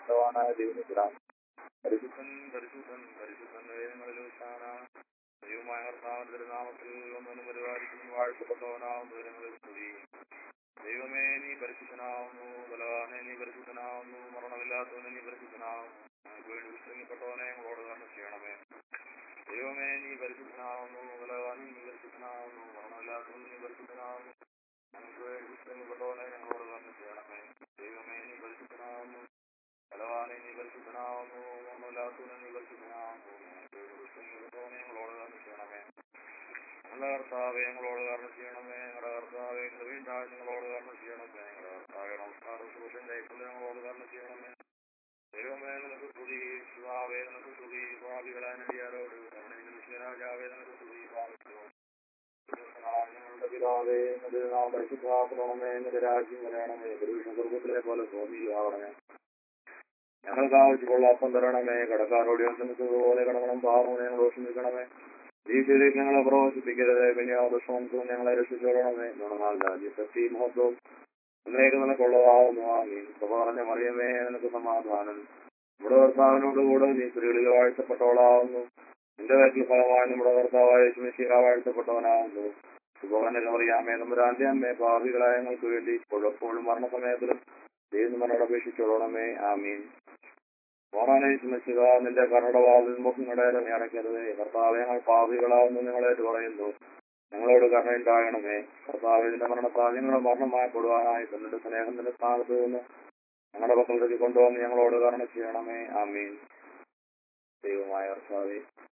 ബലവാനായ ദൈവത്തിലാണ് പരിശുദ്ധൻ പരിശുദ്ധൻ പരിശുദ്ധൻ വേദങ്ങളിലൂസാന ദൈവമായ കർത്താവിന്റെ തിരുനാമത്തിൽ ഒന്നും പരിപാലിക്കുന്നു വാഴ്ത്തപ്പെട്ടവനാവുന്നു വിവരങ്ങളിൽ സ്തുതി ദൈവമേ നീ പരിശുദ്ധനാവുന്നു ബലവാനെ നീ പരിശുദ്ധനാവുന്നു മരണമില്ലാത്തവനെ നീ പരിശുദ്ധനാവുന്നു ഞങ്ങൾക്ക് വേണ്ടി വിശ്രമിക്കപ്പെട്ടവനെ ഞങ്ങളോട് കർമ്മ ചെയ്യണമേ ദൈവമേ നീ പരിശുദ്ധനാവുന്നു ബലവാനെ നീ പരിശുദ്ധനാവുന്നു മരണമില്ലാത്തവൻ നീ പരിശുദ്ധനാവുന്നു ഞങ്ങൾക്ക് വേണ്ടി വിശ്രമിക്കപ്പെട്ടവനെ ഞങ്ങളോട് കർമ്മ ചെയ്യണമേ ദൈവമേ നീ പരിശുദ്ധനാവുന്നു ബലവാനെ നീ പരിശുദ്ധനാവുന്നു മരണമില്ലാത്തവനെ നീ പരിശുദ്ധനാവുന്നു ഞങ്ങൾക്ക് വേണ്ടി വിശ്രമിക്കപ്പെട്ടവനെ ഞങ്ങളോട് കർമ്മ ചെയ്യണമേ ഞങ്ങളുടെ കർത്താവെ ഞങ്ങളോട് കർമ്മ ചെയ്യണമേ ഞങ്ങളുടെ കർത്താവെ വീണ്ടാൽ ഞങ്ങളോട് കർമ്മ ചെയ്യണമേ ഞങ്ങളുടെ കർത്താവെ നമസ്കാര സുഖം കൈക്കൊണ്ട് ഞങ്ങളോട് കർമ്മ ചെയ്യണമേ ദൈവമേ നിനക്ക് സ്തുതി ശിവാവേ നിനക്ക് സ്തുതി ഭാവികളായ നദിയാരോട് രാജാവേ നിനക്ക് സ്തുതി ഭാവിച്ചോ ഞങ്ങളുടെ പിതാവേ നിന്റെ നാം പരിശുദ്ധാക്കണമേ നിന്റെ രാജ്യം വരണമേ പുരുഷ സ്വർഗത്തിലെ പോലെ ഭൂമിയിലാവണമേ ഞങ്ങൾക്ക് ആവശ്യമുള്ള അപ്പം തരണമേ കടക്കാരോട് ക്ഷമിച്ചതുപോലെ കടക്കണം പാറമേ ഞങ്ങൾ ക്ഷമിക്കണമേ ജീവിതത്തിലേക്ക് ഞങ്ങളെ പ്രവേശിപ്പിക്കരുത് പിന്നെ ആ ദുഷ്ടം ഞങ്ങളെ രക്ഷിച്ചോളണമേ ഗുണമാൽ രാജ്യശക്തി മഹത്വം എന്നേക്ക് നിനക്കുള്ളതാവുന്നു ആമീൻ പറഞ്ഞ മറിയമേ നിനക്ക് സമാധാനം നമ്മുടെ കർത്താവിനോട് കൂടെ നീ സ്ത്രീകളിൽ വാഴ്ത്തപ്പെട്ടവളാവുന്നു നിന്റെ വീട്ടിൽ ഫലമായി നമ്മുടെ കർത്താവായ ശുമിശിക വാഴ്ത്തപ്പെട്ടവനാവുന്നു സുഖവനെ അറിയാമേ നമ്മുടെ അമ്മേ ഭാവികളായ ഞങ്ങൾക്ക് വേണ്ടി കുഴപ്പങ്ങളും മരണസമയത്തിലും ദൈവം നമ്മളോട് അപേക്ഷിച്ചോളണമേ ആമീൻ മോറാനെ ശുമിശിക നിന്റെ കർണടവാതിൽ മുഖങ്ങളുടെ നീ അടയ്ക്കരുത് കർത്താവ് ഞങ്ങൾ പാപികളാവുന്നു നിങ്ങളേറ്റ് പറയുന്നു ഞങ്ങളോട് കരുണയുണ്ടാകണമേ കർത്താവ് നിന്റെ മരണത്താൽ ഞങ്ങളുടെ മരണമായപ്പെടുവാനായി തന്നിട്ട് സ്നേഹത്തിന്റെ സ്ഥാനത്ത് നിന്ന് ഞങ്ങളുടെ പക്കലേക്ക് കൊണ്ടുവന്ന് ഞങ്ങളോട് കരുണ ചെയ്യണമേ ആമീൻ ദൈവമായ കർത്താവെ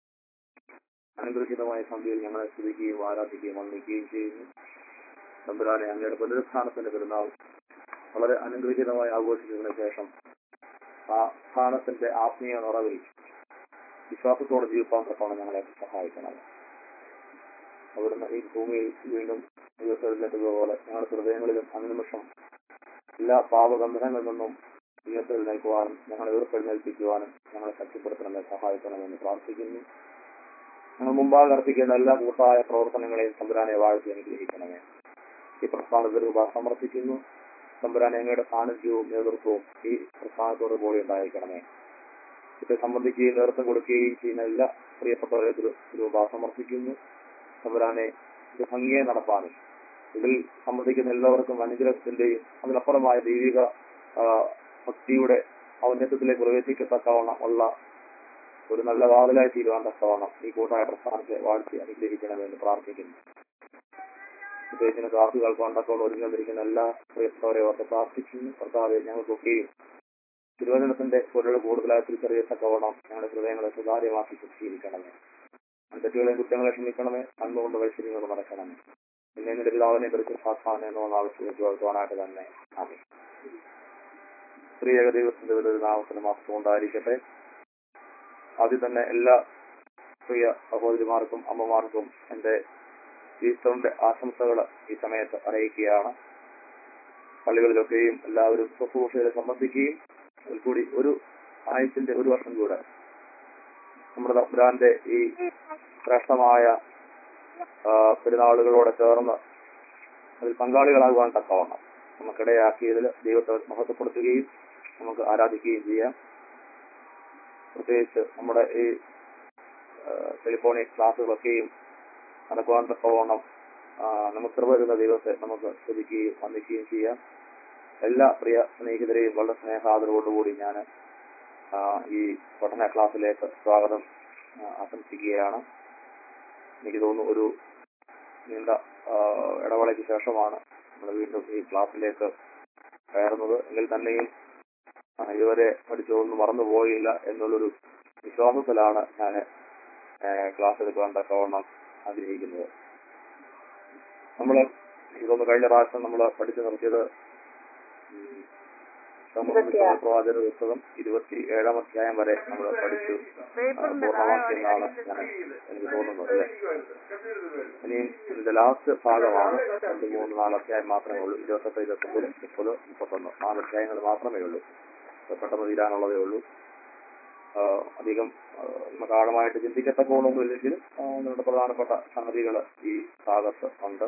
അനുഗ്രഹിതമായ സന്ധ്യയിൽ ഞങ്ങളെ സ്തുതിക്കുകയും ആരാധിക്കുകയും വന്ദിക്കുകയും ചെയ്യുന്നു തമ്പുരാനെ അങ്ങയുടെ പുനരുത്ഥാനത്തിന്റെ പെരുന്നാൾ വളരെ അനുഗ്രഹീതമായി ആഘോഷിച്ചതിന് ശേഷം ആ സ്ഥാനത്തിന്റെ ആത്മീയ നിറവിൽ വിശ്വാസത്തോടെ ജീവിക്കാൻ തക്കവണ്ണം ഞങ്ങളെ സഹായിക്കണം അവിടുന്ന് ഈ ഭൂമിയിൽ വീണ്ടും ഉയർത്തെഴുന്നേറ്റതുപോലെ ഞങ്ങളുടെ ഹൃദയങ്ങളിലും അനുനിമിഷം എല്ലാ പാപബന്ധനങ്ങളിൽ നിന്നും ഉയർത്തെഴുന്നേൽക്കുവാനും ഞങ്ങളെ ഉയർത്തെഴുന്നേൽപ്പിക്കുവാനും ഞങ്ങളെ ശക്തിപ്പെടുത്തണമെന്ന് സഹായിക്കണമെന്ന് പ്രാർത്ഥിക്കുന്നു ഞങ്ങൾ മുമ്പാകെ അർപ്പിക്കേണ്ട എല്ലാ കൂട്ടായ പ്രവർത്തനങ്ങളെയും തമ്പുരാനെ വാഴ്ത്തി അനുഗ്രഹിക്കണമേ ഈ പ്രസ്ഥാനത്തിൽ രൂപ സമർപ്പിക്കുന്നു തമ്പുരാൻ ഞങ്ങളുടെ സാന്നിധ്യവും നേതൃത്വവും ഈ പ്രസ്ഥാനത്തോട് കൂടി ഉണ്ടായിരിക്കണമേ ഇത് സംബന്ധിക്കുകയും നേതൃത്വം കൊടുക്കുകയും ചെയ്യുന്ന എല്ലാ പ്രിയപ്പെട്ടവരെ രൂപ സമർപ്പിക്കുന്നു തമ്പുരാനെ ഇത് ഭംഗിയെ നടപ്പാനും ഇതിൽ സംബന്ധിക്കുന്ന എല്ലാവർക്കും അനുഗ്രഹത്തിന്റെയും അതിനപ്പുറമായ ദൈവിക ആ, ഭക്തിയുടെ ഔന്നത്യത്തിലേക്ക് പ്രവേശിക്കത്തക്കവണ്ണം ഉള്ള ഒരു നല്ല വാതിലായി തീരുവാൻ തക്കവണ്ണം ഈ കൂട്ടായ പ്രസ്ഥാനത്തെ വാഴ്ത്തി അനുഗ്രഹിക്കണമെന്ന് പ്രാർത്ഥിക്കുന്നു പ്രത്യേകിച്ച് ക്ലാസുകൾക്ക് കൊണ്ടപ്പോൾ ഒരുങ്ങിയിരിക്കുന്ന എല്ലാ പ്രിയപ്പെട്ടവരെ ഓർത്ത് പ്രാർത്ഥിക്കുന്നു കർത്താവെ ഞങ്ങൾക്കൊക്കെയും തിരുവചനത്തിന്റെ പൊരുൾ കൂടുതലായി തിരിച്ചറിയത്തക്കവണ്ണം ഞങ്ങളുടെ ഹൃദയങ്ങളെ സുതാര്യമാക്കി ശുദ്ധീകരിക്കണമേ തെറ്റുകളെയും കുറ്റങ്ങളെ ക്ഷമിക്കണമേ അന്നുകൊണ്ട് വൈശ്വര്യങ്ങൾ നടക്കണമേ പിന്നെ നിന്റെ പിതാവിനെ പരിശുദ്ധാത്മാവിനെ എന്നോന്ന് ആവശ്യപ്പെട്ട് വളർത്തുവാനായിട്ട് തന്നെ ആമേ സ്ത്രീയക ദൈവത്തിന്റെ ഒരു നാമത്തിന് മാത്രം ഉണ്ടായിരിക്കട്ടെ ആദ്യം തന്നെ എല്ലാ പ്രിയ സഹോദരിമാർക്കും അമ്മമാർക്കും എന്റെ ഈസ്റ്ററിന്റെ ആശംസകൾ ഈ സമയത്ത് അറിയിക്കുകയാണ് പള്ളികളിലൊക്കെയും എല്ലാവരും ശുശ്രൂഷയിൽ സംബന്ധിക്കുകയും അതിൽ കൂടി ഒരു ആയുസിന്റെ ഒരു വർഷം കൂടെ നമ്മുടെ തമ്പുരാന്റെ ഈ ശ്രേഷ്ഠമായ ആ, പെരുന്നാളുകളോടെ ചേർന്ന് അതിൽ പങ്കാളികളാകുവാൻ തക്കവണ്ണം നമുക്കിടയാക്കിയതിൽ ദൈവത്തെ മഹത്വപ്പെടുത്തുകയും നമുക്ക് ആരാധിക്കുകയും ചെയ്യാം പ്രത്യേകിച്ച് നമ്മുടെ ഈ ടെലിഫോണിക് ക്ലാസ്സുകളൊക്കെയും നടക്കുവാൻ തക്കവണ്ണം ആ, നമുക്ക് കൃപ തരുന്ന ദൈവത്തെ നമുക്ക് സ്തുതിക്കുകയും വന്ദിക്കുകയും ചെയ്യാം എല്ലാ പ്രിയ സ്നേഹിതരെയും വളരെ സ്നേഹാദരവോടുകൂടി ഞാൻ ഈ പഠന ക്ലാസ്സിലേക്ക് സ്വാഗതം ആ, ആശംസിക്കുകയാണ് എനിക്ക് തോന്നുന്നു ഒരു നീണ്ട ആ, ഇടവേളയ്ക്ക് ശേഷമാണ് നമ്മൾ വീണ്ടും ഈ ക്ലാസ്സിലേക്ക് കയറുന്നത് എങ്കിൽ തന്നെയും ആ, ഇതുവരെ പഠിച്ചതൊന്നും മറന്നുപോയില്ല എന്നുള്ളൊരു വിശ്വാസത്തിലാണ് ഞാൻ ക്ലാസ് എടുക്കാൻ തക്കവണ്ണം ആഗ്രഹിക്കുന്നത് നമ്മൾ ഇതൊന്ന് കഴിഞ്ഞ പ്രാവശ്യം നമ്മൾ പഠിച്ചു നിർത്തിയത് ഉം, സമൂഹ പ്രവാചക പുസ്തകം ഇരുപത്തി ഏഴാം അധ്യായം വരെ നമ്മൾ പഠിച്ചു ആ, പൂർണ്ണമാക്കിയെന്നാണ് ഞാൻ എനിക്ക് തോന്നുന്നത് അല്ലേ ഇനിയും ഇതിന്റെ ലാസ്റ്റ് ഭാഗമാണ് രണ്ട് മൂന്ന് നാല് അധ്യായം മാത്രമേ ഉള്ളൂ ഇരുപത്തെട്ട് ഇരുപത്തൊമ്പത് മുപ്പത് മുപ്പത്തൊന്ന് നാല് അധ്യായങ്ങൾ മാത്രമേ ഉള്ളൂ അത് പെട്ടെന്ന് തീരാനുള്ളതേ ഉള്ളൂ ആ, അധികം ആ, നമുക്ക് ആഴമായിട്ട് ചിന്തിക്കത്തക്കോളൊന്നും ഇല്ലെങ്കിൽ ആ, നമ്മുടെ പ്രധാനപ്പെട്ട സംഗതികൾ ഈ ഭാഗത്ത് ഉണ്ട്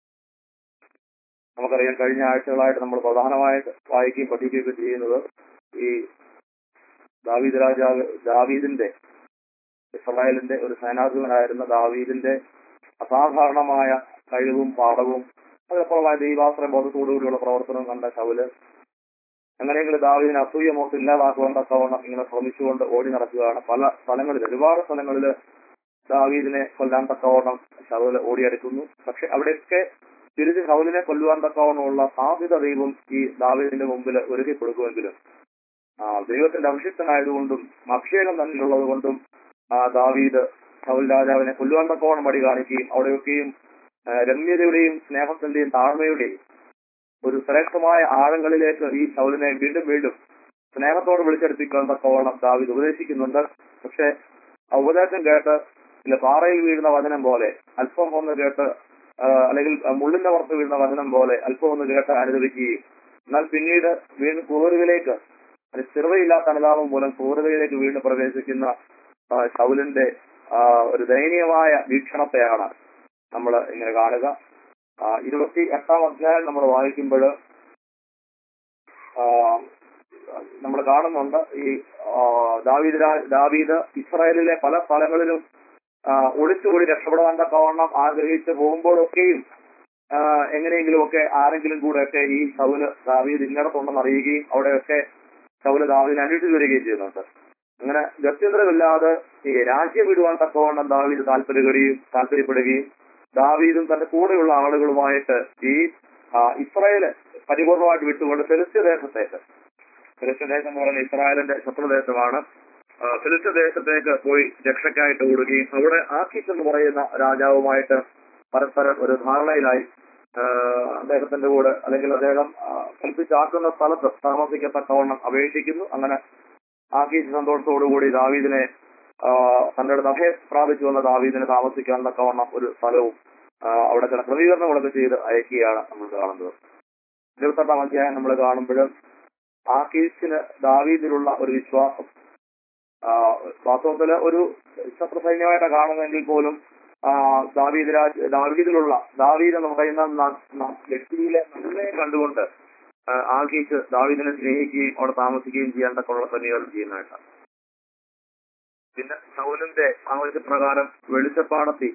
നമുക്കറിയാം കഴിഞ്ഞ ആഴ്ചകളായിട്ട് നമ്മൾ പ്രധാനമായിട്ട് വായിക്കുകയും പഠിക്കുകയൊക്കെ ചെയ്യുന്നത് ഈ ദാവീദ് രാജാവ് ദാവീദിന്റെ ഇസ്രായേലിന്റെ ഒരു സേനാധിപനായിരുന്ന ദാവീദിന്റെ അസാധാരണമായ കഴിവും പാഠവും അതേപോലെ ദൈവാശ്രയ ബോധത്തോടുകൂടിയുള്ള പ്രവർത്തനം കണ്ട ശൗല് എങ്ങനെയെങ്കിലും ദാവീദിനെ അസൂയമോട്ട് ഇല്ലാതാക്കുവാൻ തക്കവണ്ണം ഇങ്ങനെ ശ്രമിച്ചുകൊണ്ട് ഓടി നടക്കുകയാണ് പല സ്ഥലങ്ങളിൽ ഒരുപാട് സ്ഥലങ്ങളിൽ ദാവീദിനെ കൊല്ലാൻ തക്കവണ്ണം ശൗല് ഓടിയെടുക്കുന്നു പക്ഷെ അവിടെയൊക്കെ തിരിച്ച് ശൗലിനെ കൊല്ലുവാൻ തക്കവണ്ണമുള്ള സാധ്യത ദൈവം ഈ ദാവീദിന്റെ മുമ്പിൽ ഒരുക്കി കൊടുക്കുമെങ്കിലും ആ ദൈവത്തിന്റെ അഭിഷിക്തനായതുകൊണ്ടും അഭിഷേകം തന്നിലുള്ളത് കൊണ്ടും ആ ദാവീദ് ശൗൽ രാജാവിനെ കൊല്ലുവാൻ തക്കവണ്ണം മടി കാണിക്കുകയും അവിടെയൊക്കെയും ആ, രമ്യതയുടെയും സ്നേഹത്തിന്റെയും താഴ്മയുടെയും ഒരു ശ്രേഷ്ഠമായ ആഴങ്ങളിലേക്ക് ഈ ശൗലിനെ വീണ്ടും വീണ്ടും സ്നേഹത്തോട് വിളിച്ചെടുപ്പിക്കാൻ തക്കവണ്ണം ദാവീദ് ഉപദേശിക്കുന്നുണ്ട് പക്ഷെ ആ ഉപദേശം കേട്ട് ഇല്ല പാറയിൽ വീഴുന്ന വചനം പോലെ അല്പം ഒന്ന് കേട്ട് ആ, അല്ലെങ്കിൽ ആ, മുള്ളിന്റെ പുറത്ത് വീഴുന്ന വചനം പോലെ അല്പം ഒന്ന് കേട്ട് അനുദവിക്കുകയും എന്നാൽ പിന്നീട് വീണ്ടും ക്രൂരതയിലേക്ക് അത് സ്ഥിരതയില്ലാത്ത അനുതാപം മൂലം ക്രൂരതയിലേക്ക് വീണ്ടും പ്രവേശിക്കുന്ന ആ, ശൗലിന്റെ ആ, ഒരു ദയനീയമായ വീക്ഷണത്തെയാണ് നമ്മൾ ഇങ്ങനെ കാണുക ആ, ഇരുപത്തി എട്ടാം അധ്യായം നമ്മൾ വായിക്കുമ്പോൾ നമ്മൾ കാണുന്നുണ്ട് ഈ ആ, ദാവീദ് രാ- ദാവീദ് ഇസ്രായേലിലെ പല സ്ഥലങ്ങളിലും ആ, ഒളിച്ചുകൂടി രക്ഷപ്പെടാൻ തക്കവണ്ണം ആഗ്രഹിച്ച് പോകുമ്പോഴൊക്കെയും ആ, എങ്ങനെയെങ്കിലുമൊക്കെ ആരെങ്കിലും കൂടെ ഒക്കെ ഈ ശൗല് ദാവീദ് ഇന്നിടത്തുണ്ടെന്ന് അറിയുകയും അവിടെയൊക്കെ ശൗല് ദാവീദിനെ അന്വേഷിച്ചു വരികയും ചെയ്യുന്നുണ്ട് അങ്ങനെ ഗത്യന്തരമില്ലാതെ ഈ രാജ്യം വിടുവാൻ തക്കവണ്ണം ദാവീദ് താല്പര്യപ്പെടുകയും താല്പര്യപ്പെടുകയും ദാവീദും തന്റെ കൂടെയുള്ള ആളുകളുമായിട്ട് ഈ ആ, ഇസ്രായേല് പരിപൂർണമായിട്ട് വിട്ടുകൊണ്ട് ഫെലിസ്ത്യ ദേശത്തേക്ക് ഫെലിസ്ത്യ ദേശം എന്ന് പറയുന്നത് ഇസ്രായേലിന്റെ ശത്രുദേശമാണ് ആ, ഫെലിസ്ത്യ ദേശത്തേക്ക് പോയി രക്ഷയ്ക്കായിട്ട് ഓടുകയും അവിടെ ആക്കിസ് എന്ന് പറയുന്ന രാജാവുമായിട്ട് പരസ്പരം ഒരു ധാരണയിലായി ആ, അദ്ദേഹത്തിന്റെ കൂടെ അല്ലെങ്കിൽ അദ്ദേഹം ആ, കൽപ്പിച്ചാക്കുന്ന സ്ഥലത്ത് താമസിക്കത്തക്കവണ്ണം അപേക്ഷിക്കുന്നു അങ്ങനെ ആക്കീസ് സന്തോഷത്തോടുകൂടി ദാവീദിനെ ആ, തന്റെ അടുത്ത് അഭയം പ്രാപിച്ചു വന്ന ദാവീദിനെ താമസിക്കാൻ തക്കവണ്ണം ഒരു സ്ഥലവും ആ, അവിടെ ചില ക്രമീകരണങ്ങളൊക്കെ ചെയ്ത് അയക്കുകയാണ് നമ്മൾ കാണുന്നത് ഇരുപത്തെട്ടാം അധ്യായം നമ്മൾ കാണുമ്പോൾ ആക്കീസിന് ദാവീദിലുള്ള ഒരു വിശ്വാസം ആ, വാസ്തവത്തില് ഒരു ശത്രു സൈന്യമായിട്ട് കാണുന്നെങ്കിൽ പോലും ആ, ദാവീദ് രാജ് ദാവീദിലുള്ള ദാവീദ് എന്ന് പറയുന്ന ന- ന- വ്യക്തിയിലെ നന്മയെ കണ്ടുകൊണ്ട് ആ, ആകീസ് ദാവീദിനെ സ്നേഹിക്കുകയും അവിടെ താമസിക്കുകയും ചെയ്യാൻ തക്കുള്ള ക്രമീകരണം ചെയ്യുന്നതായിട്ടാണ് പിന്നെ സൗലിന്റെ ആവശ്യപ്രകാരം വെളിച്ചപ്പാടത്തി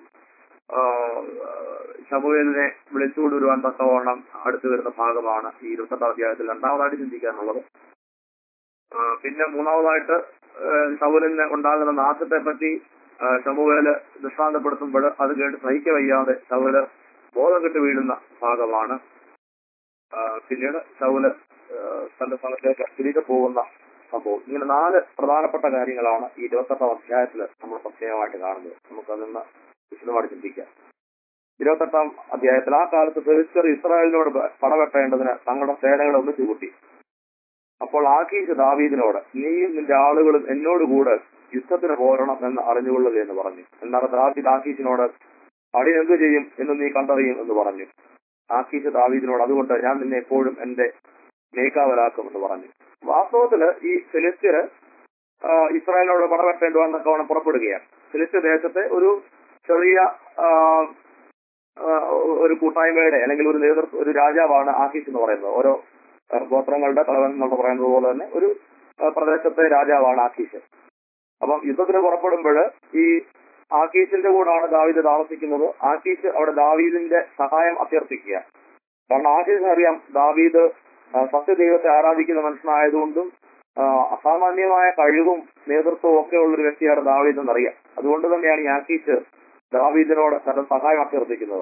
ശമുവേലിനെ വിളിച്ചുകൊണ്ടുവരുവാൻ തക്കവണ്ണം അടുത്തു വരുന്ന ഭാഗമാണ് ഈ ഇരുപത്തെട്ടാം അധ്യായത്തിൽ രണ്ടാമതായിട്ട് ചിന്തിക്കാനുള്ളത് ആ, പിന്നെ മൂന്നാമതായിട്ട് ശൗലിന് ഉണ്ടാകുന്ന നാശത്തെ പറ്റി ശമുവേല് ദൃഷ്ടാന്തപ്പെടുത്തുമ്പോൾ അത് കേട്ട് സഹിക്ക വയ്യാതെ ശൗല് ബോധം കെട്ട് വീഴുന്ന ഭാഗമാണ് ആ, പിന്നീട് ശൗല് ആ, തന്റെ സ്ഥലത്തേക്ക് തിരികെ പോകുന്ന സംഭവം ഇങ്ങനെ നാല് പ്രധാനപ്പെട്ട കാര്യങ്ങളാണ് ഈ ഇരുപത്തെട്ടാം അധ്യായത്തിൽ നമ്മൾ പ്രത്യേകമായിട്ട് കാണുന്നത് നമുക്കതൊന്ന് വിശദമായിട്ട് ചിന്തിക്കാം ഇരുപത്തെട്ടാം അധ്യായത്തിൽ ആ കാലത്ത് ഫെലിസ്തർ ഇസ്രായേലിനോട് പ- പടവെട്ടേണ്ടതിന് തങ്ങളുടെ സേനകളെ ഒന്നിച്ചു കൂട്ടി അപ്പോൾ ആക്കീസ് ദാവീദിനോട് നീയും നിന്റെ ആളുകളും എന്നോട് കൂടെ യുദ്ധത്തിന് പോരണം എന്ന് അറിഞ്ഞുകൊള്ളുക എന്ന് പറഞ്ഞു എന്നാൽ ദാവീദ് ആക്കീസിനോട് അടി എന്തു ചെയ്യും എന്ന് നീ കണ്ടറിയും എന്ന് പറഞ്ഞു ആക്കീസ് ദാവീദിനോട് അതുകൊണ്ട് ഞാൻ നിന്നെ എപ്പോഴും എന്റെ മേക്കാവലാക്കും എന്ന് പറഞ്ഞു വാസ്തവത്തില് ഈ ഫിലിസ്ത്യര് ആ, ഇസ്രായേലിനോട് പടവെട്ടേണ്ടുവാൻ തക്കവണ്ണം പുറപ്പെടുകയാണ് ഫിലിസ്ത്യ ദേശത്തെ ഒരു ചെറിയ ആ, ആ, ഒരു കൂട്ടായ്മയുടെ അല്ലെങ്കിൽ ഒരു നേതൃത്വ ഒരു രാജാവാണ് ആക്കീസ് എന്ന് പറയുന്നത് ഓരോ ആ, ഗോത്രങ്ങളുടെ തലവൻ എന്ന് പറയുന്നത് പോലെ തന്നെ ഒരു ആ, പ്രദേശത്തെ രാജാവാണ് ആക്കീസ് അപ്പം യുദ്ധത്തിന് പുറപ്പെടുമ്പോൾ ഈ ആക്കീസിന്റെ കൂടാണ് ദാവീദ് താമസിക്കുന്നത് ആക്കീസ് അവിടെ ദാവീദിന്റെ സഹായം അഭ്യർത്ഥിക്കുക കാരണം ആക്കീസിന് അറിയാം ദാവീദ് ആ, സത്യദൈവത്തെ ആരാധിക്കുന്ന മനുഷ്യനായതുകൊണ്ടും ആ, അസാമാന്യമായ കഴിവും നേതൃത്വവും ഒക്കെ ഉള്ളൊരു വ്യക്തിയാണ് ദാവീദ് എന്നറിയാം അതുകൊണ്ട് തന്നെയാണ് ഈ ആക്കീസ് ദാവീദിനോട് തന്റെ സഹായം അഭ്യർത്ഥിക്കുന്നത്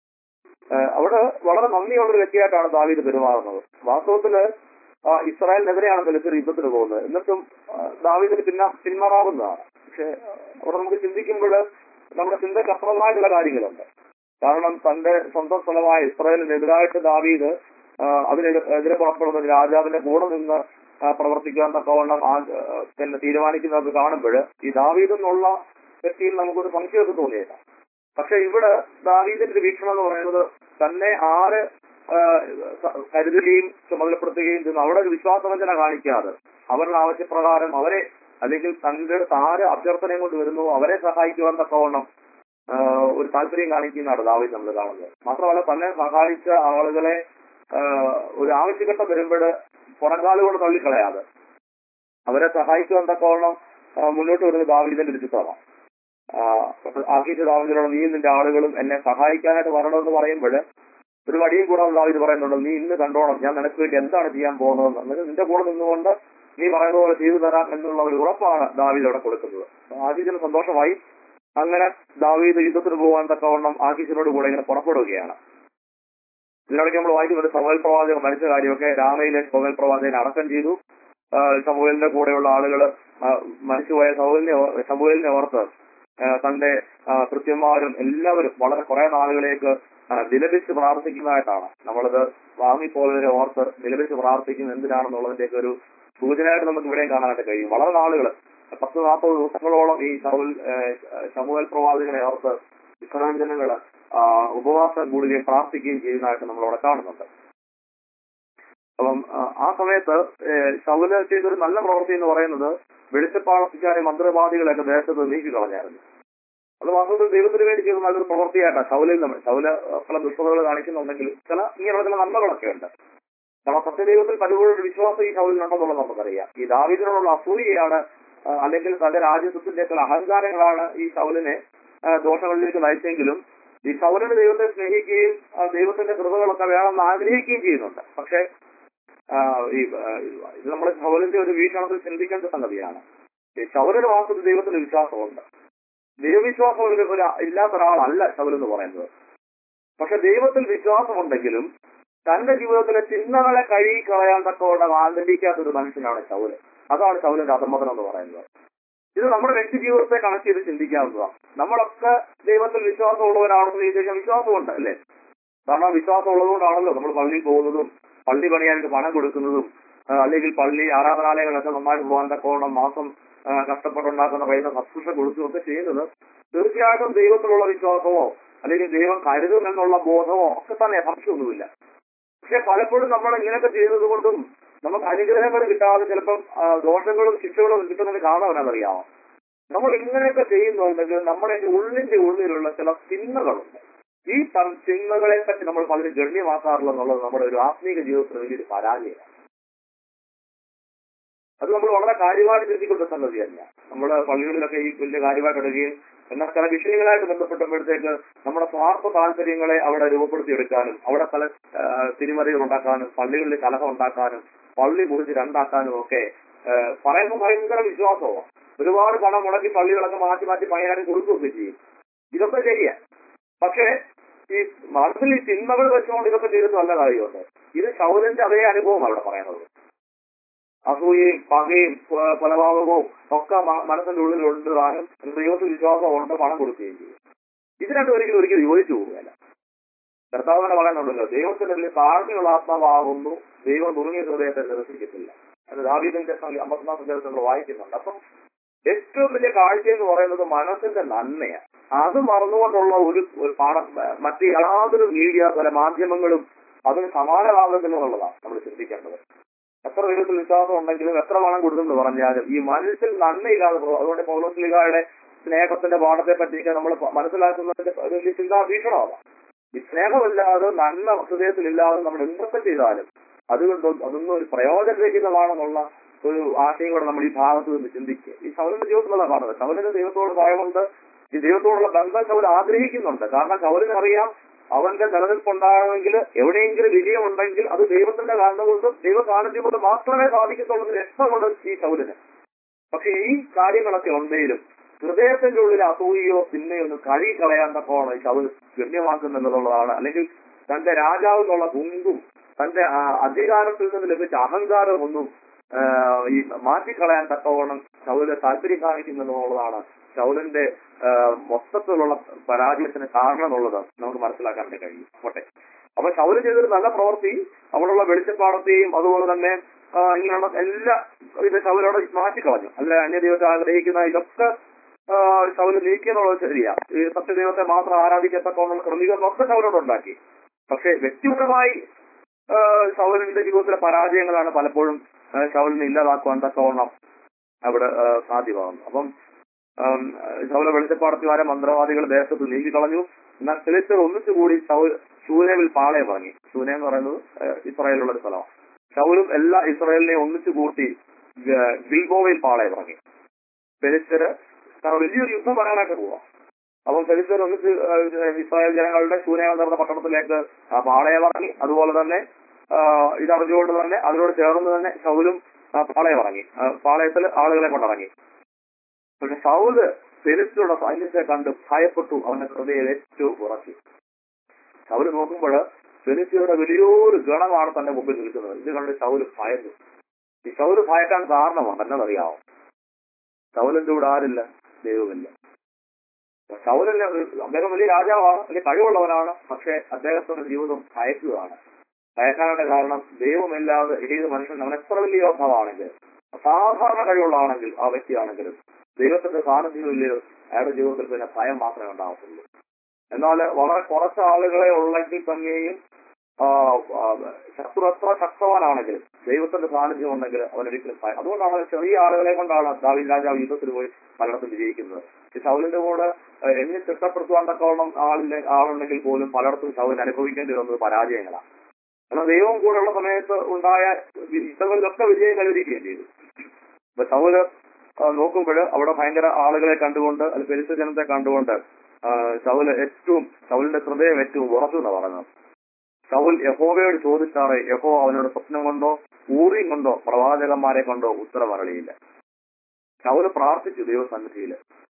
ഏഹ് അവിടെ വളരെ നന്ദിയുള്ള ഒരു വ്യക്തിയായിട്ടാണ് ദാവീദ് പെരുമാറുന്നത് വാസ്തവത്തില് ആ, ഇസ്രായേലിനെതിരെയാണ് ഫെലിസ്തീർ യുദ്ധത്തിന് പോകുന്നത് എന്നിട്ടും ആ, ദാവീദിന് പിന്ന പിന്മാറാവുന്നതാണ് പക്ഷെ അവിടെ നമുക്ക് ചിന്തിക്കുമ്പോൾ നമ്മുടെ ചിന്തയ്ക്ക് അപ്രദമായിട്ടുള്ള കാര്യങ്ങളുണ്ട് കാരണം തന്റെ സ്വന്തം സ്ഥലമായ ഇസ്രായേലിനെതിരായിട്ട് ദാവീദ് ആ, അതിനെതിരെ എതിരെ പുറപ്പെടുന്ന ഒരു രാജാവിന്റെ കൂടെ നിന്ന് ആ, പ്രവർത്തിക്കാൻ തക്കവണ്ണം ആ, ആ, പിന്നെ തീരുമാനിക്കുന്നത് കാണുമ്പോൾ ഈ ദാവീദ് എന്നുള്ള വ്യക്തിയിൽ നമുക്കൊരു സംശയമൊക്കെ തോന്നിയില്ല പക്ഷെ ഇവിടെ ദാവീദിന്റെ ഒരു വീക്ഷണം എന്ന് പറയുന്നത് തന്നെ ആര് ആ, സ- കരുതുകയും ചുമതലപ്പെടുത്തുകയും ചെയ്യുന്നു അവിടെ ഒരു വിശ്വാസവഞ്ചന കാണിക്കാതെ അവരുടെ ആവശ്യപ്രകാരം അവരെ അല്ലെങ്കിൽ തന്റെ ആര് അഭ്യർത്ഥനയും കൊണ്ട് വരുന്നു അവരെ സഹായിക്കുവാൻ തക്കവണ്ണം ആ, ഒരു താല്പര്യം കാണിക്കുന്നതാണ് ദാവീദ് നമ്മൾ കാണുന്നത് മാത്രമല്ല തന്നെ സഹായിച്ച ആളുകളെ ആ, ഒരു ആവശ്യഘട്ടം വരുമ്പോൾ പുറങ്കാലുകൊണ്ട് തള്ളിക്കളയാതെ അവരെ സഹായിക്കുവാൻ തക്കവണ്ണം ആ, മുന്നോട്ട് വരുന്ന ദാവീദിന്റെ ഒരു ചിത്രമാണ് ആക്കിയിട്ട് ദാവീദിനോട് നീ നിന്റെ ആളുകളും എന്നെ സഹായിക്കാനായിട്ട് വരണമെന്ന് പറയുമ്പോൾ ഒരു വടിയും കൂടാതെ ദാവീദ് പറയുന്നുണ്ട് നീ ഇന്ന് കണ്ടോണം ഞാൻ നിനക്ക് വേണ്ടി എന്താണ് ചെയ്യാൻ പോകുന്നതെന്ന് എന്നിട്ട് നിന്റെ കൂടെ നിന്നുകൊണ്ട് നീ പറയുന്ന പോലെ ചെയ്തു തരാം എന്നുള്ള ഒരു ഉറപ്പാണ് ദാവീദ് അവിടെ കൊടുക്കുന്നത് ആകീസിന് സന്തോഷമായി അങ്ങനെ ദാവീദ് യുദ്ധത്തിന് പോകാൻ തക്കവണ്ണം ആകീസിനോട് കൂടെ ഇങ്ങനെ പുറപ്പെടുകയാണ് ഇതിനിടയ്ക്ക് നമ്മൾ വായിക്കുന്നത് സമൂഹൽ പ്രവാചകൻ മരിച്ച കാര്യമൊക്കെ രാമയിലെ സമൂഹൽ പ്രവാചകനെ അടക്കം ചെയ്തു ആ, സമൂഹലിന്റെ കൂടെയുള്ള ആളുകൾ മരിച്ചുപോയ സമൂഹലിനെ ഓ- സമൂഹലിനെ ഓർത്ത് ആ, തന്റെ ആ, കൃത്യന്മാരും എല്ലാവരും വളരെ കുറെ നാളുകളേക്ക് ആ, വിലപിച്ച് പ്രാർത്ഥിക്കുന്നതായിട്ടാണ് നമ്മളത് വാങ്ങിപ്പോയവരെ ഓർത്ത് വിലപിച്ച് പ്രാർത്ഥിക്കുന്നത് എന്തിനാണെന്നുള്ളതിന്റെ ഒരു സൂചനയായിട്ട് നമുക്ക് ഇവിടെയും കാണാനായിട്ട് കഴിയും വളരെ നാളുകൾ പത്ത് നാൽപ്പത് ദിവസങ്ങളോളം ഈ സമൂഹൽ സമൂഹൽ പ്രവാചകനെ ഓർത്ത് ഇസ്ലാം ജനങ്ങൾ ഉപവാസം കൂടുകയും പ്രാർത്ഥിക്കുകയും ചെയ്യുന്നതായിട്ട് നമ്മൾ അവിടെ കാണുന്നുണ്ട് അപ്പം ആ, ആ സമയത്ത് ശൗല് ചെയ്തൊരു നല്ല പ്രവൃത്തി എന്ന് പറയുന്നത് വെളിച്ചപ്പാടത്തിക്കാരെ മന്ത്രവാദികളെയൊക്കെ ദേശത്ത് നീക്കി കളഞ്ഞായിരുന്നു അത് വാസ്തവത്തിൽ ദൈവത്തിന് വേണ്ടി ചെയ്ത നല്ലൊരു പ്രവൃത്തിയായിട്ടാണ് ശൗലിൽ നമ്മൾ ശൗല് പല ദുഷ്ടതകൾ കാണിക്കുന്നുണ്ടെങ്കിൽ ചില ഇങ്ങനെയുള്ള ചില നന്മകളൊക്കെ ഉണ്ട് കാരണം സത്യദൈവത്തിൽ പരിപൂർണ്ണ ഒരു വിശ്വാസം ഈ ശൗലിനുണ്ടെന്നുള്ളത് നമുക്കറിയാം ഈ ദാവീദിനോടുള്ള അസൂയയാണ് ആ, അല്ലെങ്കിൽ തന്റെ രാജ്യത്വത്തിന്റെ ചില അഹങ്കാരങ്ങളാണ് ഈ ശൗലിനെ ആ, ദോഷങ്ങളിലേക്ക് നയിച്ചെങ്കിലും ഈ ശൗലിന് ദൈവത്തെ സ്നേഹിക്കുകയും ആ, ദൈവത്തിന്റെ കൃപകളൊക്കെ വേണമെന്ന് ആഗ്രഹിക്കുകയും ചെയ്യുന്നുണ്ട് പക്ഷെ ആ, ഈ ആ, ഇത് നമ്മൾ ശൗലിന്റെ ഒരു വീക്ഷണത്തിൽ ചിന്തിക്കേണ്ട സംഗതിയാണ് ഈ ശൗലിന് വാസ്തവത്തിൽ ദൈവത്തിന് വിശ്വാസമുണ്ട് ദൈവവിശ്വാസം ഒരു ഒരു ഇല്ലാത്ത ഒരാളല്ല ശൗൽ എന്ന് പറയുന്നത് പക്ഷെ ദൈവത്തിൽ വിശ്വാസമുണ്ടെങ്കിലും തന്റെ ജീവിതത്തിലെ ചിഹ്നങ്ങളെ കഴുകി കളയാൻ തക്കവണ്ണം ആഗ്രഹിക്കാത്ത ഒരു മനുഷ്യനാണ് ശൗല് അതാണ് ശൗലിന്റെ അധമതം എന്ന് പറയുന്നത് ഇത് നമ്മുടെ വ്യക്തി ജീവിതത്തെ കണക്ട് ചെയ്ത് ചിന്തിക്കാവുന്നതാണ് നമ്മളൊക്കെ ദൈവത്തിൽ വിശ്വാസമുള്ളവരാണെന്ന് ചോദിച്ചാൽ വിശ്വാസമുണ്ട് അല്ലേ കാരണം വിശ്വാസം ഉള്ളതുകൊണ്ടാണല്ലോ നമ്മൾ പള്ളിയിൽ പോകുന്നതും പള്ളി പണിയാനായിട്ട് പണം കൊടുക്കുന്നതും ആ, അല്ലെങ്കിൽ പള്ളി ആരാധനാലയങ്ങളൊക്കെ നന്നായിട്ട് പോകാൻ തക്കവണ്ണം മാസം ആ, കഷ്ടപ്പെട്ടുണ്ടാക്കുന്ന പൈസ സബ്സ്ക്രിപ്ഷൻ കൊടുക്കുകയും ഒക്കെ ചെയ്യുന്നത് തീർച്ചയായിട്ടും ദൈവത്തിലുള്ള വിശ്വാസമോ അല്ലെങ്കിൽ ദൈവം കരുതും എന്നുള്ള ബോധമോ ഒക്കെ തന്നെ സംശയമൊന്നുമില്ല പക്ഷെ പലപ്പോഴും നമ്മൾ ഇങ്ങനെയൊക്കെ ചെയ്യുന്നത് കൊണ്ടും നമുക്ക് അനുഗ്രഹങ്ങൾ കിട്ടാതെ ചിലപ്പം ആ, ദോഷങ്ങളും ശിക്ഷകളും കിട്ടുന്നത് കാണാമെന്നറിയാമോ നമ്മൾ ഇങ്ങനെയൊക്കെ ചെയ്യുന്നുണ്ടെങ്കിൽ നമ്മുടെ ഉള്ളിന്റെ ഉള്ളിലുള്ള ചില ചിഹ്നങ്ങളുണ്ട് ഈ പ- ചിഹ്നങ്ങളെ പറ്റി നമ്മൾ പലരും ഗണ്യമാക്കാറില്ല എന്നുള്ളത് നമ്മുടെ ഒരു ആത്മീക ജീവിതത്തിന് വലിയൊരു പരാജയമാണ് അത് നമ്മൾ വളരെ കാര്യമായിട്ട് ചിന്തിക്കുന്ന സംഗതി തന്നെയാണ് നമ്മുടെ പള്ളികളിലൊക്കെ ഈ വലിയ കാര്യമായിട്ട് എടുക്കുകയും എന്നാൽ ചില വിഷയങ്ങളായിട്ട് ബന്ധപ്പെട്ടപ്പോഴത്തേക്ക് നമ്മുടെ സ്വാർത്ഥ താല്പര്യങ്ങളെ അവിടെ രൂപപ്പെടുത്തിയെടുക്കാനും അവിടെ പല ആ, തിരിമറികൾ ഉണ്ടാക്കാനും പള്ളികളിൽ കലഹം ഉണ്ടാക്കാനും പള്ളി മുറിച്ച് രണ്ടാക്കാനും ഒക്കെ ആ, പറയുമ്പോൾ ഭയങ്കര വിശ്വാസമാണ് ഒരുപാട് പണം മുടക്കി പള്ളികളൊക്കെ മാറ്റി മാറ്റി പയ്യാനും കൊടുക്കുകയൊക്കെ ചെയ്യും ഇതൊക്കെ ചെയ്യാം പക്ഷേ ഈ മനസ്സിൽ ഈ ചിന്മകൾ വെച്ചുകൊണ്ട് ഇതൊക്കെ ചെയ്തിട്ട് നല്ല കാര്യമുണ്ട് ഇത് ശൗരന്റെ അതേ അനുഭവം അവിടെ പറയുന്നത് അസൂയയും പകയും പ- കൊലപാതകവും ഒക്കെ മ- മനസ്സിന്റെ ഉള്ളിലുണ്ട് താനും ദൈവത്തിൽ വിശ്വാസമുണ്ട് പണം കൊടുക്കുകയും ചെയ്യും ഇത് രണ്ടും ഒരിക്കലും ഒരിക്കലും യോജിച്ചു പോകുകയല്ല കർത്താവിനെ പറയുന്നുണ്ടല്ലോ ദൈവത്തിന്റെ ഉള്ളിൽ താഴ്മയുള്ള ആത്മാവാകുന്നു ദൈവം നുറുങ്ങിയ ഹൃദയത്തെ നിരസിക്കത്തില്ല അത് ദാവീദിന്റെ അമ്പത്തിനാം സന്ദേശം നമ്മൾ വായിക്കുന്നുണ്ട് അപ്പം ഏറ്റവും വലിയ കാഴ്ച എന്ന് പറയുന്നത് മനസ്സിന്റെ നന്മയാണ് അത് മറന്നുകൊണ്ടുള്ള ഒരു ഒരു പാഠം മറ്റ് യാതൊരു മീഡിയ പല മാധ്യമങ്ങളും അതിന് സമാനമാകുന്നുള്ളതാണ് നമ്മൾ ചിന്തിക്കേണ്ടത് എത്ര ദൈവത്തിൽ വിശ്വാസം ഉണ്ടെങ്കിലും എത്ര പണം കൊടുത്തെന്ന് പറഞ്ഞാലും ഈ മനസ്സിൽ നന്മയില്ലാതെ പോകും അതുകൊണ്ട് പൗലോസ്ലിഗയുടെ സ്നേഹത്തിന്റെ പാഠത്തെ പറ്റിയൊക്കെ നമ്മൾ മനസ്സിലാക്കുന്നതിന്റെ ഒരു വലിയ ചിന്താ വീക്ഷണമാണ് ഈ സ്നേഹമില്ലാതെ നന്മ ഹൃദയത്തിലില്ലാതെ നമ്മൾ എന്തൊക്കെ ചെയ്താലും അതുകൊണ്ട് അതൊന്നും ഒരു പ്രയോജനരഹിതമാണെന്നുള്ള ഒരു ആശയം കൂടെ നമ്മൾ ഈ ഭാഗത്ത് നിന്ന് ചിന്തിക്കുക ഈ സൗരന്റെ ജീവിതത്തിലുള്ള കാണുന്നത് സൗരന്റെ ദൈവത്തോട് ഭയമുണ്ട് ഈ ദൈവത്തോടുള്ള ബന്ധം സൗര ആഗ്രഹിക്കുന്നുണ്ട് കാരണം സൗരന് അറിയാം അവന്റെ നിലനിൽപ്പുണ്ടാകണമെങ്കിൽ എവിടെയെങ്കിലും വിജയമുണ്ടെങ്കിൽ അത് ദൈവത്തിന്റെ കാരണം കൊണ്ടും ദൈവ സാന്നിധ്യം കൊണ്ട് മാത്രമേ സാധിക്കത്തുള്ളൂ രക്ഷമുണ്ട് ഈ സൗരന് പക്ഷെ ഈ കാര്യങ്ങളൊക്കെ ഉണ്ടെങ്കിലും ഹൃദയത്തിന്റെ ഉള്ളിൽ അസൂയയോ പിന്നെയോ ഒന്ന് കഴുകി കളയാൻ തക്കോണം ഈ ശൗൽ ഗണ്യമാക്കുന്നുള്ളതാണ് അല്ലെങ്കിൽ തന്റെ രാജാവെന്നുള്ള കുങ്കും തന്റെ ആ, അധികാരത്തിൽ നിന്ന് ലഭിച്ച അഹങ്കാരമൊന്നും ആ, ഈ മാറ്റിക്കളയാൻ തക്കവണ്ണം ശൗല് താല്പര്യം കാണിക്കുന്നുള്ളതാണ് ശൗലിന്റെ ആ, മൊത്തത്തിലുള്ള പരാജയത്തിന് കാരണമെന്നുള്ളത് നമുക്ക് മനസ്സിലാക്കാൻ വേണ്ടി കഴിയും പോട്ടെ അപ്പൊ ശൗല് ചെയ്തൊരു നല്ല പ്രവൃത്തി അവിടെയുള്ള വെളിച്ചപ്പാടത്തെയും അതുപോലെ തന്നെ ആ, ഇങ്ങനെയുള്ള എല്ലാ ഇത് ശൗലോടെ മാറ്റിക്കളഞ്ഞു അല്ല അന്യദൈവത്തെ ആഗ്രഹിക്കുന്ന ഇതൊക്കെ ആ, ശൗല് നീക്കിയെന്നുള്ളത് ശരിയാ ഈ സത്യദൈവത്തെ മാത്രം ആരാധിക്കത്തക്കോണം ക്രമീകരണം ഒക്കെ ശൗലോട് ഉണ്ടാക്കി പക്ഷെ വ്യക്തിപരമായി ആ, ശൗലിന്റെ ജീവിതത്തിലെ പരാജയങ്ങളാണ് പലപ്പോഴും ആ, ശൗലിനെ ഇല്ലാതാക്കുവാൻ തക്കവണ്ണം അവിടെ ആ, സാധ്യമാകുന്നു അപ്പം ആം, ശൗല വെളിച്ചപ്പാടത്തിമാരെ മന്ത്രവാദികൾ ദേശത്ത് നീക്കിക്കളഞ്ഞു എന്നാൽ ഫിലിസ്തർ ഒന്നിച്ചുകൂടി ശൗൽ ശൂനേവിൽ പാളയം വാങ്ങി ശൂന എന്ന് പറയുന്നത് ആ, ഇസ്രായേലിലുള്ള ഒരു സ്ഥലമാണ് ശൗലും എല്ലാ ഇസ്രായേലിനെയും ഒന്നിച്ചു കൂട്ടി ഗ- ഗിൽബോവയിൽ പാളയം ഇറങ്ങി ഫെലിസ്തര് കാരണം വലിയൊരു യുദ്ധം പറയാനായിട്ട് പോവാം അപ്പം ഫെലിസ്തർ ഒന്നിച്ച് ഏഹ്, ഇസ്രായേൽ ജനങ്ങളുടെ ശൂന്യങ്ങൾ നടന്ന പട്ടണത്തിലേക്ക് ആ പാളയം ഇറങ്ങി അതുപോലെ തന്നെ ആ, ഇതറിഞ്ഞുകൊണ്ട് തന്നെ അതിനോട് ചേർന്ന് തന്നെ ശൗലും ആ, പാളയം ഇറങ്ങി ആ, പാളയത്തിൽ ആളുകളെ കൊണ്ടിറങ്ങി പക്ഷെ ശൗല് ഫെലിസ്തരുടെ സൈന്യത്തെ കണ്ട് ഭയപ്പെട്ടു അവന്റെ ഹൃദയം ഏറ്റവും ഉറച്ചു ശൗല് നോക്കുമ്പോൾ ഫെലിസ്തയുടെ വലിയൊരു ഗണമാണ് തന്റെ മുമ്പിൽ നിൽക്കുന്നത് ഇത് കണ്ട് ശൗല് ഭയന്നു ഈ ശൗല് ഭയക്കാൻ കാരണമാണ് എന്നതറിയാമോ ശൗലിന്റെ കൂടെ ആരില്ല ദൈവമില്ല ശൗലല്ല അദ്ദേഹം വലിയ രാജാവാണ് വലിയ കഴിവുള്ളവനാണ് പക്ഷെ അദ്ദേഹത്തിന്റെ ജീവിതം ഭയക്കുകയാണ് ഭയക്കാനുള്ള കാരണം ദൈവമില്ലാതെ ഏത് മനുഷ്യൻ അവൻ എത്ര വലിയ യോദ്ധാവാണെങ്കിൽ സാധാരണ കഴിവുള്ളതാണെങ്കിൽ ആ വ്യക്തിയാണെങ്കിലും ദൈവത്തിന്റെ സാന്നിധ്യമില്ലയോ അയാളുടെ ജീവിതത്തിൽ പിന്നെ ഭയം മാത്രമേ ഉണ്ടാകത്തുള്ളൂ എന്നാൽ വളരെ കുറച്ച് ആളുകളെ ഉള്ളെങ്കിൽ തന്നെയും ആ, ആ, ശത്രു എത്ര ശക്തവാനാണെങ്കിലും ദൈവത്തിന്റെ സാന്നിധ്യം ഉണ്ടെങ്കിൽ അവനൊരിക്കലും ഭയം അതുകൊണ്ടാണ് ചെറിയ ആളുകളെ കൊണ്ടാണ് ദാവി രാജാവ് യുദ്ധത്തിൽ പോയി പലയിടത്തും വിജയിക്കുന്നത് ഈ ശൗലിന്റെ കൂടെ ഏഹ്, എണ്ണി തിട്ടപ്പെടുത്തുവാൻ തക്കവണ്ണം ആളിലെ ആളുണ്ടെങ്കിൽ പോലും പലയിടത്തും ശൗലിന് അനുഭവിക്കേണ്ടി വന്നത് പരാജയങ്ങളാണ് എന്നാൽ ദൈവം കൂടെയുള്ള സമയത്ത് ഉണ്ടായ വി- യുദ്ധങ്ങളിലൊക്കെ വിജയം കൈവരിക്കുകയും ചെയ്തു അപ്പൊ ശൗല് നോക്കുമ്പോൾ അവിടെ ഭയങ്കര ആളുകളെ കണ്ടുകൊണ്ട് അത് പെരിസ ജനത്തെ കണ്ടുകൊണ്ട് ആ, ശൗല് ഏറ്റവും ശൗലിന്റെ ഹൃദയം ഏറ്റവും ഉറച്ചു എന്ന് പറയുന്നത് ശൗൽ യഹോവയോട് ചോദിച്ചാറ് യഹോ അവനോട് സ്വപ്നം കൊണ്ടോ ഊറിയും കൊണ്ടോ പ്രവാചകന്മാരെ കൊണ്ടോ ഉത്തരം അരളിയില്ല ശൗല് പ്രാർത്ഥിച്ചു ദൈവസന്നിധിയിൽ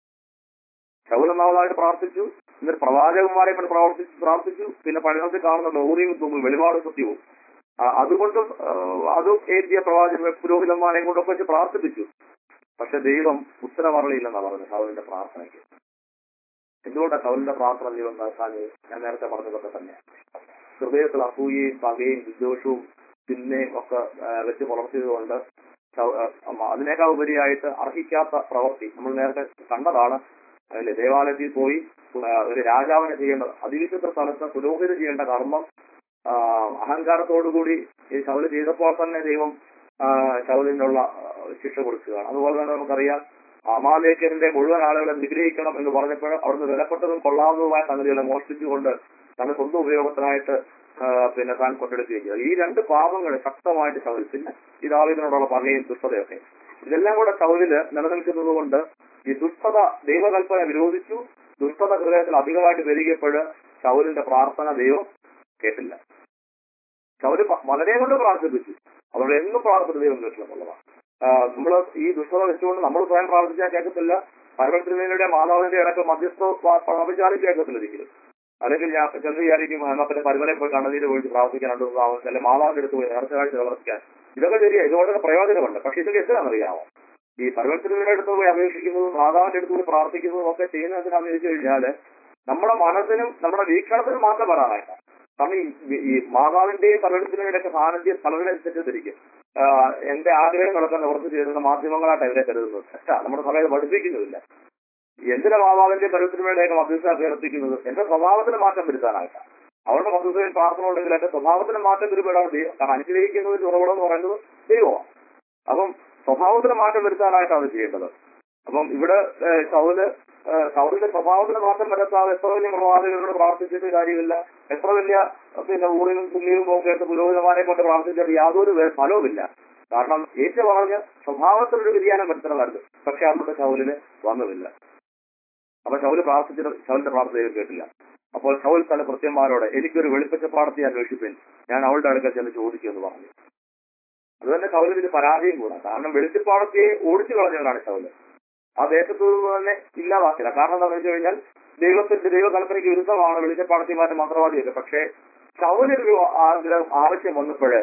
ശൗൽ ഒന്നാമതായിട്ട് പ്രാർത്ഥിച്ചു എന്നിട്ട് പ്രവാചകന്മാരെ കൊണ്ട് പ്രവർത്തിച്ചു പ്രാർത്ഥിച്ചു പിന്നെ പഴയത്തിൽ കാണുന്ന ഊറിയും തുമ്പും വെളിപാട് സത്യവും ആ, അതുകൊണ്ടും ആ, അതും ഏറ്റിയ പ്രവാചക പുരോഹിതന്മാരെ കൊണ്ടൊക്കെ വെച്ച് പ്രാർത്ഥിപ്പിച്ചു പക്ഷെ ദൈവം ഉത്തരമറളിയില്ലെന്നാണ് പറഞ്ഞത് ശൗലിന്റെ പ്രാർത്ഥനയ്ക്ക് എന്തുകൊണ്ടാണ് ശൗലിന്റെ പ്രാർത്ഥന ദൈവം നടത്താഞ്ഞത് ഞാൻ നേരത്തെ പറഞ്ഞതൊക്കെ തന്നെ ഹൃദയത്തിൽ അസൂയയും പകയും വിദ്വേഷവും പിന്നെയും ഒക്കെ ആ, വെച്ച് പുലർത്തിയതുകൊണ്ട് ശൗ- ആ, അമ്മ അതിനേക്കാൾ ഉപരിയായിട്ട് അർഹിക്കാത്ത പ്രവൃത്തി നമ്മൾ നേരത്തെ കണ്ടതാണ് അല്ലേ ദേവാലയത്തിൽ പോയി ആ, ഒരു രാജാവിനെ ചെയ്യേണ്ടത് അതിവിശുദ്ധ സ്ഥലത്ത് പുരോഹിതം ചെയ്യേണ്ട കർമ്മം ആ, അഹങ്കാരത്തോടുകൂടി ഈ ശൗല് ചെയ്തപ്പോൾ തന്നെ ദൈവം ആ, ശൗലിനുള്ള ആ, ശിക്ഷ കൊടുക്കുകയാണ് അതുപോലെ തന്നെ നമുക്കറിയാം അമാലേഖന്റെ മുഴുവൻ ആളുകളെ നിഗ്രഹിക്കണം എന്ന് പറഞ്ഞപ്പോൾ അവിടുന്ന് വിലപ്പെട്ടതും കൊള്ളാവുന്നതുമായ സംഗതികളെ മോഷ്ടിച്ചുകൊണ്ട് തന്റെ സ്വന്തം ഉപയോഗത്തിനായിട്ട് ആ, പിന്നെ താൻ കൊണ്ടെടുക്കുകയും ചെയ്തു ഈ രണ്ട് പാപങ്ങൾ ശക്തമായിട്ട് ശൗൽ പിന്നെ ഈ ദാവീദിനോടുള്ള പകയും ദുഷ്ടതയൊക്കെ ഇതെല്ലാം കൂടെ ശൗലില് നിലനിൽക്കുന്നത് കൊണ്ട് ഈ ദുഷ്ടത ദൈവകൽപ്പന വിരോധിച്ചു ദുഷ്ടത ഹൃദയത്തിൽ അധികമായിട്ട് വരികപ്പോൾ ശൗലിന്റെ പ്രാർത്ഥന ദൈവം കേട്ടില്ല ശൗല് പ- വളരെ കൊണ്ട് പ്രാർത്ഥിപ്പിച്ചു അവരുടെ എന്നും പ്രാർത്ഥന ദൈവം കേട്ടില്ലെന്നുള്ളതാണ് നമ്മൾ ഈ ദുഷ്ടത വെച്ചുകൊണ്ട് നമ്മൾ സ്വയം പ്രാർത്ഥിച്ചാൽ കേൾക്കത്തില്ല പരമത്തിനുവേണ്ടിയുടെ മാതാവിന്റെ ഇടയ്ക്ക് മധ്യസ്ഥ പ്രാപിച്ചാലും കേൾക്കത്തില്ല ഒരിക്കലും അല്ലെങ്കിൽ ഞാൻ ചെന്ന് വിചാരിക്കും മക്കളെ പരിമലെ പോയി കണ്ണുനീര് പോയിട്ട് പ്രാർത്ഥിക്കാനുണ്ട് അല്ലെങ്കിൽ മാതാവിന്റെ അടുത്ത് പോയി നേർച്ച കാഴ്ച പ്രവർത്തിക്കാൻ ഇതൊക്കെ ശരിയാ ഇതുകൊണ്ടൊക്കെ പ്രയോജനമുണ്ട് പക്ഷെ ഇതൊക്കെ എന്തിനാണെന്നറിയാമോ ഈ പരമത്തിനുവേണ്ടിയുടെ അടുത്ത് പോയി അപേക്ഷിക്കുന്നതും മാതാവിന്റെ അടുത്ത് പോയി പ്രാർത്ഥിക്കുന്നതും ഒക്കെ ചെയ്യുന്നതിനാന്ന് ചോദിച്ചു കഴിഞ്ഞാല് നമ്മുടെ മനസ്സിനും നമ്മുടെ വീക്ഷണത്തിനും മാത്രം വരാനായിട്ടാണ് കാരണം ഈ ഈ മാതാവിന്റെയും പരമത്തിനുവേണ്ടിയൊക്കെ സാന്നിധ്യം പലരുടെ തെറ്റിദ്ധരിക്കും ആഹ് എന്റെ ആഗ്രഹം നടക്കാൻ നിവർത്തി ചെയ്യുന്ന മാധ്യമങ്ങളായിട്ട് അവരെ കരുതുന്നത് തെറ്റാ നമ്മുടെ സഭയിൽ പഠിപ്പിക്കുന്നില്ല എന്തിനാ മാതാവിന്റെ പരമത്തിന് വേണ്ടിയൊക്കെ മധ്യസ്ഥ അഭ്യർത്ഥിക്കുന്നത് എന്റെ സ്വഭാവത്തിന് മാറ്റം വരുത്താനായിട്ടാണ് അവരുടെ മധ്യസ്ഥയിൽ പ്രാർത്ഥന ഉണ്ടെങ്കിൽ എന്റെ സ്വഭാവത്തിന് മാറ്റം വരുമ്പോഴാണ് ദൈവം കാരണം അനുഗ്രഹിക്കുന്നതിന് ഉറവിടം എന്ന് പറയുന്നത് ദൈവമാണ് അപ്പം സ്വഭാവത്തിന് മാറ്റം വരുത്താനായിട്ടാണ് ഇത് ചെയ്യേണ്ടത് അപ്പം ഇവിടെ ഏഹ്, ശൗല് ഏഹ്, ശൗലിന്റെ സ്വഭാവത്തിന് മാറ്റം വരുത്താതെ എത്ര വലിയ പ്രവാചകരോട് പ്രാർത്ഥിച്ചിട്ട് കാര്യമില്ല എത്ര വലിയ ഏഹ്, പിന്നെ ഊറിനും തുള്ളിയും ഒക്കെ എടുത്ത് പുരോഹിതന്മാരെ കൊണ്ട് പ്രാർത്ഥിച്ചിട്ട് യാതൊരു വേ- ഫലവുമില്ല കാരണം ഏറ്റു പറഞ്ഞ് സ്വഭാവത്തിലൊരു വ്യതിയാനം വരുത്തണമായിരുന്നു പക്ഷെ അന്നത്തെ ശൗലിന് വന്നതില്ല അപ്പൊ ശൗല് പ്രാർത്ഥിച്ചിട്ട് ശൗലിന്റെ പ്രാർത്ഥന ദൈവം കേട്ടില്ല അപ്പോൾ ശൗൽ തന്റെ കൃത്യന്മാരോട് എനിക്കൊരു വെളിപ്പച്ച പ്രാർത്ഥന അന്വേഷിപ്പിൻ ഞാൻ അവളുടെ അടുക്കൽ ചെന്ന് ചോദിക്കുമെന്ന് പറഞ്ഞു അത് തന്നെ ശൗലിന് ഇത് പരാജയം കൂടാ കാരണം വെളിച്ചപ്പാടത്തെ ഓടിച്ചു കളഞ്ഞവനാണ് ശൗല് ആ ദേശത്തു നിന്ന് തന്നെ ഇല്ലാതാക്കില്ല കാരണം എന്താണെന്ന് വെച്ച് കഴിഞ്ഞാൽ ദൈവത്തിന്റെ ദൈവകൽപ്പനയ്ക്ക് വിരുദ്ധമാണ് വെളിച്ചപ്പാടത്തിമാരുടെ മന്ത്രവാദിയൊക്കെ പക്ഷേ ശൗലൊരു ആഗ്രഹം ആവശ്യം വന്നപ്പോഴ്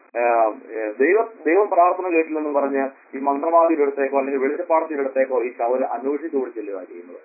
ദൈവം ദൈവം പ്രാർത്ഥന കേട്ടില്ലെന്ന് പറഞ്ഞ് ഈ മന്ത്രവാദിയുടെ അടുത്തേക്കോ അല്ലെങ്കിൽ വെളിച്ചപ്പാടത്തിന്റെ അടുത്തേക്കോ ഈ ശൗല് അന്വേഷിച്ചു കൊടുച്ചില്ല ചെയ്യുന്നത്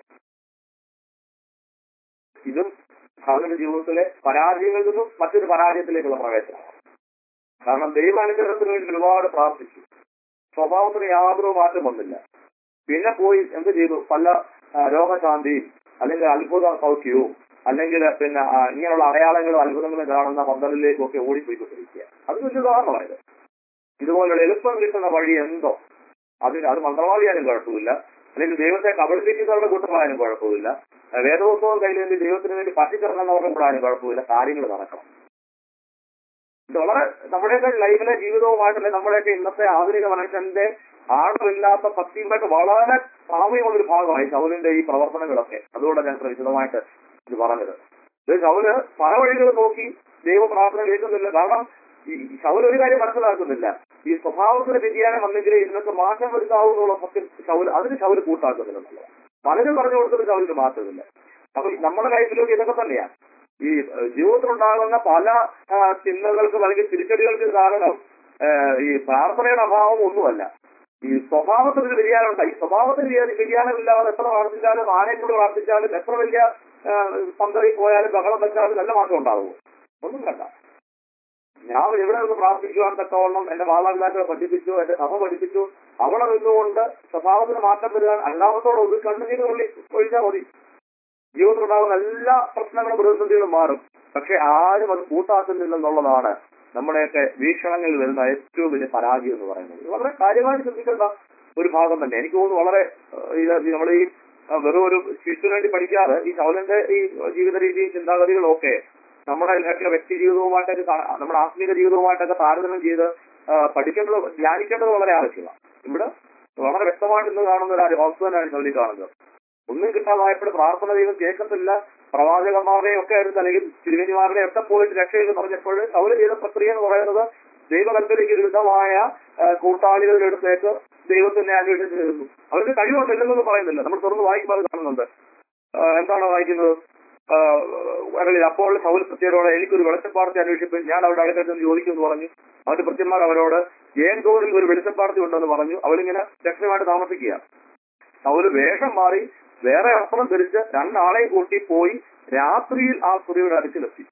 ഇതും ശൗലിന്റെ ജീവിതത്തിലെ പരാജയങ്ങളിൽ നിന്നും മറ്റൊരു പരാജയത്തിലേക്കുള്ള പ്രവേശനമാണ് കാരണം ദൈവാനുഗ്രഹത്തിന് വേണ്ടി ഒരുപാട് പ്രാർത്ഥിച്ചു സ്വഭാവത്തിന് യാതൊരു മാറ്റം വന്നില്ല പിന്നെ പോയി എന്ത് ചെയ്തു പല ആ, രോഗശാന്തിയും അല്ലെങ്കിൽ അത്ഭുത സൗഖ്യവും അല്ലെങ്കിൽ പിന്നെ ആ, ഇങ്ങനെയുള്ള അടയാളങ്ങളും അത്ഭുതങ്ങളും കാണുന്ന പന്തലിലേക്കും ഒക്കെ ഓടിപ്പോയിക്കൊണ്ടിരിക്കുക അത് വലിയ ഉദാഹരണമായത് ഇതുപോലുള്ള എളുപ്പം കിട്ടുന്ന വഴി എന്തോ അതിന് അത് മന്ത്രവാദിയാലും കുഴപ്പമില്ല അല്ലെങ്കിൽ ദൈവത്തെ കബളിപ്പിക്കുന്നവരുടെ കൂട്ടമായാലും കുഴപ്പമില്ല ആ, വേദപുസ്തകം കയ്യിൽ വേണ്ടി ദൈവത്തിന് വേണ്ടി പറ്റിച്ചിറങ്ങുന്നവരുടെ കൂടാനും കുഴപ്പമില്ല കാര്യങ്ങൾ നടക്കണം ഇത് വളരെ നമ്മുടെയൊക്കെ ലൈഫിലെ ജീവിതവുമായിട്ടല്ലേ നമ്മുടെയൊക്കെ ഇന്നത്തെ ആധുനിക മനുഷ്യന്റെ ആഴമില്ലാത്ത ഭക്തിയുമായിട്ട് വളരെ സാമ്യമുള്ള ഒരു ഭാഗമായി ശൗലിന്റെ ഈ പ്രവർത്തനങ്ങളൊക്കെ അതുകൊണ്ടാണ് ഞാൻ ഇത്ര വിശദമായിട്ട് ഇത് പറഞ്ഞത് ഇത് ശൗല് പല വഴികൾ നോക്കി ദൈവ പ്രാർത്ഥന കേൾക്കുന്നില്ല കാരണം ഈ ശൗൽ ഒരു കാര്യം മനസ്സിലാക്കുന്നില്ല ഈ സ്വഭാവത്തിന് വ്യതിയാനം വന്നെങ്കിൽ ഇതിനൊക്കെ മാറ്റം വരുത്താവുന്നുള്ള സത്യം ശൗൽ അതിന് ശൗല് കൂട്ടാക്കുന്നില്ല എന്നുള്ളത് പലരും പറഞ്ഞു കൊടുത്തിട്ട് ശൗലിന് മാറ്റമില്ല അപ്പൊ നമ്മുടെ ലൈഫിലും ഇതൊക്കെ തന്നെയാണ് ഈ ഏഹ്, ജീവിതത്തിലുണ്ടാകുന്ന പല ആ, ചിന്തകൾക്കും അല്ലെങ്കിൽ തിരിച്ചടികൾക്ക് കാരണം ഏഹ്, ഈ പ്രാർത്ഥനയുടെ അഭാവം ഒന്നുമല്ല ഈ സ്വഭാവത്തിന് ഒരു വ്യതിയാനം ഉണ്ട് ഈ സ്വഭാവത്തിന് വ്യതി- വ്യതിയാനമില്ലാതെ എത്ര പ്രാർത്ഥിച്ചാലും ആരെ കൊണ്ട് പ്രാർത്ഥിച്ചാലും എത്ര വലിയ പന്തറിൽ പോയാലും ബഹളം വെച്ചാലും നല്ല മാറ്റം ഉണ്ടാവുമോ ഒന്നും വേണ്ട ഞാൻ എവിടെ നിന്ന് പ്രാർത്ഥിക്കുവാൻ തക്കവണ്ണം എന്റെ മാതാപിതാക്കളെ പഠിപ്പിച്ചു എന്റെ സഭ പഠിപ്പിച്ചു അവിടെ നിന്നുകൊണ്ട് സ്വഭാവത്തിന് മാറ്റം വരുവാൻ അല്ലാമത്തോടെ ഒരു കണ്ണുനീര് കൊള്ളി ഒഴിച്ചാൽ മതി ജീവിതത്തിലുണ്ടാകുന്ന എല്ലാ പ്രശ്നങ്ങളും പ്രതിസന്ധികളും മാറും പക്ഷെ ആരും അത് കൂട്ടാക്കുന്നില്ലെന്നുള്ളതാണ് നമ്മുടെയൊക്കെ വീക്ഷണങ്ങളിൽ വരുന്ന ഏറ്റവും വലിയ പരാജയം എന്ന് പറയുന്നത് ഇത് വളരെ കാര്യമായിട്ട് ചിന്തിക്കേണ്ട ഒരു ഭാഗം തന്നെ എനിക്ക് തോന്നുന്നു വളരെ ഏഹ്, ഇത് നമ്മൾ ഈ ആ, വെറും ഒരു ശിശുവിന് വേണ്ടി പഠിക്കാതെ ഈ ശൗലന്റെ ഈ ജീവിത രീതി ചിന്താഗതികളും ഒക്കെ നമ്മുടെ ഒക്കെ വ്യക്തി ജീവിതവുമായിട്ടൊക്കെ താ- നമ്മുടെ ആത്മീക ജീവിതവുമായിട്ടൊക്കെ താരതമ്യം ചെയ്ത് ആ, പഠിക്കേണ്ടത് ധ്യാനിക്കേണ്ടത് വളരെ ആവശ്യമാണ് ഇവിടെ വളരെ വ്യക്തമായിട്ട് ഇന്ന് കാണുന്ന ഒരു അവസ്ഥ തന്നെയാണ് ശൗലി കാണുന്നത് ഒന്നും കിട്ടാതായപ്പോൾ പ്രാർത്ഥന ദൈവം കേൾക്കത്തില്ല പ്രവാചകന്മാരുടെയും ഒക്കെ ആയിരുന്നു അല്ലെങ്കിൽ തിരുവനിമാരുടെ ഒക്കെ പോയിട്ട് രക്ഷയെന്ന് പറഞ്ഞപ്പോൾ അവര് ചെയ്ത പ്രക്രിയ എന്ന് പറയുന്നത് ദൈവകൽപ്പനയ്ക്ക് വിരുദ്ധമായ ആ, കൂട്ടാളികളുടെ അടുത്തേക്ക് ദൈവത്തിന്റെ അന്വേഷണം ചെയ്യുന്നു അവർക്ക് കഴിവുണ്ടില്ലെന്നൊന്നും പറയുന്നില്ല നമ്മൾ തുറന്ന് വായിക്കുമ്പോൾ അത് കാണുന്നുണ്ട് ആ, എന്താണ് വായിക്കുന്നത് ആ, അല്ലെങ്കിൽ അപ്പോൾ സൗൽ പ്രത്യേകതയോടെ എനിക്കൊരു വെളിച്ചപ്പാടത്തെ അന്വേഷിപ്പിൽ ഞാൻ അവിടെ അടുത്തെന്ന് ചോദിക്കുമെന്ന് പറഞ്ഞു അവരുടെ ഭൃത്യന്മാർ അവരോട് ഏൻകോറിൽ ഒരു വെളിച്ചപ്പാടത്തി ഉണ്ടെന്ന് പറഞ്ഞു അവളിങ്ങനെ രക്ഷമായിട്ട് താമസിക്കുക സൗല് വേഷം മാറി വേറെ വസ്ത്രം ധരിച്ച് രണ്ടാളെയും കൂട്ടി പോയി രാത്രിയിൽ ആ സ്ത്രീയുടെ അടുക്കിലെത്തി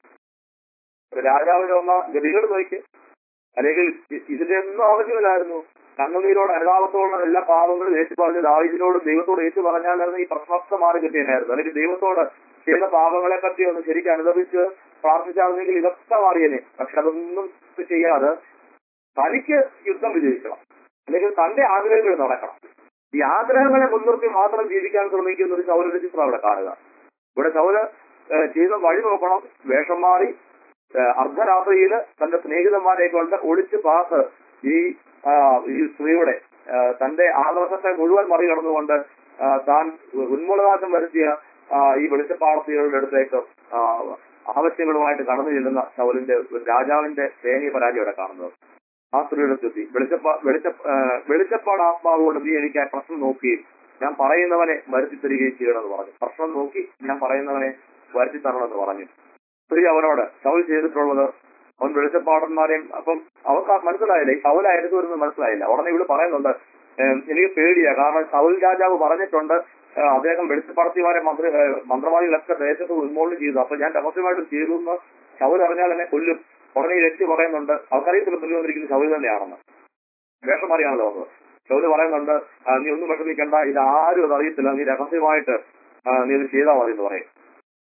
രാജാവിന്റെ ഒന്ന ഗതികൾ നോക്കി അല്ലെങ്കിൽ ഇ- ഇതിന്റെ ഒന്നും ആവശ്യമില്ലായിരുന്നു കണ്ണുനീരോട് അനുതാപത്തോടുള്ള എല്ലാ പാപങ്ങളും ഏറ്റു പറഞ്ഞ് ദാവിദിനോട് ദൈവത്തോട് ഏറ്റു പറഞ്ഞാലായിരുന്നു ഈ പ്രശ്നമൊക്കെ മാറി കിട്ടിയായിരുന്നു അല്ലെങ്കിൽ ദൈവത്തോട് ചെയ്ത പാപങ്ങളെ പറ്റി ഒന്ന് ശരിക്കും അനുദപിച്ച് പ്രാർത്ഥിച്ചാണെങ്കിൽ ഇതൊക്കെ മാറിയേനെ പക്ഷെ അതൊന്നും ചെയ്യാതെ തനിക്ക് യുദ്ധം വിജയിക്കണം അല്ലെങ്കിൽ തന്റെ ആഗ്രഹങ്ങൾ നടക്കണം ഈ ആഗ്രഹങ്ങളെ മുൻനിർത്തി മാത്രം ജീവിക്കാൻ ശ്രമിക്കുന്ന ഒരു ചൗരന്റെ ചിത്രം അവിടെ കാണുക ഇവിടെ ചൗര് ഏഹ്, ചെയ്ത വഴി നോക്കണം വേഷം മാറി ഏഹ്, അർദ്ധരാത്രിയിൽ തന്റെ സ്നേഹിതന്മാരെ കൊണ്ട് ഒളിച്ച് പാസ് ഈ ആ, ഈ സ്ത്രീയുടെ ഏഹ്, തന്റെ ആദർശത്തെ മുഴുവൻ മറികടന്നുകൊണ്ട് ആ, താൻ ഉന്മൂലനാശം വരുത്തിയ ആ, ഈ വെളിച്ചപ്പാടത്തികളുടെ അടുത്തേക്ക് ആ, ആവശ്യങ്ങളുമായിട്ട് കടന്നു ചെല്ലുന്ന ശൗലിന്റെ ഒരു രാജാവിന്റെ സേനീയ പരാജയം ഇവിടെ കാണുന്നത് ആ സ്ത്രീയുടെ സ്ഥിതി വെളിച്ചപ്പാ വെളിച്ച ആ, വെളിച്ചപ്പാട് ആത്മാവ് കൊണ്ട് നീ എനിക്ക് ആ പ്രശ്നം നോക്കുകയും ഞാൻ പറയുന്നവനെ വരുത്തി തരികയും ചെയ്യണമെന്ന് പറഞ്ഞു പ്രശ്നം നോക്കി ഞാൻ പറയുന്നവനെ വരുത്തി തരണമെന്ന് പറഞ്ഞു സ്ത്രീ അവനോട് ശൗൽ ചെയ്തിട്ടുള്ളത് അവൻ വെളിച്ചപ്പാടന്മാരെയും അപ്പം അവർക്ക് ആ മനസ്സിലായില്ല ഈ ശൗലായിരുന്നു എന്ന് മനസ്സിലായില്ല ഉടനെ ഇവിടെ പറയുന്നുണ്ട് ഏം, എനിക്ക് പേടിയാ കാരണം ശൗൽ രാജാവ് പറഞ്ഞിട്ടുണ്ട് ഏ, അദ്ദേഹം വെളിച്ചപ്പാടത്തിമാരെ മന്ത്രി ഏ, മന്ത്രവാദികളൊക്കെ ദേശത്ത് ഉന്മൂലനം ചെയ്തു അപ്പൊ ഞാൻ രഹസ്യമായിട്ട് ചെയ്തു എന്ന് ശൗൽ അറിഞ്ഞാൽ എന്നെ കൊല്ലും ഉടനെ ഈ വ്യക്തി പറയുന്നുണ്ട് അവർക്കറിയത്തില്ല തുല്യം വന്നിരിക്കുന്നത് ശൗൽ തന്നെയാണെന്ന് വേഷം മാറിയാണല്ലോ വന്നത് ശൗല് പറയുന്നുണ്ട് ആ, നീ ഒന്നും വിഷമിക്കണ്ട ഇത് ആരും അത് അറിയത്തില്ല നീ രഹസ്യമായിട്ട് ആ, നീ ഇത് ചെയ്താൽ മതി എന്ന് പറയും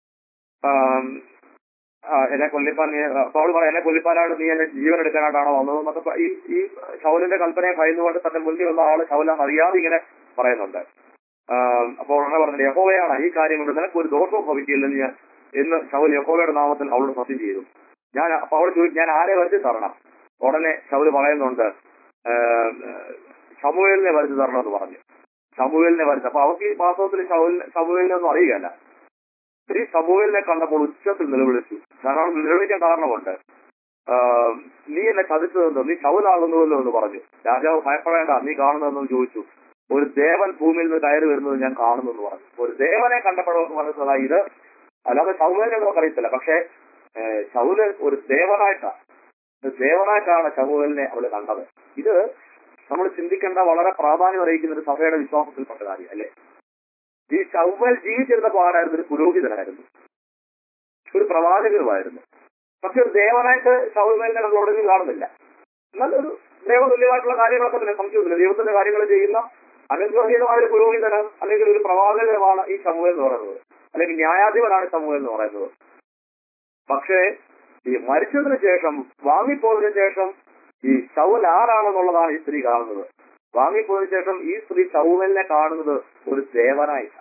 ആം, ആ, എന്നെ കൊല്ലിപ്പാൻ നീ അപ്പോൾ അവള് പറയാം എന്നെ കൊല്ലിപ്പാനായിട്ട് നീ എന്നെ ജീവൻ എടുക്കാനായിട്ടാണോ വന്നത് എന്നൊക്കെ പ- ഈ ഈ ശൗലിന്റെ കൽപ്പനയെ ഭയന്നുകൊണ്ട് തന്റെ മുന്നിൽ വന്ന ആള് ശൗലാൻ അറിയാതെ ഇങ്ങനെ പറയുന്നുണ്ട് ആം, അപ്പോൾ ഉടനെ പറഞ്ഞത് യഹോവയാണ് ഈ കാര്യം കൊണ്ട് നിനക്ക് ഒരു ദോഷവും ഭവിക്കില്ലെന്ന് ഞാൻ എന്ന് ശൗൽ യഹോവയുടെ നാമത്തിൽ അവളോട് സത്യം ചെയ്തു ഞാൻ അപ്പൊ അവൾ ചോദിച്ചു ഞാൻ ആരെ വരുത്തി തരണം ഉടനെ ശൗല് പറയുന്നുണ്ട് ആം, ശമുവേലിനെ വരുത്തി തരണം എന്ന് പറഞ്ഞു ശമുവേലിനെ വരുത്തി അപ്പൊ അവർക്ക് ഈ വാസ്തവത്തിൽ ശൗലിനെ ശമുവേലിനെ ഒന്നും അറിയുകയല്ല സ്ത്രീ സമൂഹലിനെ കണ്ടപ്പോൾ ഉച്ചത്തിൽ നിലവിളിച്ചു കാരണം നിലവിളിക്കാൻ കാരണമുണ്ട് ആഹ് നീ എന്നെ ചതിച്ചതെന്തോ നീ ശൗലാകുന്നുവല്ലോ എന്ന് പറഞ്ഞു രാജാവ് ഭയപ്പെടേണ്ട നീ കാണുന്നതെന്ന് ചോദിച്ചു ഒരു ദേവൻ ഭൂമിയിൽ നിന്ന് കയറി വരുന്നത് ഞാൻ കാണുന്നു എന്ന് പറഞ്ഞു ഒരു ദേവനെ കണ്ടപ്പോഴോ മനസ്സിലായി ഇത് അല്ലാതെ ശൗലിനെ നമുക്ക് അറിയത്തില്ല പക്ഷേ ഏഹ് ശൗല് ഒരു ദേവനായിട്ടാണ് ഒരു ദേവനായിട്ടാണ് ശമുവേലിനെ അവള് കണ്ടത് ഇത് നമ്മൾ ചിന്തിക്കേണ്ട വളരെ പ്രാധാന്യം അറിയിക്കുന്ന ഒരു സഭയുടെ വിശ്വാസത്തിൽപ്പെട്ട കാര്യം അല്ലേ ഈ ശൗമൽ ജീവിച്ചിരുന്നപ്പോൾ ആരായിരുന്നു ഒരു പുരോഹിതനായിരുന്നു ഒരു പ്രവാചകനുമായിരുന്നു പക്ഷെ ഒരു ദേവനായിട്ട് ശൗമലിനെ നമ്മൾ ഉടനെ കാണുന്നില്ല എന്നാൽ ഒരു ദേവതുല്യമായിട്ടുള്ള കാര്യങ്ങളൊക്കെ തന്നെ സംശയമില്ല ദൈവത്തിന്റെ കാര്യങ്ങൾ ചെയ്യുന്ന അനുഗ്രഹീതമായ ഒരു പുരോഹിതനാണ് അല്ലെങ്കിൽ ഒരു പ്രവാചകനുമാണ് ഈ സമൂഹം എന്ന് പറയുന്നത് അല്ലെങ്കിൽ ന്യായാധിപനാണ് സമൂഹം എന്ന് പറയുന്നത് പക്ഷേ ഈ മരിച്ചതിന് ശേഷം വാങ്ങിപ്പോയതിനു ശേഷം ഈ ശൗൽ ആരാണെന്നുള്ളതാണ് ഈ സ്ത്രീ കാണുന്നത് വാങ്ങിപ്പോയതിനു ശേഷം ഈ സ്ത്രീ ശൗവലിനെ കാണുന്നത് ഒരു ദേവനായിട്ടാണ്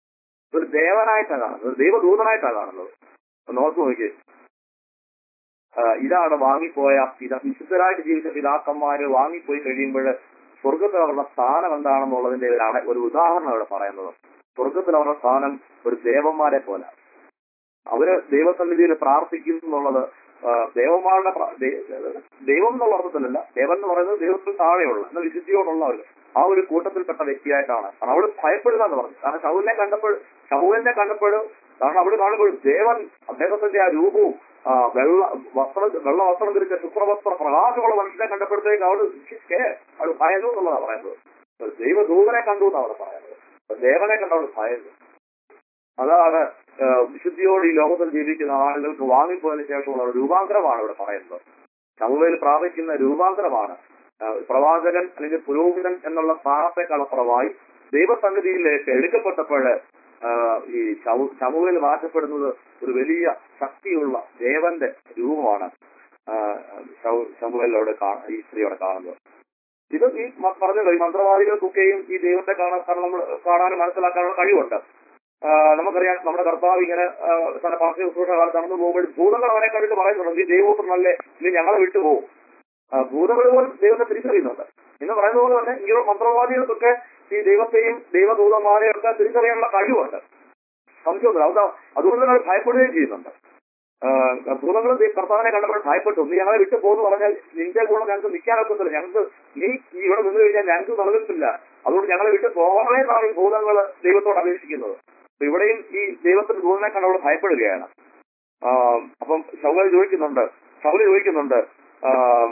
ഒരു ദേവനായിട്ടാണ് കാണുന്നത് ഒരു ദൈവദൂതനായിട്ടാണ് കാണുന്നത് ഒന്ന് ഓർത്ത് നോക്കി ആ, ഇതാണ് വാങ്ങിപ്പോയ പിത വിശുദ്ധരായിട്ട് ജീവിച്ച പിതാക്കന്മാര് വാങ്ങിപ്പോയി കഴിയുമ്പോൾ സ്വർഗത്തിൽ അവരുടെ സ്ഥാനം എന്താണെന്നുള്ളതിന്റെ ഒരു അട- ഒരു ഉദാഹരണം ഇവിടെ പറയുന്നത് സ്വർഗത്തിൽ അവരുടെ സ്ഥാനം ഒരു ദേവന്മാരെ പോലെ അവര് ദൈവസന്നിധിയിൽ പ്രാർത്ഥിക്കുന്നു എന്നുള്ളത് ആ, ദേവന്മാരുടെ പ്ര- ദൈ- ദൈവം എന്നുള്ള അർത്ഥത്തിലല്ല ദേവൻ എന്ന് പറയുന്നത് ദൈവത്തിൽ താഴെയുള്ള എന്ന വിശുദ്ധിയോടുള്ളവർ ആ ഒരു കൂട്ടത്തിൽപ്പെട്ട വ്യക്തിയായിട്ടാണ് കാരണം അവള് ഭയപ്പെടുക എന്ന് പറഞ്ഞു കാരണം ശൗലിനെ കണ്ടപ്പോൾ ശൗലിനെ കണ്ടപ്പോൾ കാരണം അവിടെ കാണുമ്പോൾ ദേവൻ അദ്ദേഹത്തിന്റെ ആ രൂപവും ആ, വെള്ള വസ്ത്രം വെള്ള വസ്ത്രം ധരിച്ച ശുക്രവസ്ത്ര പ്രകാശമുള്ള മനുഷ്യനെ കണ്ടപ്പോഴത്തേക്ക് അവള് ഛേ, അവള് ഭയന്നു എന്നുള്ളതാണ് പറയുന്നത് ഒരു ദൈവദൂതനെ കണ്ടു എന്നാണ് അവിടെ പറയുന്നത് അപ്പൊ ദേവനെ കണ്ട് അവൾ ഭയന്നു അതാണ് ആ, വിശുദ്ധിയോട് ഈ ലോകത്തിൽ ജീവിക്കുന്ന ആളുകൾക്ക് വാങ്ങിപ്പോയതിനു ശേഷമുള്ള ഒരു രൂപാന്തരമാണ് ഇവിടെ പറയുന്നത് ചമുവയിൽ പ്രാപിക്കുന്ന രൂപാന്തരമാണ് ആ, പ്രവാചകൻ അല്ലെങ്കിൽ പുരോഹിതൻ എന്നുള്ള സ്ഥാനത്തെക്കാൾ അപ്പുറമായി ദൈവസന്നിധിയിലേക്ക് എടുക്കപ്പെട്ടപ്പോൾ ആ, ഈ ചമു ചമുവയിൽ മാറ്റപ്പെടുന്നത് ഒരു വലിയ ശക്തിയുള്ള ദേവന്റെ രൂപമാണ് ആ, ശമു- ശമുവേലിലൂടെ കാ- ഈ സ്ത്രീയോടെ കാണുന്നത് ഇത് ഈ മ- പറഞ്ഞല്ലോ ഈ മന്ത്രവാദികൾക്കൊക്കെയും ഈ ദൈവത്തെ കാണാൻ കാരണം നമ്മൾ കാണാനും മനസ്സിലാക്കാനുള്ള കഴിവുണ്ട് ആ, നമുക്കറിയാം നമ്മുടെ കർത്താവ് ഇങ്ങനെ ആ, തന്റെ പാർട്ടി ശുശ്രൂഷ കാലത്ത് നടന്നു പോകുമ്പോൾ ഭൂതങ്ങൾ അവനെ കണ്ടിട്ട് പറയുന്നുണ്ട് ഈ ദൈവപുത്രനല്ലേ ഇനി ഞങ്ങളെ വിട്ടുപോകും ആ, ഭൂതങ്ങൾ പോലും ദൈവത്തെ തിരിച്ചറിയുന്നുണ്ട് എന്ന് പറയുന്ന പോലെ തന്നെ ഈ മന്ത്രവാദികൾക്കൊക്കെ ഈ ദൈവത്തെയും ദൈവദൂതന്മാരെയും ഒക്കെ തിരിച്ചറിയാനുള്ള കഴിവുണ്ട് സംശയമൊന്നുമില്ല അത് അതുകൊണ്ട് തന്നെ അവർ ഭയപ്പെടുകയും ചെയ്യുന്നുണ്ട് ഭൂതങ്ങൾ കർത്താവിനെ കണ്ടപ്പോൾ ഭയപ്പെട്ടു നീ ഞങ്ങളെ വിട്ടു പോകുന്നു പറഞ്ഞാൽ നിന്റെ കൂടെ ഞങ്ങൾക്ക് നിൽക്കാനൊക്കത്തില്ല ഞങ്ങൾക്ക് നീ ഈ ഇവിടെ നിന്ന് കഴിഞ്ഞാൽ ഞങ്ങൾക്ക് നിലനിൽപ്പില്ല അതുകൊണ്ട് ഞങ്ങളെ വിട്ട് പോകണേ എന്നാണ് ഈ ഭൂതങ്ങൾ ദൈവത്തോട് അപേക്ഷിക്കുന്നത് അപ്പൊ ഇവിടെയും ഈ ദൈവത്തിന്റെ ഭൂതനെ കണ്ടവൾ ഭയപ്പെടുകയാണ് ആ, അപ്പം ശൗല ചോദിക്കുന്നുണ്ട് ശൗല ചോദിക്കുന്നുണ്ട് ആ,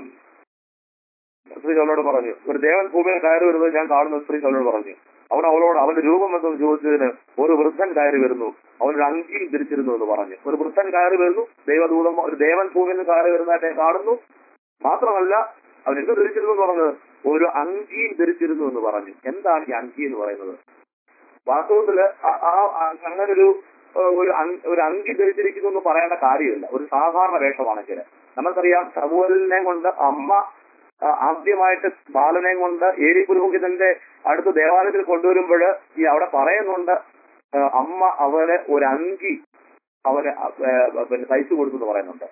സ്ത്രീ അവളോട് പറഞ്ഞു ഒരു ദേവൻ ഭൂമിയിൽ കയറി വരുന്നത് ഞാൻ കാണുന്ന സ്ത്രീ അവളോട് പറഞ്ഞു അവൻ അവളോട് അവന്റെ രൂപം എന്തെന്ന് ചോദിച്ചതിന് ഒരു വൃദ്ധൻ കയറി വരുന്നു അവനൊരു അങ്കിയും ധരിച്ചിരുന്നു എന്ന് പറഞ്ഞു ഒരു വൃദ്ധൻ കയറി വരുന്നു ദൈവദൂതം ഒരു ദേവൻ ഭൂമിയിൽ നിന്ന് കയറി വരുന്നതായിട്ട് ഞാൻ കാണുന്നു മാത്രമല്ല അവൻ എന്ത് ധരിച്ചിരുന്നു എന്ന് പറഞ്ഞത് ഒരു അങ്കിയും ധരിച്ചിരുന്നു എന്ന് പറഞ്ഞു എന്താണ് ഈ അങ്കി എന്ന് പറയുന്നത് വാസ്തവത്തില് ആ- ആ- ആ- അങ്ങനെ ഒരു ഏഹ്, ഒരു അങ്- ഒരു അങ്കി ധരിച്ചിരിക്കുന്നു എന്ന് പറയേണ്ട കാര്യമില്ല ഒരു സാധാരണ വേഷമാണെങ്കിൽ നമുക്കറിയാം സമൂഹലിനെ കൊണ്ട് അമ്മ ആ, ആദ്യമായിട്ട് ബാലനെ കൊണ്ട് ഏരി പുരോഹിതന്റെ അടുത്ത് ദേവാലയത്തിൽ കൊണ്ടുവരുമ്പോൾ ഈ അവിടെ പറയുന്നുണ്ട് ആ, അമ്മ അവന് ഒരു അങ്കി അവന് അ- ഏ, പിന്നെ തയ്ച്ചു കൊടുത്തു എന്ന് പറയുന്നുണ്ട്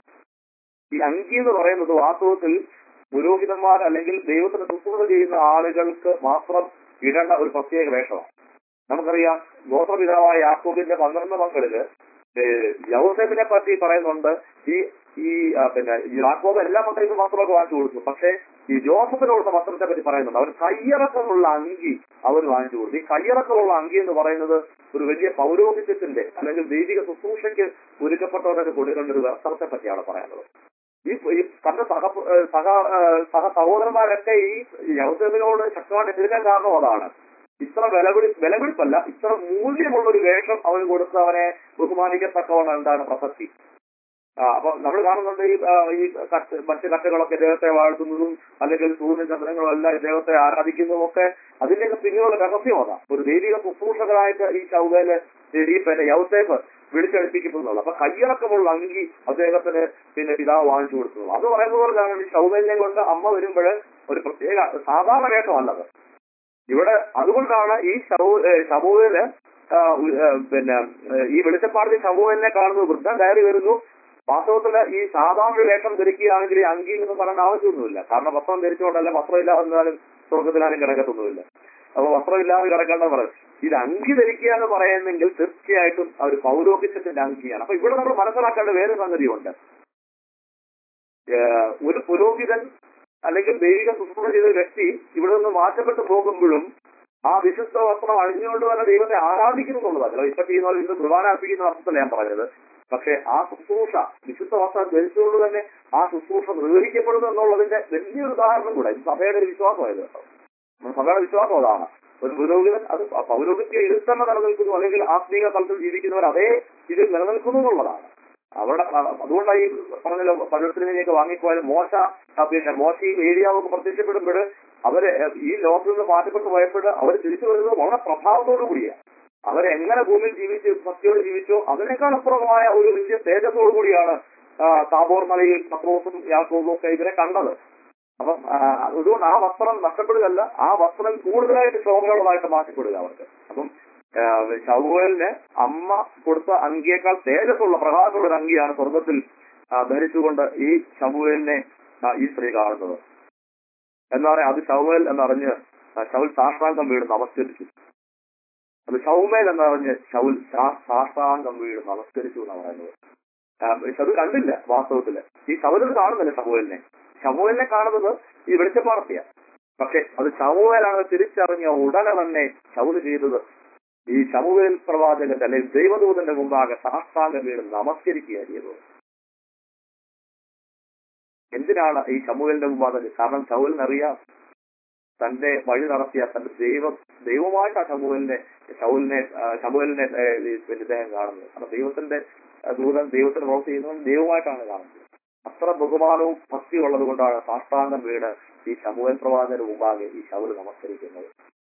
ഈ അങ്കി എന്ന് പറയുന്നത് വാസ്തവത്തിൽ പുരോഹിതന്മാർ അല്ലെങ്കിൽ ദൈവത്തിന് ശുശ്രൂഷ ചെയ്യുന്ന ആളുകൾക്ക് മാത്രം ഇടേണ്ട ഒരു പ്രത്യേക വേഷമാണ് നമുക്കറിയാം ഗോത്രപിതാവായ യാക്കോബിന്റെ പന്ത്രണ്ട് മക്കളില് യൗസേഫിനെ പറ്റി പറയുന്നുണ്ട് ഈ ഈ ആ, പിന്നെ ഈ യാക്കോബ് എല്ലാ മക്കൾക്കും വസ്ത്രമൊക്കെ വാങ്ങിച്ചു കൊടുത്തു പക്ഷേ ഈ ജോസഫിന് കൊടുത്ത വസ്ത്രത്തെ പറ്റി പറയുന്നുണ്ട് അവൻ കയ്യിറക്കമുള്ള അങ്കി അവൻ വാങ്ങിച്ചു കൊടുത്തു ഈ കയ്യിറക്കമുള്ള അങ്കി എന്ന് പറയുന്നത് ഒരു വലിയ പൗരോഹിത്യത്തിന്റെ അല്ലെങ്കിൽ ദൈവിക ശുശ്രൂഷയ്ക്ക് ഒരുക്കപ്പെട്ടവരൊക്കെ കൊടുക്കേണ്ട ഒരു വസ്ത്രത്തെ പറ്റിയാണ് പറയുന്നത് ഈ ഈ തന്റെ സഹ ഏഹ് സഹ ഏഹ് സഹ സഹോദരന്മാരൊക്കെ ഈ യൗസേഫിനോട് ശക്തമായിട്ട് എതിർക്കാൻ കാരണം അതാണ് ഇത്ര വിലപിടി വിലപിടിപ്പല്ല ഇത്ര മൂല്യമുള്ള ഒരു വേഷം അവന് കൊടുത്ത് അവനെ ബഹുമാനിക്കത്തക്കവണ്ണം എന്താണ് പ്രസക്തി ആ, അപ്പൊ നമ്മൾ കാണുന്നുണ്ട് ഈ ആ, ഈ കത്ത് മറ്റ് കത്തുകളൊക്കെ ഇദ്ദേഹത്തെ വാഴ്ത്തുന്നതും അല്ലെങ്കിൽ സൂര്യൻ ചന്ദ്രങ്ങളും എല്ലാം ഇദ്ദേഹത്തെ ആരാധിക്കുന്നതും ഒക്കെ അതിന്റെയൊക്കെ പിന്നിലുള്ള രഹസ്യം അതാണ് ഒരു ദൈവിക ശുശ്രൂഷകരായിട്ട് ഈ ചൗകയില് ഈ പിന്നെ യൗസേഫ് വിളിച്ചടിപ്പിക്കപ്പെടുന്നുള്ളൂ അപ്പൊ കയ്യിറക്കമുള്ള അങ്കി അദ്ദേഹത്തിന് പിന്നെ പിതാവ് വാങ്ങിച്ചു കൊടുക്കുന്നു അത് പറയുന്നത് പോലെ തന്നെ ഈ ചൗകലിനെ കൊണ്ട് അമ്മ വരുമ്പോൾ ഒരു പ്രത്യേക സാധാരണ വേഷമല്ലത് ഇവിടെ അതുകൊണ്ടാണ് ഈ സമൂഹത്തില് പിന്നെ ഏഹ് ഈ വെളിച്ചപ്പാടിൽ സമൂഹത്തിനെ കാണുന്നത് വൃദ്ധം കയറി വരുന്നു വാസ്തവത്തില് ഈ സാധാരണ വേഷം ധരിക്കുകയാണെങ്കിൽ ഈ അങ്കി എന്ന് പറയേണ്ട ആവശ്യമൊന്നുമില്ല കാരണം വസ്ത്രം ധരിച്ചുകൊണ്ടല്ല വസ്ത്രമില്ലാതെ എന്നാലും സ്വർഗത്തിലാരും കിടക്കത്തൊന്നുമില്ല അപ്പൊ വസ്ത്രമില്ലാതെ കിടക്കേണ്ട പറയും ഇത് അങ്കി ധരിക്കുക എന്ന് പറയുന്നെങ്കിൽ തീർച്ചയായിട്ടും ആ ഒരു പൗരോഹിത്യത്തിന്റെ അങ്കിയാണ് അപ്പൊ ഇവിടെ നമ്മൾ മനസ്സിലാക്കേണ്ട വേറെ സംഗതിയുണ്ട് ഏഹ് ഒരു പുരോഹിതൻ അല്ലെങ്കിൽ ദൈവിക ശുശ്രൂഷ ചെയ്ത ഒരു വ്യക്തി ഇവിടെ നിന്ന് മാറ്റപ്പെട്ടു പോകുമ്പോഴും ആ വിശുദ്ധ വസ്ത്രം അണിഞ്ഞുകൊണ്ട് തന്നെ ദൈവത്തെ ആരാധിക്കുന്നു എന്നുള്ളതല്ല ഇപ്പൊ ചെയ്യുന്ന പോലെ ഇന്ന് കുർബാന അർപ്പിക്കുന്ന അർത്ഥത്തില്ല ഞാൻ പറഞ്ഞത് പക്ഷെ ആ ശുശ്രൂഷ വിശുദ്ധ വസ്ത്രം ധരിച്ചുകൊണ്ട് തന്നെ ആ ശുശ്രൂഷ നിർവഹിക്കപ്പെടുന്നു എന്നുള്ളതിന്റെ വലിയൊരു ഉദാഹരണം കൂടെ ഇത് സഭയുടെ ഒരു വിശ്വാസമായത് കേട്ടോ നമ്മുടെ സഭയുടെ വിശ്വാസം അതാണ് ഒരു പുരോഹിതൻ അത് പൗരോഹിത്യ ഇതിൽ തന്നെ നിലനിൽക്കുന്നു അല്ലെങ്കിൽ ആത്മീയ തലത്തിൽ ജീവിക്കുന്നവർ അതേ ഇതിൽ നിലനിൽക്കുന്നു എന്നുള്ളതാണ് അവിടെ അ- അതുകൊണ്ടാണ് ഈ പറഞ്ഞല്ലോ പലയിടത്തിലേക്ക് വാങ്ങിപ്പോയാലും മോശ ആ, പിന്നെ മോശയും ഏരിയാവൊക്കെ പ്രത്യക്ഷപ്പെടുമ്പോൾ അവര് ഈ ലോകത്തിൽ നിന്ന് മാറ്റപ്പെട്ടു പോയപ്പോൾ അവർ തിരിച്ചു വരുന്നത് വളരെ പ്രഭാവത്തോടു കൂടിയാണ് അവരെങ്ങനെ ഭൂമിയിൽ ജീവിച്ച് ഭക്തിയോട് ജീവിച്ചോ അതിനേക്കാൾ അപ്പുറമായ ഒരു വലിയ തേജസ്സോടു കൂടിയാണ് ആ, താബോർ മലയിൽ പത്രോസും യാക്കോബും ഒക്കെ ഇവരെ കണ്ടത് അപ്പം ആ, അതുകൊണ്ട് ആ വസ്ത്രം നഷ്ടപ്പെടുകയല്ല ആ വസ്ത്രം കൂടുതലായിട്ട് ശോഭയുള്ളതായിട്ട് മാറ്റപ്പെടുക അവർക്ക് അപ്പം ഷൗവലിന് അമ്മ കൊടുത്ത അങ്കിയേക്കാൾ തേജസ്സുള്ള പ്രകാശമുള്ള ഒരു അങ്കിയാണ് സ്വർഗത്തിൽ ആ, ധരിച്ചുകൊണ്ട് ഈ ശമുവേലിനെ ആ, ഈ സ്ത്രീ കാണുന്നത് എന്താ പറയാ അത് ശൗമേൽ എന്നറിഞ്ഞ് ആ, ശൗൽ സാഷ്ടാംഗം വീട് നമസ്കരിച്ചു അത് ശൗമേൽ എന്നറിഞ്ഞ് ശൗൽ സാ- സാഷ്ടാംഗം വീട് നമസ്കരിച്ചു എന്നാണ് പറയുന്നത് ആ, അത് കണ്ടില്ല വാസ്തവത്തില് ഈ ശൗലിന് കാണുന്നില്ല ശമുവേലിനെ ശമുവേലിനെ കാണുന്നത് ഈ വെളിച്ചപ്പാർത്തിയ പക്ഷെ അത് ശമുവേലാണ് തിരിച്ചറിഞ്ഞ ഉടനെ തന്നെ ശൗല് ചെയ്തത് ഈ ശമുവേൽ പ്രവാചകന്റെ അല്ലെങ്കിൽ ദൈവദൂതന്റെ മുമ്പാകെ സാഷ്ടാംഗം വീട് നമസ്കരിക്കുകയാണ് ചെയ്തത് എന്തിനാണ് ഈ ശമുവേലിന്റെ മുമ്പാകെ കാരണം ശൗലിനറിയാം തന്റെ വഴി നടത്തിയ തന്റെ ദൈവം ദൈവമായിട്ടാണ് ശമുവേലിനെ ശൗലിനെ ആ, ശമുവേലിനെ ഏ, ഈ പിന്നെ ഇദ്ദേഹം കാണുന്നത് കാരണം ദൈവത്തിന്റെ ആ, ദൂതൻ ദൈവത്തിന് പ്രവർത്തി ചെയ്യുന്നവൻ ദൈവമായിട്ടാണ് കാണുന്നത് അത്ര ബഹുമാനവും ഭക്തിയും ഉള്ളത് കൊണ്ടാണ് സാഷ്ടാംഗം വീട് ഈ ശമുവേൽ പ്രവാചകന് മുമ്പാകെ ഈ ശൗല് നമസ്കരിക്കുന്നത്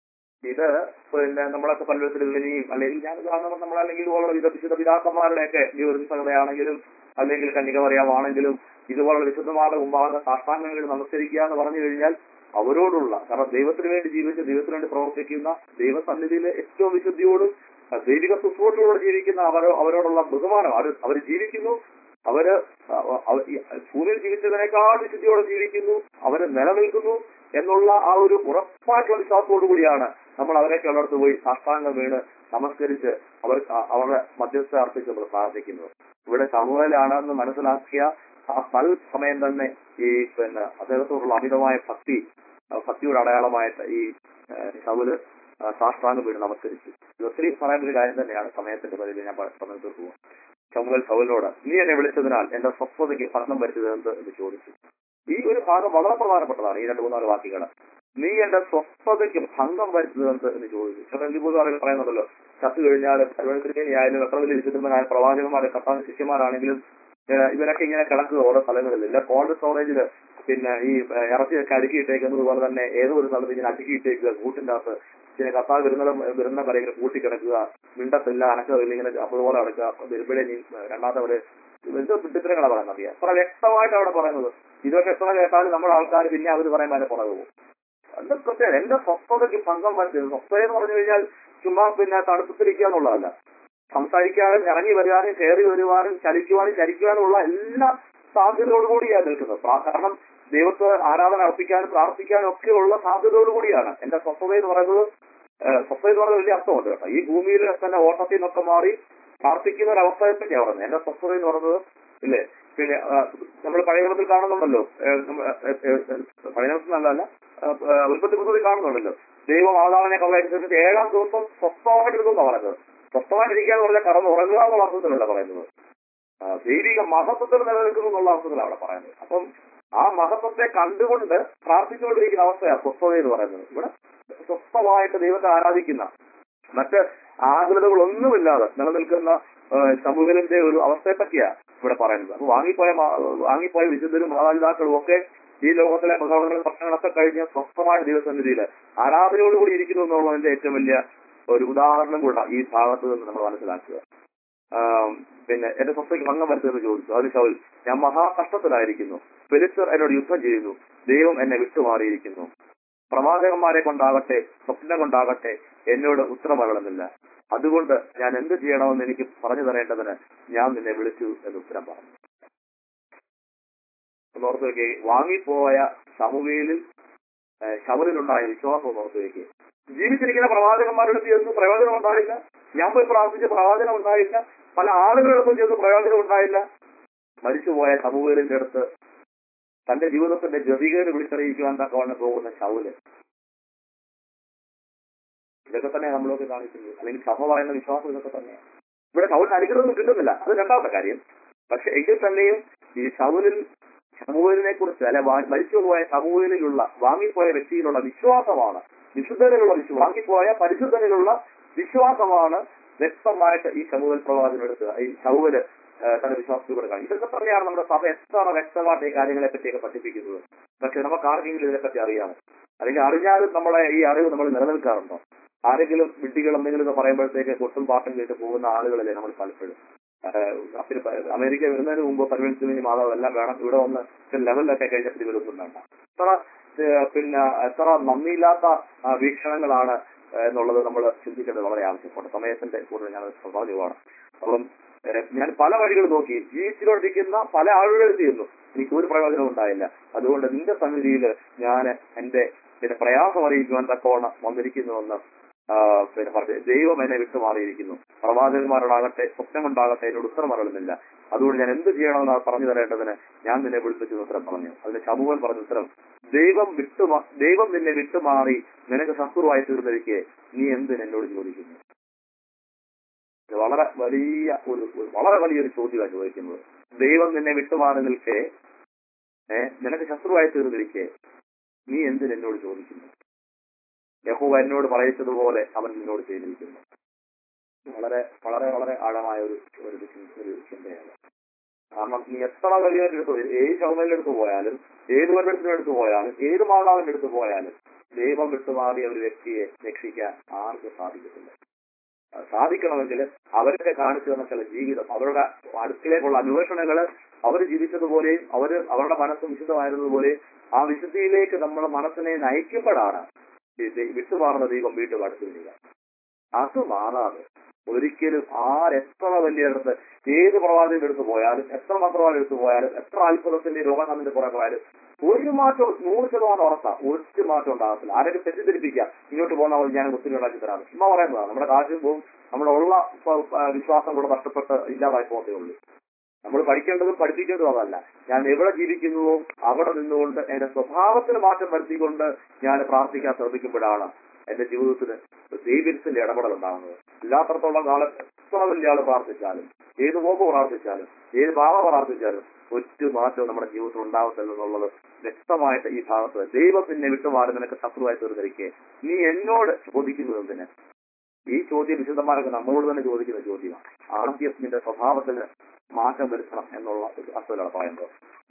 ഇത് പിന്നെ നമ്മളൊക്കെ പലവിധത്തിലും അല്ലെങ്കിൽ ഞാൻ കാണുമ്പോൾ നമ്മൾ അല്ലെങ്കിൽ ഇതുപോലുള്ള വിധ വിശുദ്ധ പിതാക്കന്മാരുടെയൊക്കെ ജീവിതസഭയാണെങ്കിലും അല്ലെങ്കിൽ കന്യകമറിയാമാണെങ്കിലും ഇതുപോലുള്ള വിശുദ്ധമാരുടെ മുമ്പാകെ സാഷ്ടാംഗങ്ങൾ നമസ്കരിക്കുക എന്ന് പറഞ്ഞു കഴിഞ്ഞാൽ അവരോടുള്ള കാരണം ദൈവത്തിന് വേണ്ടി ജീവിച്ച് ദൈവത്തിന് വേണ്ടി പ്രവർത്തിക്കുന്ന ദൈവസന്നിധിയിലെ ഏറ്റവും വിശുദ്ധിയോടും ആ, ദൈവിക ശുശ്രൂഷയോട് ജീവിക്കുന്ന അവരോ അവരോടുള്ള ബഹുമാനം അവർ അവർ ജീവിക്കുന്നു അവര് അവ- അവ- ഈ ഭൂമിയിൽ ജീവിച്ചതിനേക്കാൾ വിശുദ്ധിയോടെ ജീവിക്കുന്നു അവര് നിലനിൽക്കുന്നു എന്നുള്ള ആ ഒരു ഉറപ്പായിട്ടുള്ള വിശ്വാസത്തോടു കൂടിയാണ് നമ്മൾ അവരൊക്കെ ഉള്ളിടത്ത് പോയി സാഷ്ടാംഗം വീണ് നമസ്കരിച്ച് അവർ അവരുടെ മധ്യസ്ഥ അർപ്പിച്ച് നമ്മൾ പ്രാർത്ഥിക്കുന്നത് ഇവിടെ സമൂഹത്തിലാണെന്ന് മനസ്സിലാക്കിയ ആ തൽ സമയം തന്നെ ഈ പിന്നെ അദ്ദേഹത്തോടുള്ള അമിതമായ ഭക്തി ആ ഭക്തിയുടെ അടയാളമായിട്ട് ഈ ശൗല് സാഷ്ടാംഗം വീണ് നമസ്കരിച്ചു ഇത് ഒത്തിരി പറയുന്ന ഒരു കാര്യം തന്നെയാണ് സമയത്തിന്റെ പരിധി ഞാൻ പ- പറഞ്ഞു തീർക്കുക ശമുവൽ ശൗലിനോട് നീ എന്നെ വിളിച്ചതിനാൽ എന്റെ സ്വസ്ഥതയ്ക്ക് ഭരണം വരുത്തിയത് എന്ത് എന്ന് ചോദിച്ചു ഈ ഒരു ഭാഗം വളരെ പ്രധാനപ്പെട്ടതാണ് ഈ രണ്ട് മൂന്നാല് വാക്യങ്ങൾ നീ എന്റെ സ്വസ്ഥതയ്ക്ക് ഭംഗം വരുത്തുന്നത് എന്ത് എന്ന് ചോദിച്ചു ചില ലിബുകാരിൽ പറയുന്നുണ്ടല്ലോ ചത്തു കഴിഞ്ഞാൽ സർവകൃഷ്ണനി ആയാലും എത്ര വലിയ വിശുദ്ധന്മാരായ പ്രവാചകന്മാരെ കത്താൻ ശിഷ്യന്മാരാണെങ്കിലും ഏഹ് ഇവരൊക്കെ ഇങ്ങനെ കിടക്കുക ഓരോ സ്ഥലങ്ങളിൽ ഇല്ല കോൾഡ് സ്റ്റോറേജില് പിന്നെ ഈ ഏഹ് ഇറച്ചിയൊക്കെ അടുക്കിയിട്ടേക്കുന്നത് പോലെ തന്നെ ഏതോ ഒരു സ്ഥലത്ത് ഇങ്ങനെ അടുക്കിയിട്ടേക്കുക കൂട്ടിന്റെ അകത്ത് പിന്നെ കത്താൻ വരുന്നത് വരുന്ന വരെ ഇങ്ങനെ കൂട്ടിക്കിടക്കുക മിണ്ടത്തില്ല അനക്കമില്ല ഇങ്ങനെ അതുപോലെ അടക്കുക വരുമ്പോഴേ നീ രണ്ടാമത്തെ ഒരു എന്തോ വിട്ടിത്തരങ്ങളാണ് പറയുന്നത് അറിയാം അത്ര വ്യക്തമായിട്ട് അവിടെ പറയുന്നത് ഇതൊക്കെ എത്ര കേട്ടാലും നമ്മുടെ ആൾക്കാർ പിന്നെ അവർ പറയുമ്പോൾ അതിന്റെ പുറകെ പോകും എന്റെ പ്രത്യേകത എന്റെ സ്വസ്ഥതയ്ക്ക് ഭംഗം വരുത്തിയത് സ്വസ്ഥത എന്ന് പറഞ്ഞു കഴിഞ്ഞാൽ ചുമ്മാ പിന്നെ തണുപ്പത്തിരിക്കുക എന്നുള്ളതല്ല സംസാരിക്കാനും ഇറങ്ങി വരുവാനും കയറി വരുവാനും ചലിക്കുവാനും ചലിക്കുവാനുമുള്ള എല്ലാ സാധ്യതയോടുകൂടിയാണ് നിൽക്കുന്നത് പ്രാ- കാരണം ദൈവത്തെ ആരാധന അർപ്പിക്കാനും പ്രാർത്ഥിക്കാനും ഒക്കെ ഉള്ള സാധ്യതയോടുകൂടിയാണ് എന്റെ സ്വസ്ഥത എന്ന് പറയുന്നത് ഏഹ്, സ്വസ്ഥത എന്ന് പറയുന്നത് വലിയ അർത്ഥമുണ്ട് കേട്ടോ ഈ ഭൂമിയിൽ തന്നെ ഓട്ടത്തിൽ നിന്നൊക്കെ മാറി പ്രാർത്ഥിക്കുന്ന ഒരു അവസ്ഥയെ പറ്റിയാണ് പറയുന്നത് എന്റെ സ്വസ്ഥത എന്ന് പറയുന്നത് ഇല്ലേ പിന്നെ നമ്മൾ പഴയ നിയമത്തിൽ കാണുന്നുണ്ടല്ലോ ഏഹ്, നമ്മ- ഏഹ്, ഏഹ്, പഴയ നിയമത്തിൽ നല്ലതല്ല ഉൽപ്പത്തി പുസ്തകത്തിൽ കാണുന്നുണ്ടല്ലോ ദൈവം ആദാമിനെ കവലനുസരിച്ച് ഏഴാം ദിവസം സ്വസ്ഥമായിട്ടിരുന്നു പറയുന്നത് സ്വസ്ഥമായിട്ടിരിക്കുക എന്ന് പറഞ്ഞാൽ കടന്ന് ഉറങ്ങുക എന്നുള്ള അർത്ഥത്തിലല്ല പറയുന്നത് ആ, ദൈവിക മഹത്വത്തിൽ നിലനിൽക്കുന്നു എന്നുള്ള അർത്ഥത്തിലാണ് അവിടെ പറയുന്നത് അപ്പം ആ മഹത്വത്തെ കണ്ടുകൊണ്ട് പ്രാർത്ഥിച്ചുകൊണ്ടിരിക്കുന്ന അവസ്ഥയാണ് സ്വസ്ഥത എന്ന് പറയുന്നത് ഇവിടെ സ്വസ്ഥമായിട്ട് ദൈവത്തെ ആരാധിക്കുന്ന മറ്റ് ആകുലതകളൊന്നുമില്ലാതെ നിലനിൽക്കുന്ന ആ, സമൂഹത്തിന്റെ ഒരു അവസ്ഥയെ പറ്റിയാണ് ഇവിടെ പറയുന്നത് അപ്പൊ വാങ്ങിപ്പോയ മാ- വാങ്ങിപ്പോയ വിശുദ്ധരും മാതാപിതാക്കളും ഒക്കെ ഈ ലോകത്തിലെ മഹാങ്ങളും പ്രശ്നങ്ങളൊക്കെ കഴിഞ്ഞ് സ്വസ്ഥമായ ദൈവസന്നിധിയിൽ ആരാധനയോടുകൂടി ഇരിക്കുന്നു എന്നുള്ളതിന്റെ ഏറ്റവും വലിയ ഒരു ഉദാഹരണം കൂടെ ഈ ഭാഗത്ത് നിന്ന് നമ്മൾ മനസ്സിലാക്കുക ആം, പിന്നെ എന്റെ സ്വസ്ഥയ്ക്ക് ഭംഗം വരുത്തുമെന്ന് ചോദിച്ചു അതിന് ശൗൽ ഞാൻ മഹാകഷ്ടത്തിലായിരിക്കുന്നു ഫെലിസ്തർ എന്നോട് യുദ്ധം ചെയ്യുന്നു ദൈവം എന്നെ വിട്ടുമാറിയിരിക്കുന്നു പ്രവാചകന്മാരെ കൊണ്ടാകട്ടെ സ്വപ്നം കൊണ്ടാകട്ടെ എന്നോട് ഉത്തരമകളുന്നില്ല അതുകൊണ്ട് ഞാൻ എന്ത് ചെയ്യണമെന്ന് എനിക്ക് പറഞ്ഞു തരേണ്ടതിന് ഞാൻ നിന്നെ വിളിച്ചു എന്ന് ഉത്തരം പറഞ്ഞു ഒന്ന് ഓർത്ത് വെക്കേ വാങ്ങിപ്പോയ സമൂഹയിൽ ശബരിലുണ്ടായ വിശ്വാസം ഒന്ന് ഓർത്ത് വെക്കേ ജീവിച്ചിരിക്കുന്ന പ്രവാചകന്മാരുടെ ചെന്ന് പ്രയോജനം ഉണ്ടായില്ല ഞാൻ പോയി പ്രാർത്ഥിച്ച പ്രയോജനം ഉണ്ടായില്ല പല ആളുകളൊന്നും ചെയ്ത് പ്രയോജനം ഉണ്ടായില്ല മരിച്ചുപോയ സമൂഹത്തിന്റെ അടുത്ത് തന്റെ ജീവിതത്തിന്റെ ഗതികേട് വിളിച്ചറിയിക്കുവാൻ തക്കവണ്ണം പോകുന്ന ശൗല് ഇതൊക്കെ തന്നെ നമ്മളൊക്കെ കാണിക്കുന്നത് അല്ലെങ്കിൽ സഭ പറയുന്ന വിശ്വാസം ഇതൊക്കെ തന്നെയാണ് ഇവിടെ ശൗലിന് അനുഗ്രഹമൊന്നും കിട്ടുന്നില്ല അത് രണ്ടാമത്തെ കാര്യം പക്ഷെ എങ്കിൽ തന്നെയും ഈ ശൗലിൽ സമൂഹത്തിനെ കുറിച്ച് അല്ലെ വാ- മരിച്ചുപോയ സമൂഹത്തിലുള്ള വാങ്ങിപ്പോയ വ്യക്തിയിലുള്ള വിശ്വാസമാണ് വിശുദ്ധനിലുള്ള വിശ്വ വാങ്ങിപ്പോയ പരിശുദ്ധനിലുള്ള വിശ്വാസമാണ് വ്യക്തമായിട്ട് ഈ സമൂഹ പ്രവാചനം എടുക്കുക ഈ ശൗല് തന്റെ വിശ്വാസത്തിലൂടെ കാണും ഇതൊക്കെ തന്നെയാണ് നമ്മുടെ സഭ എത്ര വ്യക്തമായിട്ട് ഈ കാര്യങ്ങളെ പറ്റിയൊക്കെ പഠിപ്പിക്കുന്നത് പക്ഷെ നമുക്ക് ആർക്കെങ്കിലും ഇതിനെപ്പറ്റി അറിയാമോ അല്ലെങ്കിൽ അറിഞ്ഞാലും നമ്മളെ ഈ അറിവ് നമ്മൾ നിലനിൽക്കാറുണ്ടോ ആരെങ്കിലും വിഡ്ഢികൾ എന്തെങ്കിലും പറയുമ്പോഴത്തേക്ക് കൊട്ടും പാട്ടും കേട്ട് പോകുന്ന ആളുകളല്ലേ നമ്മൾ പലപ്പോഴും ആഹ് അപ്പിന് പ- അമേരിക്ക വരുന്നതിന് മുമ്പ് പരിഗണിച്ചതിന് മാതാവ് എല്ലാം വേണം ഇവിടെ വന്ന് ചില ലെവലിലൊക്കെ കഴിഞ്ഞപ്പോൾ ഇവരൊന്നും വേണ്ട എത്ര ഏഹ് പിന്നെ എത്ര നന്ദിയില്ലാത്ത ആ, വീക്ഷണങ്ങളാണ് ഏഹ് എന്നുള്ളത് നമ്മൾ ചിന്തിക്കേണ്ടത് വളരെ ആവശ്യമാണ് സമയത്തിന്റെ കൂടുതൽ ഞാൻ പറഞ്ഞു പോകണം അപ്പം ഏഹ് ഞാൻ പല വഴികൾ നോക്കി ജീവിച്ചുകൊണ്ടിരിക്കുന്ന പല ആളുകൾ ചെയ്യുന്നു എനിക്ക് ഒരു പ്രയോജനം ഉണ്ടായില്ല അതുകൊണ്ട് നിന്റെ സന്നിധിയിൽ ഞാൻ എന്റെ എന്റെ പ്രയാസം അറിയിക്കുവാൻ തക്കവണ്ണം വന്നിരിക്കുന്നുവെന്ന് ആ, പിന്നെ പറഞ്ഞു ദൈവം എന്നെ വിട്ടുമാറിയിരിക്കുന്നു പ്രവാചകന്മാരോടാകട്ടെ സ്വപ്നമുണ്ടാകട്ടെ എന്നോട് ഉത്തരം അറിയുന്നില്ല അതുകൊണ്ട് ഞാൻ എന്ത് ചെയ്യണമെന്ന് പറഞ്ഞു തരേണ്ടതിന് ഞാൻ നിന്നെ വിളിപ്പിച്ചു ഉത്തരം പറഞ്ഞു അതിന് ശമുവൻ പറഞ്ഞ ഉത്തരം ദൈവം വിട്ടുമാ ദൈവം നിന്നെ വിട്ടുമാറി നിനക്ക് ശത്രുവായി തീർന്നിരിക്കെ നീ എന്തിന് എന്നോട് ചോദിക്കുന്നു ഇത് വളരെ വലിയ ഒരു ഒരു വളരെ വലിയൊരു ചോദ്യമാണ് ചോദിക്കുന്നത് ദൈവം നിന്നെ വിട്ടുമാറി നിൽക്കെ ഏഹ് നിനക്ക് ശത്രുവായി തീർന്നിരിക്കെ നീ എന്തിന് എന്നോട് ചോദിക്കുന്നു യഹോവ എന്നോട് പറയിച്ചതുപോലെ അവൻ നിന്നോട് ചെയ്തിരിക്കുന്നു വളരെ വളരെ വളരെ ആഴമായ ഒരു ഒരു ചിന്ത- ഒരു ചിന്തയാണ് കാരണം നീ എത്ര വലിയവരുടെ അടുത്ത് പോയി- ഏത് ശവമേലിന്റെ അടുത്ത് പോയാലും ഏത് വല്ലത്തിന്റെ അടുത്ത് പോയാലും ഏത് മാതാവിന്റെ അടുത്ത് പോയാലും ദൈവം വിട്ടുമാറിയ ഒരു വ്യക്തിയെ രക്ഷിക്കാൻ ആർക്കും സാധിക്കത്തില്ല അത് സാധിക്കണമെങ്കിൽ അവരൊക്കെ കാണിച്ചു തന്ന ചില ജീവിതം അവരുടെ അടുക്കിലേക്കുള്ള അന്വേഷണങ്ങള് അവർ ജീവിച്ചതുപോലെയും അവര് അവരുടെ മനസ്സ് വിശുദ്ധമായിരുന്നതുപോലെയും ആ വിശുദ്ധിയിലേക്ക് നമ്മുടെ മനസ്സിനെ നയിക്കുമ്പോഴാണ് ഈ ദൈ- വിട്ടുമാറുന്ന ദൈവം വീണ്ടും അടുത്ത് വരിക അത് മാറാതെ ഒരിക്കലും ആരെത്ര വലിയ അടുത്ത് ഏത് പ്രവാചകന്റെ അടുത്ത് പോയാലും എത്ര മന്ത്രവാദം എടുത്തു പോയാലും എത്ര അത്ഭുതത്തിന്റെ രോഗത്തിന്റെ പുറകെ പോയാലും ഒരു മാറ്റം നൂറ് ശതമാനം ഉറപ്പാ ഒരു മാറ്റം ഉണ്ടാകത്തില്ല ആരെങ്കിലും തെറ്റിദ്ധരിപ്പിക്കുക ഇങ്ങോട്ട് പോകുന്ന പോലെ ഞാൻ ഒത്തിരി ഉണ്ടാക്കി തരാം ചുമ്മാ പറയുന്നതാണ് നമ്മുടെ കാശും പോവും നമ്മുടെ ഉള്ള പ- പ- വിശ്വാസം കൂടെ നഷ്ടപ്പെട്ട് ഇല്ലാതായി പോകത്തേ ഉള്ളൂ നമ്മൾ പഠിക്കേണ്ടതും പഠിപ്പിക്കേണ്ടതും അതല്ല ഞാൻ എവിടെ ജീവിക്കുന്നുവോ അവിടെ നിന്നുകൊണ്ട് എന്റെ സ്വഭാവത്തിന് മാറ്റം വരുത്തിക്കൊണ്ട് ഞാൻ പ്രാർത്ഥിക്കാൻ ശ്രമിക്കുമ്പോഴാണ് എന്റെ ജീവിതത്തിന് ദൈവത്തിന്റെ ഇടപെടൽ ഉണ്ടാകുന്നത് ഇല്ലാത്തടത്തോളം കാലം എത്ര വലിയ ആള് പ്രാർത്ഥിച്ചാലും ഏത് മോപ്പ് പ്രാർത്ഥിച്ചാലും ഏത് ഭാവ പ്രാർത്ഥിച്ചാലും ഒറ്റ മാറ്റവും നമ്മുടെ ജീവിതത്തിൽ ഉണ്ടാവത്തില്ല എന്നുള്ളത് വ്യക്തമായിട്ട് ഈ ഭാഗത്ത് ദൈവം പിന്നെ വിട്ടുമാറി നിനക്ക് ശത്രുവായി തീർന്നിരിക്കെ നീ എന്നോട് ചോദിക്കുന്നത് എന്തിന് ഈ ചോദ്യം വിശുദ്ധന്മാരൊക്കെ നമ്മളോട് തന്നെ ചോദിക്കുന്ന ചോദ്യമാണ് ആദ്യം നിന്റെ സ്വഭാവത്തിന് മാറ്റം വരുത്തണം എന്നുള്ള ഒരു അർത്ഥത്തിലാണ് പറയുന്നത്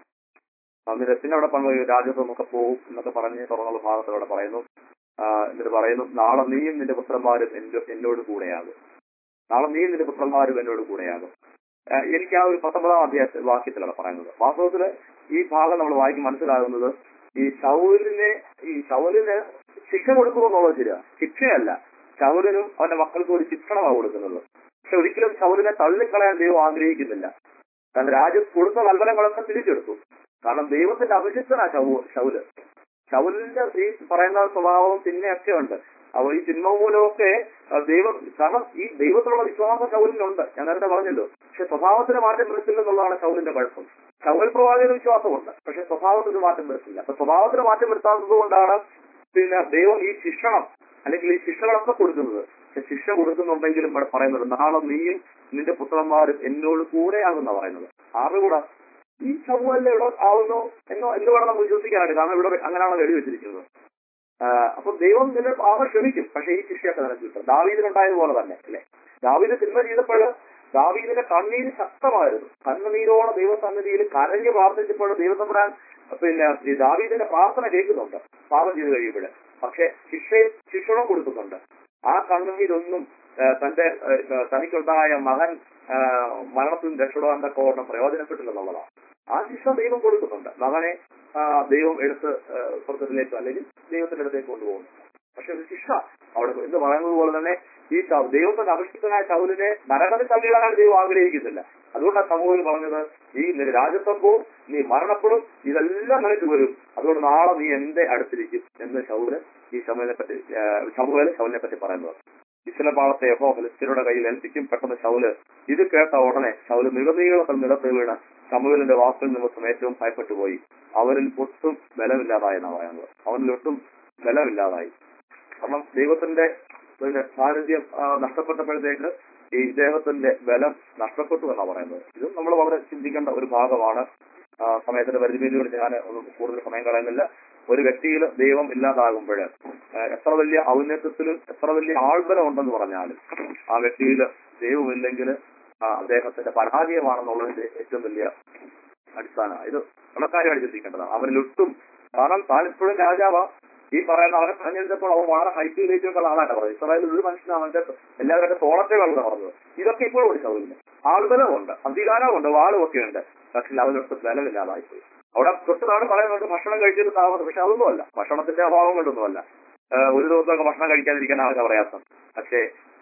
എന്നിട്ട് പിന്നെ അവിടെ പറഞ്ഞു രാജ്യത്വം ഒക്കെ പോകും എന്നൊക്കെ പറഞ്ഞ് തുറന്നുള്ള ഭാഗത്തിലൂടെ പറയുന്നു ആ, എന്നിട്ട് പറയുന്നു നാളെ നീയും നിന്റെ പുത്രന്മാരും എന്റെ- എന്നോട് കൂടെയാകും നാളെ നീയും നിന്റെ പുത്രന്മാരും എന്നോട് കൂടെയാകും ആ, എനിക്ക് ആ ഒരു പത്തൊമ്പതാം അധ്യായ വാക്യത്തിലാണ് പറയുന്നത് വാസ്തവത്തില് ഈ ഭാഗം നമ്മൾ വായിക്കും മനസ്സിലാകുന്നത് ഈ ശൗലിനെ ഈ ശൗലിന് ശിക്ഷ കൊടുക്കുമെന്നുള്ളത് ശരിയാ ശിക്ഷയല്ല ശൗലിനും അവന്റെ മക്കൾക്കും ഒരു ശിക്ഷണമാണ് കൊടുക്കുന്നത് പക്ഷെ ഒരിക്കലും ശൗലിനെ തള്ളിക്കളയാൻ ദൈവം ആഗ്രഹിക്കുന്നില്ല കാരണം രാജ്യം കൊടുത്ത നൽകനങ്ങളൊക്കെ തിരിച്ചെടുത്തു കാരണം ദൈവത്തിന്റെ അഭിഷിക്തനാ ശൗ ശൗല് ശൗലിന്റെ ഈ പറയുന്ന സ്വഭാവവും തിന്മയൊക്കെ ഉണ്ട് അപ്പോൾ ഈ തിന്മ മൂലമൊക്കെ ആ, ദൈവം കാരണം ഈ ദൈവത്തിലുള്ള വിശ്വാസം ശൗലിനുണ്ട് ഞാൻ നേരത്തെ പറഞ്ഞല്ലോ പക്ഷെ സ്വഭാവത്തിന് മാറ്റം വരുത്തില്ല എന്നുള്ളതാണ് ശൗലിന്റെ കുഴപ്പം ശൗൽ പ്രവാചക വിശ്വാസമുണ്ട് പക്ഷെ സ്വഭാവത്തിന് മാറ്റം വരുത്തില്ല അപ്പൊ സ്വഭാവത്തിന് മാറ്റം വരുത്താത്തത് കൊണ്ടാണ് പിന്നെ ദൈവം ഈ ശിക്ഷണം അല്ലെങ്കിൽ ഈ ശിക്ഷകളൊക്കെ കൊടുക്കുന്നത് പക്ഷെ ശിക്ഷ കൊടുക്കുന്നുണ്ടെങ്കിലും ഇവിടെ പറയുന്നത് നാളെ നീയും നിന്റെ പുത്രന്മാരും എന്നോട് കൂടെയാകുന്ന പറയുന്നത് ആരുടെ കൂടെ ഈ സമൂഹല്ലേ ഇവിടെ ആവുന്നു എന്നോ എന്ന് വേണം നമുക്ക് വിശ്വസിക്കാനായിട്ട് കാരണം ഇവിടെ അങ്ങനെയാണ് എഴുതി വെച്ചിരിക്കുന്നത് ആഹ് അപ്പൊ ദൈവം നിന്നെ പാവം ക്ഷമിക്കും പക്ഷെ ഈ ശിക്ഷയൊക്കെ നിനക്ക് കിട്ടും ദാവീദിനുണ്ടായതുപോലെ തന്നെ അല്ലെ ദാവീദ് തിന്മ ചെയ്തപ്പോൾ ദാവീദിന്റെ കണ്ണീര് ശക്തമായിരുന്നു കണ്ണുനീരോടെ ദൈവസന്നിധിയിൽ കരഞ്ഞ് പ്രാർത്ഥിച്ചപ്പോൾ ദൈവത്തമ്പുരാൻ പിന്നെ ഈ ദാവീദിന്റെ പ്രാർത്ഥന കേൾക്കുന്നുണ്ട് പാപം ചെയ്ത് കഴിയുമ്പോൾ പക്ഷെ ശിക്ഷ ശിക്ഷണം കൊടുക്കുന്നുണ്ട് ആ കണ്ണുനീരൊന്നും ആഹ് തന്റെ ആഹ് തനിക്കുണ്ടായ മകൻ ആഹ് മരണത്തിൽ നിന്ന് രക്ഷപ്പെടാൻ തക്കവണ്ണം പ്രയോജനപ്പെട്ടില്ലെന്നുള്ളതാണ് ആ ശിക്ഷ ദൈവം കൊടുക്കുന്നുണ്ട് മകനെ ആ, ദൈവം എടുത്ത് ആ, സ്വർഗത്തിലേക്ക് അല്ലെങ്കിൽ ദൈവത്തിന്റെ അടുത്തേക്ക് കൊണ്ടുപോകുന്നു പക്ഷെ ഒരു ശിക്ഷ അവിടെ എന്ന് പറയുന്നത് പോലെ തന്നെ ഈ ശൗ- ദൈവത്തിന്റെ അഭിഷിക്തനായ ശൗലിനെ നരകത്തിൽ തള്ളിയിടാൻ ദൈവം ആഗ്രഹിക്കുന്നില്ല അതുകൊണ്ടാണ് സമൂഹം പറഞ്ഞത് ഈ നിന്റെ രാജ്യത്വം പോവും നീ മരണപ്പെടും ഇതെല്ലാം നിനക്ക് വരും അതുകൊണ്ട് നാളെ നീ എന്റെ അടുത്തിരിക്കും എന്ന് ശൗല് ഈ ശമുവിനെ പറ്റി ശമുവേല് ശൗലിനെ പറ്റി പറയുന്നത് ഇസ്ലപാളത്തെ യഹോ ഫലിസ്തീനയുടെ കയ്യിൽ ഏൽപ്പിക്കും പെട്ടെന്ന് ശൗല് ഇത് കേട്ട ഉടനെ ശൗല് നിലനീളത്തിൽ നിലത്ത് വീണ് ശമുവേലിന്റെ വാക്കുകൾ നിമിത്തം ഏറ്റവും ഭയപ്പെട്ടു പോയി അവരിൽ ഒട്ടും ബലമില്ലാതായി എന്നാണ് പറയുന്നത് അവനിൽ ഒട്ടും ബലമില്ലാതായി കാരണം ദൈവത്തിന്റെ പിന്നെ സാന്നിധ്യം ആ, നഷ്ടപ്പെട്ടപ്പോഴത്തേക്ക് ഈ ഇദ്ദേഹത്തിന്റെ ബലം നഷ്ടപ്പെട്ടു എന്നാണ് പറയുന്നത് ഇതും നമ്മൾ വളരെ ചിന്തിക്കേണ്ട ഒരു ഭാഗമാണ് ആ, സമയത്തിന്റെ പരിമിതിയോട് ഞാൻ ഒന്നും കൂടുതൽ സമയം കളയുന്നില്ല ഒരു വ്യക്തിയിൽ ദൈവം ഇല്ലാതാകുമ്പോൾ എത്ര വലിയ ഔന്നത്യത്തിലും എത്ര വലിയ ആൾബലം ഉണ്ടെന്ന് പറഞ്ഞാലും ആ വ്യക്തിയിൽ ദൈവമില്ലെങ്കിൽ ആ, അദ്ദേഹത്തിന്റെ പരാജയമാണെന്നുള്ളതിന്റെ ഏറ്റവും വലിയ അടിസ്ഥാനം ഇത് കണക്കാരുമായിട്ട് ചിന്തിക്കേണ്ടതാണ് അവരിലൊട്ടും കാരണം താൻ ഇപ്പോഴും രാജാവാ ഈ പറയുന്ന അവരെ തെരഞ്ഞെടുത്തപ്പോൾ അവൻ വളരെ ഹൈറ്റിലേക്കുള്ള ആളാണ് പറഞ്ഞത് ഇസ്രായേൽ ഒരു മനുഷ്യനാണ് അവന്റെ എല്ലാവരുടെ തോളത്തെ വളർന്ന് പറഞ്ഞത് ഇതൊക്കെ ഇപ്പോഴും ഒരു സൗകര്യം ആൾബലമുണ്ട് അധികാരമുണ്ട് വാളുമൊക്കെ ഉണ്ട് പക്ഷെ അവരൊട്ട് ബലമില്ലാതായി പോയി അവിടെ തൊട്ടതാണ് പറയുന്നത് ഭക്ഷണം കഴിച്ചിട്ട് താമസം പക്ഷെ അതൊന്നുമല്ല ഭക്ഷണത്തിന്റെ അഭാവം കൊണ്ടൊന്നുമല്ല ആഹ് ഒരു ദിവസമൊക്കെ ഭക്ഷണം കഴിക്കാതിരിക്കാൻ അവർക്ക് പ്രയാസം പക്ഷേ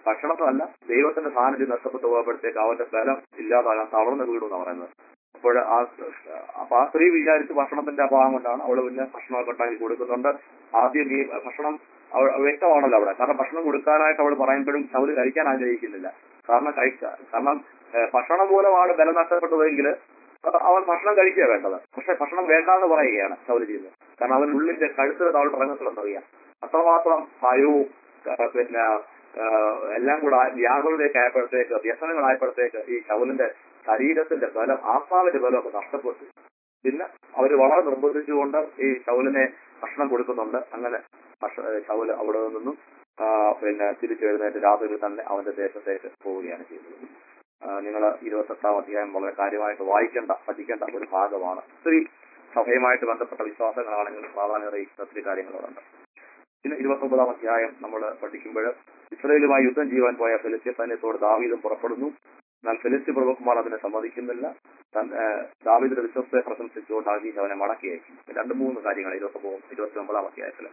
ഭക്ഷണത്തിനല്ല ദൈവത്തിന്റെ സാന്നിധ്യം നഷ്ടപ്പെട്ടു പോകുമ്പോഴത്തേക്ക് അവന്റെ ബലം ഇല്ലാതാകാൻ തളർന്നു വീണു എന്നാണ് പറയുന്നത് അപ്പോൾ ആ അപ്പൊ ആ സ്ത്രീ വിചാരിച്ച് ഭക്ഷണത്തിന്റെ അഭാവം കൊണ്ടാണ് അവള് പിന്നെ ഭക്ഷണമൊക്കെ ഉണ്ടാക്കി കൊടുക്കുന്നുണ്ട് ആദ്യം ഈ ഭക്ഷണം അവ- വ്യക്തമാണല്ലോ അവിടെ കാരണം ഭക്ഷണം കൊടുക്കാനായിട്ട് അവൾ പറയുമ്പോഴും അവര് കഴിക്കാൻ ആഗ്രഹിക്കുന്നില്ല കാരണം കഴിക്ക കാരണം ഏഹ്, ഭക്ഷണം മൂലമാണ് ബലം നഷ്ടപ്പെട്ടതെങ്കിൽ അവൻ ഭക്ഷണം കഴിക്കുക വേണ്ടത് പക്ഷെ ഭക്ഷണം വേണ്ടാന്ന് പറയുകയാണ് ശൗരി ചെയ്യുന്നത് കാരണം അവൻ ഉള്ളിന്റെ കഴുത്തിൽ അവൾ പറഞ്ഞിട്ടുണ്ടെന്നറിയാം അത്രമാത്രം ഭയവും ഏഹ്, പിന്നെ ഏഹ്, എല്ലാം കൂടെ വ്യാകുലതയൊക്കെ ആയപ്പോഴത്തേക്ക് വ്യസനങ്ങളായപ്പോഴത്തേക്ക് ഈ ശൗലിന്റെ ശരീരത്തിന്റെ ബലം ആത്മാവിന്റെ ബലമൊക്കെ നഷ്ടപ്പെട്ടു പിന്നെ അവർ വളരെ നിർബന്ധിച്ചുകൊണ്ട് ഈ ശൗലിനെ ഭക്ഷണം കൊടുക്കുന്നുണ്ട് അങ്ങനെ ഭക്ഷ- ശൗല് അവിടെ നിന്നും ആ, പിന്നെ തിരിച്ചെഴുന്നേറ്റ് രാത്രി തന്നെ അവന്റെ ദേശത്തേക്ക് പോവുകയാണ് ചെയ്തത് നിങ്ങൾ ഇരുപത്തെട്ടാം അധ്യായം വളരെ കാര്യമായിട്ട് വായിക്കേണ്ട പഠിക്കേണ്ട ഒരു ഭാഗമാണ് ഒത്തിരി സഭയുമായിട്ട് ബന്ധപ്പെട്ട വിശ്വാസങ്ങളാണെങ്കിൽ പ്രാധാന്യം അറിയിക്കുന്ന ഒത്തിരി കാര്യങ്ങളുണ്ട് പിന്നെ ഇരുപത്തൊമ്പതാം അധ്യായം നമ്മൾ പഠിക്കുമ്പോൾ ഇസ്രയേലുമായി യുദ്ധം ചെയ്യുവാൻ പോയ ഫെലിസ്ത്യ സൈന്യത്തോട് ദാവീദും പുറപ്പെടുന്നു എന്നാൽ ഫെലിസ്ത്യ പ്രഭുക്കുമാർ അതിനെ സമ്മതിക്കുന്നില്ല തൻ- ഏഹ് ദാവീദിന്റെ വിശ്വസത്തെ പ്രശംസിച്ചുകൊണ്ട് ആകീഷ് അവനെ മടക്കി അയക്കും രണ്ട് മൂന്ന് കാര്യങ്ങൾ ഇരുപത്തൊമ്പതും ഇരുപത്തി ഒമ്പതാം അധ്യായത്തില്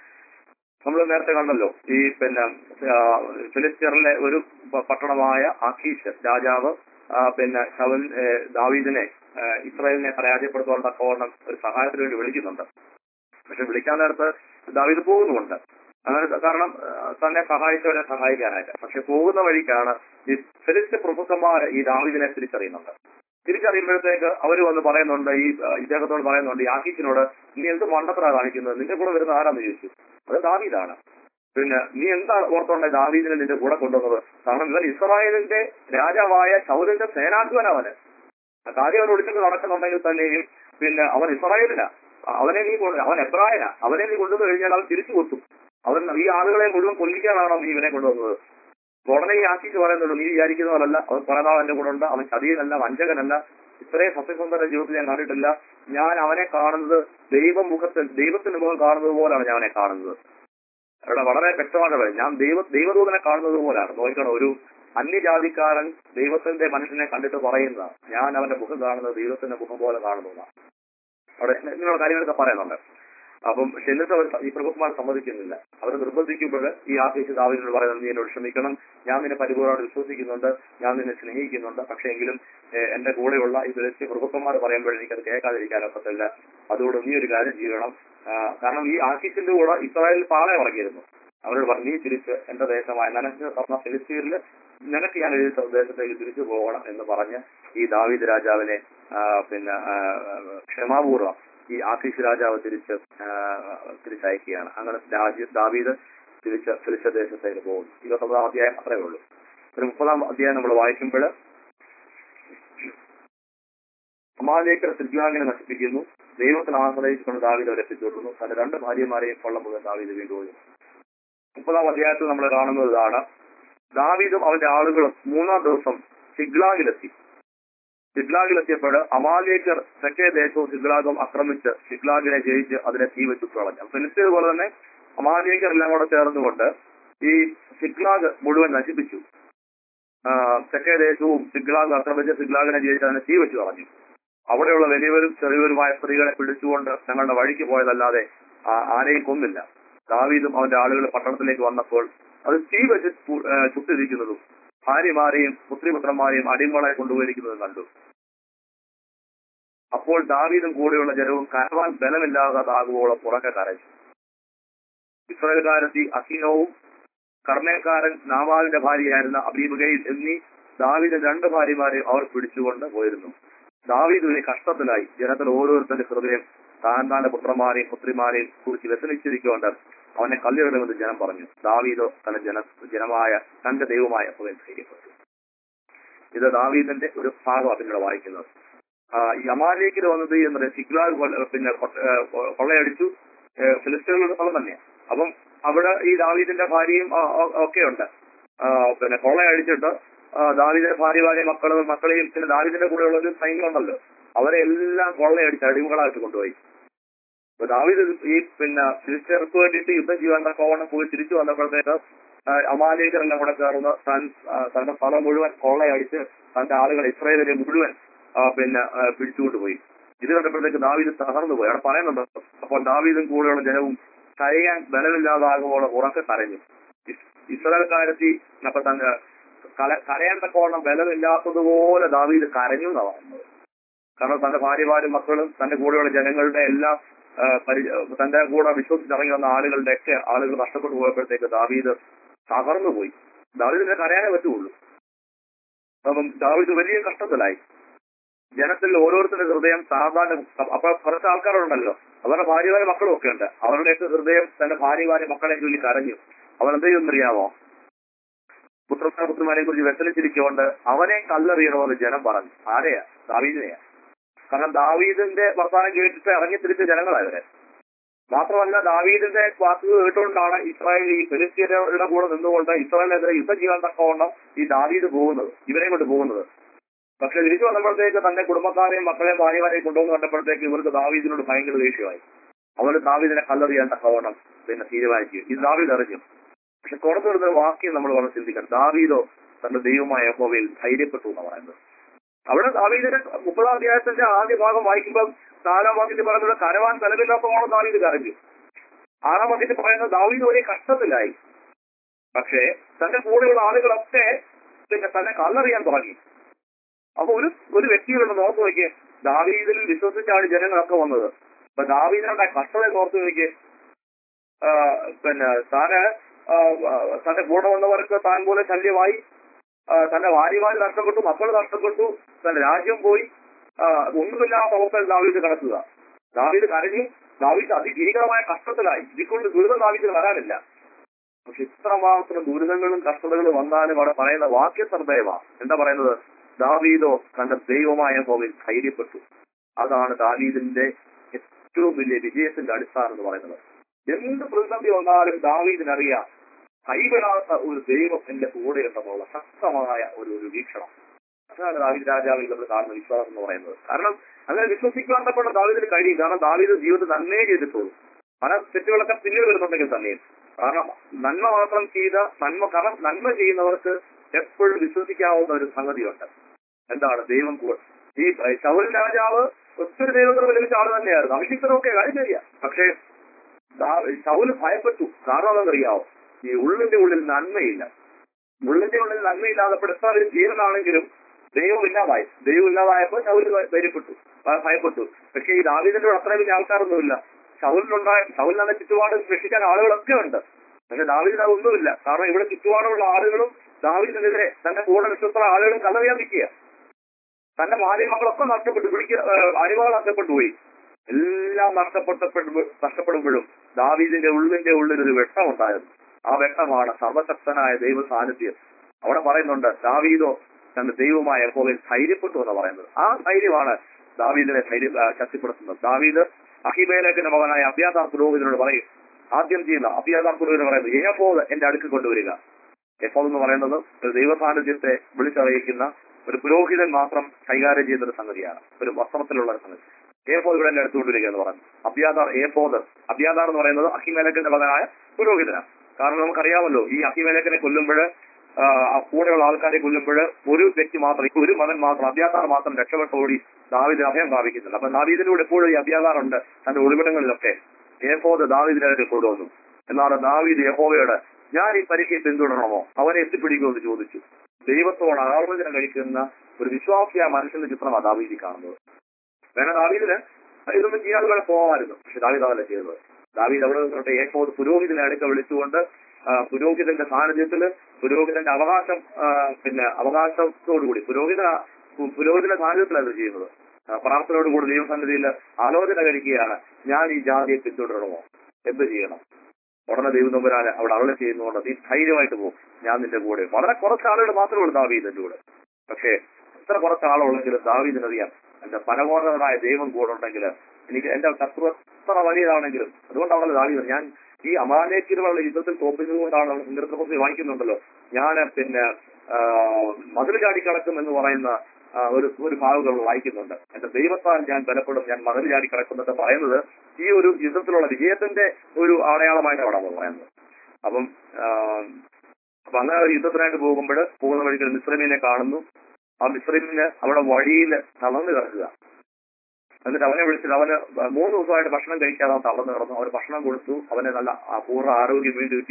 നമ്മൾ നേരത്തെ കണ്ടല്ലോ ഈ പിന്നെ ആ, ഫിലിസ്തീനിലെ ഒരു പ- പട്ടണമായ അഖീഷ് രാജാവ് ആ, പിന്നെ ശവൻ ഏ, ദാവീദിനെ ഏ, ഇസ്രായേലിനെ പരാജയപ്പെടുത്തുവാൻ തക്കവണ്ണം ഒരു സഹായത്തിന് വേണ്ടി വിളിക്കുന്നുണ്ട് പക്ഷെ വിളിക്കാൻ നേരത്ത് ദാവീദ് പോകുന്നുമുണ്ട് അങ്ങനെ കാരണം ആ, തന്നെ സഹായിച്ചവരെ സഹായിക്കാനായിട്ട് പക്ഷെ പോകുന്ന വഴിക്കാണ് ഈ ഫിലിസ്തീൻ പ്രഭുക്കന്മാർ ഈ ദാവീദിനെ തിരിച്ചറിയുന്നുണ്ട് തിരിച്ചറിയുമ്പോഴത്തേക്ക് അവർ വന്ന് പറയുന്നുണ്ട് ഈ ആ, ഇദ്ദേഹത്തോട് പറയുന്നുണ്ട് ഈ ആക്കീഷിനോട് നീ എന്ത് മണ്ടത്തരാ കാണിക്കുന്നത് നിന്റെ കൂടെ വരുന്ന ആരാന്ന് ചോദിച്ചു അത് ദാവീദാണ് പിന്നെ നീ എന്താ ഓർത്തോണ്ടെ ദാവീദിനെ നിന്റെ കൂടെ കൊണ്ടുവന്നത് കാരണം ഇവൻ ഇസ്രായേലിന്റെ രാജാവായ ശൗലിന്റെ സേനാധ്വനവന് ആ കാര്യം അവൻ ഒളിച്ചിട്ട് നടക്കുന്നുണ്ടെങ്കിൽ തന്നെയും പിന്നെ അവൻ ഇസ്രായേലിനാ അവനെ നീ കൊണ്ട് അവൻ എബ്രായനാ അവനെ നീ കൊണ്ടുവന്നു കഴിഞ്ഞാൽ അവൻ തിരിച്ചു കൊത്തും അവൻ ഈ ആളുകളെ മുഴുവൻ കൊല്ലിക്കാനാണോ നീ ഇവനെ കൊണ്ടുവന്നത് ഉടനെ ഈ ആശിച്ച് പറയുന്നുള്ളൂ നീ വിചാരിക്കുന്ന പോലല്ല അവൻ പറയുന്നത് എന്റെ കൂടെ ഉണ്ട് അവൻ ചതിയനല്ല വഞ്ചകനല്ല ഇത്രയും സത്യസന്ധര ജീവിതത്തിൽ ഞാൻ കണ്ടിട്ടില്ല ഞാൻ അവനെ കാണുന്നത് ദൈവമുഖത്തിൽ ദൈവത്തിന്റെ മുഖം കാണുന്നത് പോലാണ് ഞാൻ അവനെ കാണുന്നത് അവിടെ വളരെ വ്യക്തമായിട്ട് പറയും ഞാൻ ദൈവ ദൈവദൂതനെ കാണുന്നത് പോലാണ് നോക്കണം ഒരു അന്യജാതിക്കാരൻ ദൈവത്തിന്റെ മനുഷ്യനെ കണ്ടിട്ട് പറയുന്നതാണ് ഞാൻ അവന്റെ മുഖം കാണുന്നത് ദൈവത്തിന്റെ മുഖം പോലെ കാണുന്നതാണ് അവിടെ ഇങ്ങനെയുള്ള കാര്യങ്ങളൊക്കെ പറയുന്നുണ്ട് അപ്പം പക്ഷെ എന്നിട്ട് അവർ ഈ പ്രഭുക്കുമാർ സമ്മതിക്കുന്നില്ല അവർ നിർബന്ധിക്കുമ്പോൾ ഈ ആഫീസ് ദാവിനോട് പറയുന്നത് നീ എന്നോട് ക്ഷമിക്കണം ഞാൻ നിന്നെ പരിപൂർണ്ണമായിട്ട് വിശ്വസിക്കുന്നുണ്ട് ഞാൻ നിന്നെ സ്നേഹിക്കുന്നുണ്ട് പക്ഷെ എങ്കിലും ഏഹ്, എന്റെ കൂടെയുള്ള ഈ വിളിച്ച് പ്രഭുക്കന്മാർ പറയുമ്പോൾ എനിക്കത് കേൾക്കാതിരിക്കാൻ ഒക്കത്തില്ല അതുകൊണ്ട് നീ ഒരു കാര്യം ചെയ്യണം ആ, കാരണം ഈ ആഫീസിന്റെ കൂടെ ഇസ്രായേലിൽ പാളയം ഇറങ്ങിയിരുന്നു അവരോട് പറഞ്ഞു നീ തിരിച്ച് എന്റെ ദേശമായ നനച്ച് തന്ന ഫിലിസ്തീനിൽ നിനക്ക് ഞാൻ എഴുതി തന്ന ദേശത്തേക്ക് തിരിച്ചു പോകണം എന്ന് പറഞ്ഞ് ഈ ദാവീദ് രാജാവിനെ ആ, പിന്നെ ആ, ക്ഷമാപൂർവം ഈ ആഫീസ് രാജാവ് തിരിച്ച് ആ, തിരിച്ചയക്കുകയാണ് അങ്ങനെ രാജ്യ ദാവീദ് തിരിച്ച് ഫിലിസ്തീൻ ദേശത്തേക്ക് പോകുന്നു ഇരുപത്തൊമ്പതാം അധ്യായം അത്രേ ഉള്ളൂ ഒരു മുപ്പതാം അധ്യായം നമ്മൾ വായിക്കുമ്പോൾ അമാലേക്കർ സിദ്ധാങ്ങിനെ നശിപ്പിക്കുന്നു ദൈവത്തിൽ ആശ്രയിച്ചുകൊണ്ട് ദാവീദ് അവരെ എത്തിച്ചുകൊടുക്കുന്നു തന്റെ രണ്ട് ഭാര്യമാരെയും കൊള്ളം മുതൽ ദാവീദ് വീണ്ടും പോയി മുപ്പതാം അധ്യായത്തിൽ നമ്മൾ കാണുന്നത് ഇതാണ് ദാവീദും അവന്റെ ആളുകളും മൂന്നാം ദിവസം സിഗ്ലാഗിലെത്തി സിഗ്ലാഗിലെത്തിയപ്പോൾ അമാലേക്കർ തെക്കേ ദേശവും സിഗ്ലാഗും ആക്രമിച്ച് സിഗ്ലാഗിനെ ജയിച്ച് അതിനെ തീ വെച്ച് കളഞ്ഞു ഫിലിസ്തീൻ പോലെ തന്നെ അമാലേക്കർ എല്ലാം കൂടെ ചേർന്നുകൊണ്ട് ഈ സിഗ്ലാഗ് മുഴുവൻ നശിപ്പിച്ചു ആ, തെക്കേ ദേശവും സിഗ്ലാഗ് ആക്രമിച്ച് സിഗ്ലാഗിനെ ജയിച്ച് അതിനെ തീ വെച്ച് കളഞ്ഞു അവിടെയുള്ള വലിയവരും ചെറിയവരുമായ സ്ത്രീകളെ പിടിച്ചുകൊണ്ട് തങ്ങളുടെ വഴിക്ക് പോയതല്ലാതെ ആ- ആരെയും കൊന്നില്ല ദാവീദും അവന്റെ ആളുകൾ പട്ടണത്തിലേക്ക് വന്നപ്പോൾ അത് തീ വെച്ച് പു- ഏ, ചുട്ടിരിക്കുന്നതും ഭാര്യമാരെയും പുത്രിപുത്രന്മാരെയും അടിമകളെ കൊണ്ടുപോയിരിക്കുന്നതും കണ്ടു അപ്പോൾ ദാവീദും കൂടെയുള്ള ജനവും കരവാൻ ബലമില്ലാതാകുവോളം പുറകെ കരഞ്ഞു ഇസ്രായേൽക്കാരത്തി അസീനവും കർണേക്കാരൻ നാവാലിന്റെ ഭാര്യയായിരുന്ന അബീബുഗയിൽ എന്നീ ദാവീദിന്റെ രണ്ട് ഭാര്യമാരെയും അവർ പിടിച്ചുകൊണ്ട് പോയിരുന്നു ദാവീദ് വലിയ കഷ്ടത്തിലായി ജനത്തിൽ ഓരോരുത്തരുടെ ഹൃദയം താൻ താന്റെ പുത്രന്മാരെയും പുത്രിമാരെയും കുറിച്ച് വ്യസനിച്ചിരിക്കൊണ്ട് അവനെ കല്ലിടണമെന്ന് ജനം പറഞ്ഞു ദാവീദോ തന്റെ ജന ജനമായ തന്റെ ദൈവമായ ഹൃദയം ധൈര്യപ്പെട്ടു ഇത് ദാവീദിന്റെ ഒരു ഭാഗം അതിലൂടെ വായിക്കുന്നത് ആ, ഈ അമാലേക്കിൽ വന്നത് എന്നത് സിഗ്ലാൽ കൊള്ള- പിന്നെ കൊ- ഏ, കൊ- കൊള്ളയടിച്ചു ഏ, ഫിലിസ്തീനുകളുടെ സ്ഥലം തന്നെയാണ് അപ്പം അവിടെ ഈ ദാവീദിന്റെ ഭാര്യയും ആ, ആ, ഒക്കെ ഉണ്ട് ആ, പിന്നെ കൊള്ളയടിച്ചിട്ട് ആ, ദാവീദിന്റെ ഭാര്യമാരെ മക്കളും മക്കളെയും പിന്നെ ദാവീദിന്റെ കൂടെയുള്ള ഒരു സൈന്യമുണ്ടല്ലോ അവരെ എല്ലാം കൊള്ളയടിച്ച് അടിമകളായിട്ട് കൊണ്ടുപോയി അപ്പൊ ദാവീദ് ഈ പിന്നെ ഫിലിസ്തീർക്ക് വേണ്ടിയിട്ട് യുദ്ധം ചെയ്യാൻ തക്കവണ്ണം പോയി തിരിച്ചു വന്നപ്പോഴത്തേക്ക് ആ, അമാലേക്കരെല്ലാം കൂടെ ചേർന്ന് താൻ ആ, തന്റെ സ്ഥലം മുഴുവൻ കൊള്ളയടിച്ച് തന്റെ ആളുകൾ ഇസ്രായേലിനെ മുഴുവൻ ആ, പിന്നെ ആ, പിടിച്ചുകൊണ്ടുപോയി ഇത് കണ്ടപ്പോഴത്തേക്ക് ദാവീദ് തകർന്നു പോയി അവിടെ പറയുന്നുണ്ട് അപ്പോൾ ദാവീദും കൂടെയുള്ള ജനവും കരയാൻ ബലമില്ലാതാകുമ്പോൾ ഉറക്കെ കരഞ്ഞു ഇസ്രായേൽക്കാരത്തി അപ്പൊ തന്നെ കല- കരയാൻ തക്കവണ്ണം ബലമില്ലാത്തതുപോലെ ദാവീദ് കരഞ്ഞു എന്നാ പറയുന്നത് കാരണം തന്റെ ഭാര്യമാരും മക്കളും തന്റെ കൂടെയുള്ള ജനങ്ങളുടെ എല്ലാം ആ, പരി- തന്റെ കൂടെ വിശ്വസിച്ചിറങ്ങി വന്ന ആളുകളുടെ ഒക്കെ ആളുകൾ നഷ്ടപ്പെട്ടു പോയപ്പോഴത്തേക്ക് ദാവീദ് തകർന്നു പോയി ദാവീദിനെ കരയാനേ പറ്റുള്ളൂ അപ്പം ദാവീദ് വലിയ കഷ്ടത്തിലായി ജനത്തിൽ ഓരോരുത്തരുടെ ഹൃദയം സാധാരണ അപ്പൊ കുറച്ച് ആൾക്കാരുണ്ടല്ലോ അവരുടെ ഭാര്യമാരും മക്കളും ഒക്കെ ഉണ്ട് അവരുടെയൊക്കെ ഹൃദയം തന്റെ ഭാര്യമാരെ മക്കളെ ചൊല്ലി കരഞ്ഞു അവൻ എന്ത് ചെയ്യുന്നറിയാമോ പുത്രന്മാരെ പുത്രന്മാരെ കുറിച്ച് വ്യസനിച്ചിരിക്കൊണ്ട് അവനെ കല്ലെറിയണമെന്ന് ജനം പറഞ്ഞു ആരെയാ ദാവീദിനെയാ കാരണം ദാവീദിന്റെ വർത്തമാനം കേട്ടിട്ട് ഇറങ്ങി തിരിച്ച ജനങ്ങളായവരെ മാത്രമല്ല ദാവീദിന്റെ വാക്കുകൾ കേട്ടുകൊണ്ടാണ് ഇസ്രായേൽ ഈ ഫെലിസ്തീനയുടെ കൂടെ നിന്നുകൊണ്ട് ഇസ്രായേലിനെതിരെ യുദ്ധം ചെയ്യാൻ തക്കവണ്ണം ഈ ദാവീദ് പോകുന്നത് ഇവരെ കൊണ്ട് പോകുന്നത് പക്ഷെ തിരിച്ചു വന്നപ്പോഴത്തേക്ക് തന്റെ കുടുംബക്കാരെയും മക്കളെയും ഭാര്യമാരെയും കൊണ്ടുവന്ന് കണ്ടപ്പോഴത്തേക്ക് ഇവർക്ക് ദാവീദിനോട് ഭയങ്കര ദേഷ്യമായി അവർ ദാവീദിനെ കല്ലെറിയാൻ തക്കവണ്ണം പിന്നെ തീരുമാനിച്ചു ഇത് ദാവീദ് അറിഞ്ഞു പക്ഷെ പുറത്തു വരുന്ന വാക്യം നമ്മൾ വളരെ ചിന്തിക്കണം ദാവീദോ തന്റെ ദൈവമായ യഹോവയിൽ ധൈര്യപ്പെട്ടു എന്ന് പറയുന്നത് അവിടെ ദാവീദിന്റെ മുപ്പതാം അധ്യായത്തിന്റെ ആദ്യ ഭാഗം വായിക്കുമ്പോൾ നാലാം വാക്യത്തിൽ പറയുന്നത് കരവാൻ തലവില്ലാത്തവണ്ണം ദാവീദ് കരഞ്ഞു ആറാം വാക്യത്തിൽ പറയുന്നത് ദാവീദ് വലിയ കഷ്ടത്തിലായി പക്ഷേ തന്റെ കൂടെയുള്ള ആളുകളൊക്കെ പിന്നെ തന്നെ കല്ലെറിയാൻ തുടങ്ങി അപ്പൊ ഒരു ഒരു വ്യക്തികളുടെ നോർത്ത് നോക്കിയേ ദാവീദിൽ വിശ്വസിച്ചാണ് ജനങ്ങളൊക്കെ വന്നത് അപ്പൊ ദാവീദിനുടെ കഷ്ടത നോർത്ത് നോക്കിയേ ആ, പിന്നെ താന് ആ, ആ, തന്റെ കൂടെ വന്നവർക്ക് താൻ പോലെ ശല്യമായി ആ, തന്റെ ഭാര്യമാര് നഷ്ടപ്പെട്ടു മക്കൾ നഷ്ടപ്പെട്ടു തന്റെ രാജ്യം പോയി ആ, ഒന്നുമില്ലാത്ത അവസ്ഥയിൽ ദാവീദ് കിടക്കുക ദാവീദ് കരഞ്ഞു ദാവീദ് അതിഭീകരമായ കഷ്ടത്തിലായി ഇതിക്കൊണ്ട് ദുരിതം ദാവീദിന് വരാനില്ല പക്ഷെ ഇത്രമാത്രം ദുരിതങ്ങളും കഷ്ടതകളും വന്നാലും അവിടെ പറയുന്ന വാക്യ ശ്രദ്ധേയമാണ് എന്താ പറയുന്നത് ദാവീദോ തന്റെ ദൈവമായ ഹോമിൽ ധൈര്യപ്പെട്ടു അതാണ് ദാവീദിന്റെ ഏറ്റവും വലിയ വിജയത്തിന്റെ അടിസ്ഥാനം എന്ന് പറയുന്നത് എന്ത് പ്രതിസന്ധി വന്നാലും ദാവീദിനറിയാം കൈവിടാത്ത ഒരു ദൈവം എന്റെ കൂടെ ഉണ്ടെന്നുള്ള ശക്തമായ ഒരു ഒരു വീക്ഷണം അതാണ് ദാവീദ് രാജാവിൽ നമ്മൾ കാണുന്ന വിശ്വാസം എന്ന് പറയുന്നത് കാരണം അങ്ങനെ വിശ്വസിക്കാൻ തക്കോണം ദാവീദിന് കഴിയും കാരണം ദാവീദ് ജീവിതത്തിൽ നന്മയെ ചെയ്തിട്ടുള്ളൂ പല തെറ്റുകളൊക്കെ പിന്നീട് വരുന്നുണ്ടെങ്കിൽ തന്നെയും കാരണം നന്മ മാത്രം ചെയ്ത നന്മ കാരണം നന്മ ചെയ്യുന്നവർക്ക് എപ്പോഴും വിശ്വസിക്കാവുന്ന ഒരു സംഗതിയുണ്ട് എന്താണ് ദൈവം കൂടെ ഈ ശൗൽ രാജാവ് ഒത്തിരി ദൈവത്തിന് ലഭിച്ച ആൾ തന്നെയായിരുന്നു അഭിഷിക്തരൊക്കെ കാര്യം ശരിയാ പക്ഷേ ദാ- ശൗല് ഭയപ്പെട്ടു കാരണം അതെന്നറിയാവോ ഈ ഉള്ളിന്റെ ഉള്ളിൽ നന്മയില്ല ഉള്ളിന്റെ ഉള്ളിൽ നന്മയില്ലാതപ്പോൾ എത്ര ഒരു ജീവനാണെങ്കിലും ദൈവം ഇല്ലാതായി ദൈവം ഇല്ലാതായപ്പോൾ ശൗല് ഭയ- ധൈര്യപ്പെട്ടു ആ, ഭയപ്പെട്ടു പക്ഷേ ഈ ദാവീദിന്റെ കൂടെ അത്ര വലിയ ആൾക്കാരൊന്നുമില്ല ശൗലിനുണ്ടായ ശൗലിനാണ് ചുറ്റുപാട് രക്ഷിക്കാൻ ആളുകളൊക്കെ ഉണ്ട് പക്ഷെ ദാവീദിന് അതൊന്നുമില്ല കാരണം ഇവിടെ ചുറ്റുപാടുള്ള ആളുകളും ദാവീദിനെതിരെ തന്റെ കൂടെ വിശ്വസ്ത ആളുകളും കലറിയാൻ നിൽക്കുക തന്റെ ഭാര്യ മക്കളൊക്കെ നഷ്ടപ്പെട്ടു പിടിക്ക അരിമകൾ നഷ്ടപ്പെട്ടു പോയി എല്ലാം നഷ്ടപ്പെട്ടപ്പെടുമ്പോൾ നഷ്ടപ്പെടുമ്പോഴും ദാവീദിന്റെ ഉള്ളിന്റെ ഉള്ളിൽ ഒരു വെട്ടമുണ്ടായിരുന്നു ആ വെട്ടമാണ് സർവശക്തനായ ദൈവ സാന്നിധ്യം അവിടെ പറയുന്നുണ്ട് ദാവീദോ തന്റെ ദൈവമായ യഹോവയിൽ ധൈര്യപ്പെട്ടു എന്ന് പറയുന്നത് ആ ധൈര്യമാണ് ദാവീദിനെ ധൈര്യം ആ, ശക്തിപ്പെടുത്തുന്നത് ദാവീദ് അഹിബേലക്കിന്റെ മകനായ അബ്യാതാർ പുരോഹിതനോട് പറയും ആദ്യം ചെയ്യുന്ന അബ്യാതാർ പുരോഹിതൻ പറയുന്നത് ഏപ്പോത് എന്റെ അടുക്ക് കൊണ്ടുവരിക എപ്പോൾ എന്ന് പറയുന്നത് ഒരു ദൈവ സാന്നിധ്യത്തെ വിളിച്ചറിയിക്കുന്ന ഒരു പുരോഹിതൻ മാത്രം കൈകാര്യം ചെയ്യുന്ന ഒരു സംഗതിയാണ് ഒരു വസ്ത്രത്തിലുള്ള ഒരു സംഗതി ഏപ്പോത് ഇവിടെ എന്റെ അടുത്ത് കൊണ്ടുവരിക എന്ന് പറഞ്ഞു അബ്യാദാർ ഏപ്പോത് അബ്യാദാർ എന്ന് പറയുന്നത് അഹിമേലക്കിന്റെ മകനായ പുരോഹിതനാണ് കാരണം നമുക്കറിയാമല്ലോ ഈ അഹിമേലക്കിനെ കൊല്ലുമ്പോൾ കൂടെയുള്ള ആൾക്കാരെ കൊല്ലുമ്പോൾ ഒരു വ്യക്തി മാത്രം ഈ ഒരു മകൻ മാത്രം അബ്യാദാർ മാത്രം രക്ഷപ്പെട്ടോടി ദാവിദിന് അഭയം പ്രാപിക്കുന്നുണ്ട് അപ്പൊ ദാവീദിലൂടെ എപ്പോഴും ഈ അബ്യാദാറുണ്ട് തന്റെ ഒളിവിടങ്ങളിലൊക്കെ ഏപ്പോത് ദാവീദിനെ കൊണ്ടുവന്നു എന്നാണ് ദാവീദ് യഹോവയോട് ഞാൻ ഈ പരീക്ഷയെ പിന്തുടരണമോ അവനെ എത്തിപ്പിടിക്കുമെന്ന് ചോദിച്ചു ദൈവത്തോട് ആലോചന കഴിക്കുന്ന ഒരു വിശ്വാസിയായ മനുഷ്യന്റെ ചിത്രമാണ് ദാവീദി കാണുന്നത് വേണം ദാവീദിന് ഇതൊന്നും ചെയ്യാതെ കൂടെ പോകാമായിരുന്നു പക്ഷെ ദാവീദ് അതല്ല ചെയ്തത് ദാവീദ് അവിടെ നിന്നിട്ട് ഏപ്പോത് പുരോഹിതനെ അടുക്ക വിളിച്ചുകൊണ്ട് ആ, പുരോഹിതന്റെ സാന്നിധ്യത്തില് പുരോഹിതന്റെ അവകാശം ആ, പിന്നെ അവകാശത്തോടുകൂടി പുരോഹിത പുരോഹിതന്റെ സാന്നിധ്യത്തിലാണ് ഇത് ചെയ്യുന്നത് ആ, പ്രാർത്ഥനയോടുകൂടി ദൈവസന്നിധിയിൽ ആലോചന കഴിക്കുകയാണ് ഞാൻ ഈ ജാതിയെ പിന്തുടരണമോ എന്ത് ചെയ്യണം ഉടനെ ദൈവം നമ്പരാന് അവിടെ അരളി ചെയ്യുന്നതുകൊണ്ട് നീ ധൈര്യമായിട്ട് പോകും ഞാൻ നിന്റെ കൂടെ വളരെ കുറച്ച് ആളുകൾ മാത്രമേ ഉള്ളൂ ദാവീദ് എന്റെ കൂടെ പക്ഷേ എത്ര കുറച്ച് ആളുള്ളെങ്കിലും ദാവീദിനറിയാം എന്റെ പരമോന്നതനായ ദൈവം കൂടെ ഉണ്ടെങ്കിൽ എനിക്ക് എന്റെ ശത്രു എത്ര വലിയതാണെങ്കിലും അതുകൊണ്ടാണല്ലോ ദാവീദ് ഞാൻ ഈ അമാലേക്കിലുള്ള യുദ്ധത്തിൽ തോപ്പിച്ചതുകൊണ്ടാണ് സങ്കീർത്തനത്തിൽ വായിക്കുന്നുണ്ടല്ലോ ഞാൻ പിന്നെ ആ, മതിൽ ചാടി കിടക്കും എന്ന് പറയുന്ന ആ, ഒരു ഒരു ഭാഗങ്ങൾ വായിക്കുന്നുണ്ട് എന്റെ ദൈവത്താൽ ഞാൻ ബലപ്പെടും ഞാൻ മതിൽ ചാടി കിടക്കും എന്നൊക്കെ പറയുന്നത് ഈ ഒരു യുദ്ധത്തിലുള്ള വിജയത്തിന്റെ ഒരു അടയാളമായിട്ടാണ് അവിടെ പറയുന്നത് അപ്പം ആ, അപ്പൊ അങ്ങനെ ഒരു യുദ്ധത്തിനായിട്ട് പോകുമ്പോൾ പോകുന്ന വഴിക്ക് മിശ്രമീനെ കാണുന്നു ആ മിശ്രമീന് അവിടെ വഴിയിൽ തളർന്നു കിടക്കുക എന്നിട്ട് അവനെ വിളിച്ചിട്ട് അവന് മൂന്ന് ദിവസമായിട്ട് ഭക്ഷണം കഴിക്കാതെ അവൻ തളർന്നു കിടന്നു അവന് ഭക്ഷണം കൊടുത്തു അവനെ നല്ല ആ പൂർണ്ണ ആരോഗ്യം വീണ്ടും കിട്ടി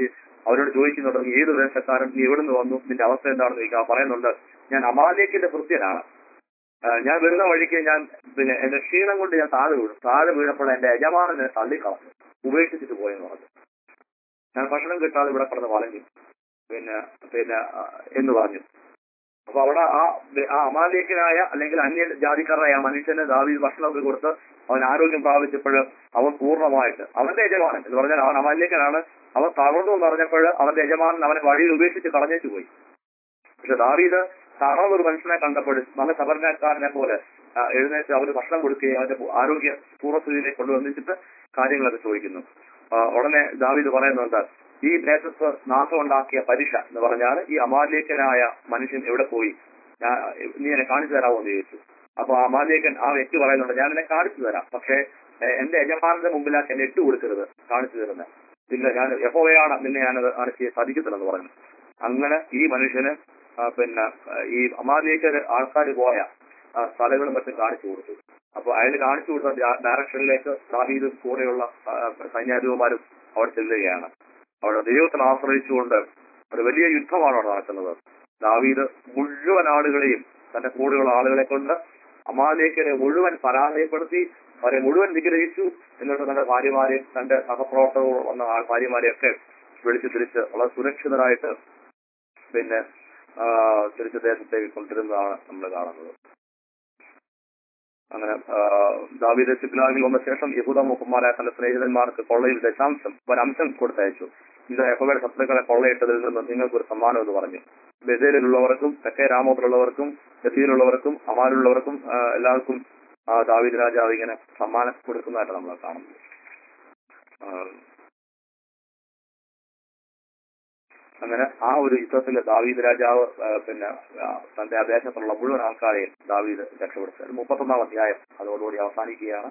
അവരോട് ചോദിക്കുന്നുണ്ട് നീ ഏത് ദേശക്കാരൻ നീ എവിടുന്ന് വന്നു നിന്റെ അവസ്ഥ എന്താണെന്ന് ചോദിക്കുക പറയുന്നുണ്ട് ഞാൻ അമാലേക്കിന്റെ ഭൃത്യനാണ് ആ, ഞാൻ വരുന്ന വഴിക്ക് ഞാൻ പിന്നെ എന്റെ ക്ഷീണം കൊണ്ട് ഞാൻ താഴെ വീണു താഴെ വീണപ്പോൾ എന്റെ യജമാനനെ തള്ളിക്കളഞ്ഞു ഉപേക്ഷിച്ചിട്ട് പോയെന്ന് പറഞ്ഞു ഞാൻ ഭക്ഷണം കിട്ടാതെ ഇവിടെ കിടന്ന് വളഞ്ഞു പിന്നെ പിന്നെ ആ, എന്ന് പറഞ്ഞു അപ്പൊ അവിടെ ആ ആ അമാലേക്കനായ അല്ലെങ്കിൽ അന്യ ജാതിക്കാരനായ ആ മനുഷ്യന് ദാവീദ് ഭക്ഷണമൊക്കെ കൊടുത്ത് അവൻ ആരോഗ്യം പ്രാപിച്ചപ്പോൾ അവൻ പൂർണ്ണമായിട്ട് അവന്റെ യജമാനൻ എന്ന് പറഞ്ഞാൽ അവൻ അമാലേക്കനാണ് അവൻ തളർന്നു എന്ന് പറഞ്ഞപ്പോൾ അവന്റെ യജമാനൻ അവനെ വഴിയിൽ ഉപേക്ഷിച്ച് കളഞ്ഞേച്ചു പോയി പക്ഷെ ദാവീദ് തളർന്ന ഒരു മനുഷ്യനെ കണ്ടപ്പോൾ നല്ല സബർക്കാരനെ പോലെ ആ, എഴുന്നേറ്റ് അവന് ഭക്ഷണം കൊടുക്കുകയും അവന്റെ ആരോഗ്യ പൂർവ്വസ്ഥിതിയിലേക്ക് കൊണ്ടുവന്നിട്ട് കാര്യങ്ങളൊക്കെ ചോദിക്കുന്നു ആ, ഉടനെ ദാവീദ് പറയുന്നുണ്ട് ഈ ദേശത്ത് നാശമുണ്ടാക്കിയ പരീക്ഷ എന്ന് പറഞ്ഞാൽ ഈ അമാലേക്കനായ മനുഷ്യൻ എവിടെ പോയി ഞാൻ നീ എന്നെ കാണിച്ചു തരാമോ എന്ന് ചോദിച്ചു അപ്പൊ ആ അമാലേക്കൻ ആ വ്യക്തി പറയുന്നുണ്ട് ഞാൻ എന്നെ കാണിച്ചു തരാം പക്ഷേ എ, എന്റെ യജമാനന്റെ മുമ്പിലാക്കി എന്നെ ഇട്ട് കൊടുക്കരുത് കാണിച്ചു തരുന്നത് ഇല്ല ഞാൻ യഹോവയാണ് നിന്നെ ഞാനത് കാണിച്ച് സാധിക്കത്തില്ലെന്ന് പറഞ്ഞു അങ്ങനെ ഈ മനുഷ്യന് ആ, പിന്നെ ആ, ഈ അമാലേക്കര് ആൾക്കാർ പോയ ആ, സ്ഥലങ്ങളും മറ്റും കാണിച്ചു കൊടുത്തു അപ്പൊ അയാൾ കാണിച്ചു കൊടുത്ത ഡയ- ഡയറക്ഷനിലേക്ക് ദാവീദും കൂടെയുള്ള ആ, സൈന്യാധിപന്മാരും അവിടെ ചെല്ലുകയാണ് അവിടെ ദൈവത്തിന് ആശ്രയിച്ചുകൊണ്ട് ഒരു വലിയ യുദ്ധമാണ് അവിടെ നടക്കുന്നത് ദാവീദ് മുഴുവൻ ആളുകളെയും തന്റെ കൂടെയുള്ള ആളുകളെ കൊണ്ട് അമാലേക്കരെ മുഴുവൻ പരാജയപ്പെടുത്തി അവരെ മുഴുവൻ നിഗ്രഹിച്ചു എന്നിട്ട് തന്റെ ഭാര്യമാരെയും തന്റെ സഹപ്രവർത്തകർ വന്ന ആ ഭാര്യമാരെയൊക്കെ വിളിച്ച് തിരിച്ച് വളരെ സുരക്ഷിതരായിട്ട് പിന്നെ ആ, തിരിച്ച് ദേശത്തേക്ക് കൊണ്ടുവരുന്നതാണ് നമ്മൾ കാണുന്നത് അങ്ങനെ ആ, ദാവീദ് സിഗ്ലാഗിൽ വന്ന ശേഷം യഹൂദ മുഖന്മാരായ തന്റെ സ്നേഹിതന്മാർക്ക് കൊള്ളയിൽ ദശാംശം ഒരംശം കൊടുത്തയച്ചു ഇത് യഹോവയുടെ ശത്രുക്കളെ കൊള്ളയിട്ടതിൽ നിന്ന് നിങ്ങൾക്ക് ഒരു സമ്മാനം എന്ന് പറഞ്ഞു ബദേലിലുള്ളവർക്കും തെക്കേ രാമോത്തിലുള്ളവർക്കും ഗതിയിലുള്ളവർക്കും അമാലുള്ളവർക്കും ആ, എല്ലാവർക്കും ആ, ദാവീദ് രാജാവ് ഇങ്ങനെ സമ്മാനം കൊടുക്കുന്നതായിട്ട് നമ്മൾ കാണുന്നത് ആ, അങ്ങനെ ആ ഒരു യുദ്ധത്തിൽ ദാവീദ് രാജാവ് ആ, പിന്നെ ആ, തന്റെ അദേശത്തുള്ള മുഴുവൻ ആൾക്കാരെയും ദാവീദ് രക്ഷപ്പെടുത്തി അത് മുപ്പത്തൊന്നാം അധ്യായം അതോടുകൂടി അവസാനിക്കുകയാണ്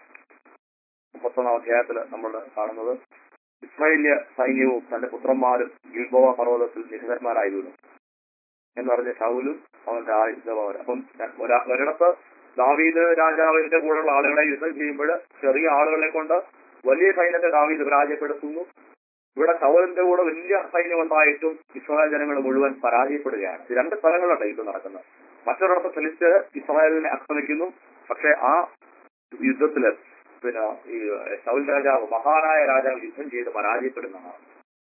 മുപ്പത്തൊന്നാം അധ്യായത്തിൽ നമ്മൾ കാണുന്നത് ഇസ്രായേല്യ സൈന്യവും തന്റെ പുത്രന്മാരും ഗിൽബോവ പർവ്വതത്തിൽ നിഹിതന്മാരായി വീണു എന്ന് പറഞ്ഞ ശൗലും അവന്റെ ആയുധവരും അപ്പം ഒരാ- ഒരിടത്ത് ദാവീദ് രാജാവിന്റെ കൂടെയുള്ള ആളുകളെ യുദ്ധം ചെയ്യുമ്പോൾ ചെറിയ ആളുകളെ കൊണ്ട് വലിയ സൈന്യത്തെ ദാവീദ് പരാജയപ്പെടുത്തുന്നു ഇവിടെ ശൗലിന്റെ കൂടെ വലിയ സൈന്യം ഉണ്ടായിട്ടും ഇസ്രായേൽ ജനങ്ങൾ മുഴുവൻ പരാജയപ്പെടുകയാണ് ഇത് രണ്ട് സ്ഥലങ്ങളിലാണ് യുദ്ധം നടക്കുന്നത് മറ്റൊരിടത്ത് ഫിലിസ്റ്റ് ഇസ്രായേലിനെ ആക്രമിക്കുന്നു പക്ഷെ ആ യുദ്ധത്തില് പിന്നെ ഈ ശൗൽ രാജാവ് മഹാനായ രാജാവ് യുദ്ധം ചെയ്ത് പരാജയപ്പെടുന്നതാണ്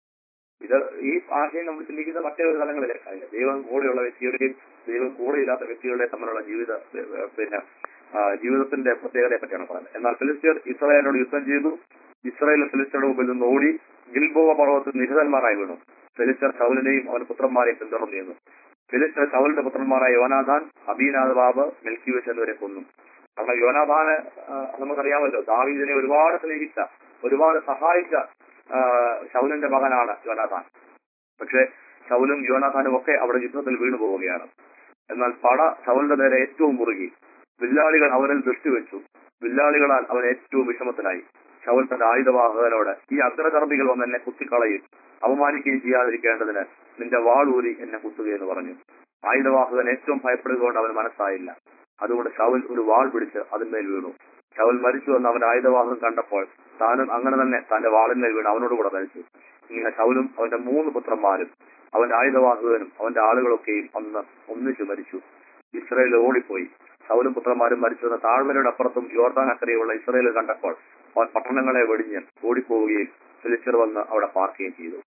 ഇത് ഈ ആശയം നമ്മൾ ചിന്തിക്കുന്ന മറ്റൊരു തലങ്ങളിലേക്കാണ് ദൈവം കൂടെയുള്ള വ്യക്തിയുടെയും ദൈവം കൂടെയില്ലാത്ത വ്യക്തികളുടെ തമ്മിലുള്ള ജീവിത ഏഹ്, പിന്നെ ആ, ജീവിതത്തിന്റെ പ്രത്യേകതയെ പറ്റിയാണ് പറയുന്നത് എന്നാൽ ഫിലിസ്തീർ ഇസ്രായേലിനോട് യുദ്ധം ചെയ്തു ഇസ്രായേൽ ഫിലിസ്തീരുടെ മുമ്പിൽ നിന്ന് ഓടി ഗിൽബോവ പർവ്വതത്തിൽ നിഹിതന്മാരായി വീണു ഫിലിസ്തീർ ശൗലിനെയും അവന്റെ പുത്രന്മാരെയും പിന്തുടർന്നു ചെയ്യുന്നു ഫിലിസ്തീർ ശൗലിന്റെ പുത്രന്മാരായ യോനാഥാൻ അബീനാഥ് ബാബ് മെൽക്കിവച്ച് എന്നിവരെ കൊന്നു കാരണം യോനാഥാന് ആ, നമുക്കറിയാമല്ലോ ദാവീദിനെ ഒരുപാട് സ്നേഹിച്ച ഒരുപാട് സഹായിച്ച ആ, ശൗലിന്റെ മകനാണ് യോനാഥാൻ പക്ഷെ ശൗലും യോനാഥാനും ഒക്കെ അവിടെ യുദ്ധത്തിൽ വീണു പോവുകയാണ് എന്നാൽ പട ശൗലിന്റെ നേരെ ഏറ്റവും മുറുകി വില്ലാളികൾ അവനിൽ ദൃഷ്ടി വെച്ചു വില്ലാളികളാൽ അവൻ ഏറ്റവും വിഷമത്തിലായി ശൗൽ തന്റെ ആയുധവാഹകനോട് ഈ അഗ്രകർമ്മികൾ വന്ന് എന്നെ കുത്തിക്കളയും അപമാനിക്കുകയും ചെയ്യാതിരിക്കേണ്ടതിന് നിന്റെ വാളൂരി എന്നെ കുത്തുകയെന്ന് പറഞ്ഞു ആയുധവാഹകൻ ഏറ്റവും ഭയപ്പെടുകൊണ്ട് അവന് മനസ്സായില്ല അതുകൊണ്ട് ശൗൽ ഒരു വാൾ പിടിച്ച് അതിന്മേൽ വീണു ശൗൽ മരിച്ചു എന്ന് അവന്റെ ആയുധവാഹകം കണ്ടപ്പോൾ താനും അങ്ങനെ തന്നെ തന്റെ വാളിന്മേൽ വീണ് അവനോട് കൂടെ മരിച്ചു ഇങ്ങനെ ശൗലും അവന്റെ മൂന്ന് പുത്രന്മാരും അവന്റെ ആയുധവാഹകനും അവന്റെ ആളുകളൊക്കെയും അന്ന് ഒന്നിച്ചു മരിച്ചു ഇസ്രയേൽ ഓടിപ്പോയി ശൗലും പുത്രന്മാരും മരിച്ചെന്ന് താഴ്വരയുടെ അപ്പുറത്തും യോർദാൻ അക്കരെയുള്ള ഇസ്രയേൽ കണ്ടപ്പോൾ അവൻ പട്ടണങ്ങളെ വെടിഞ്ഞ് ഓടിപ്പോവുകയും ഫിലിസ്റ്റർ വന്ന് അവിടെ പാർക്കുകയും ചെയ്തു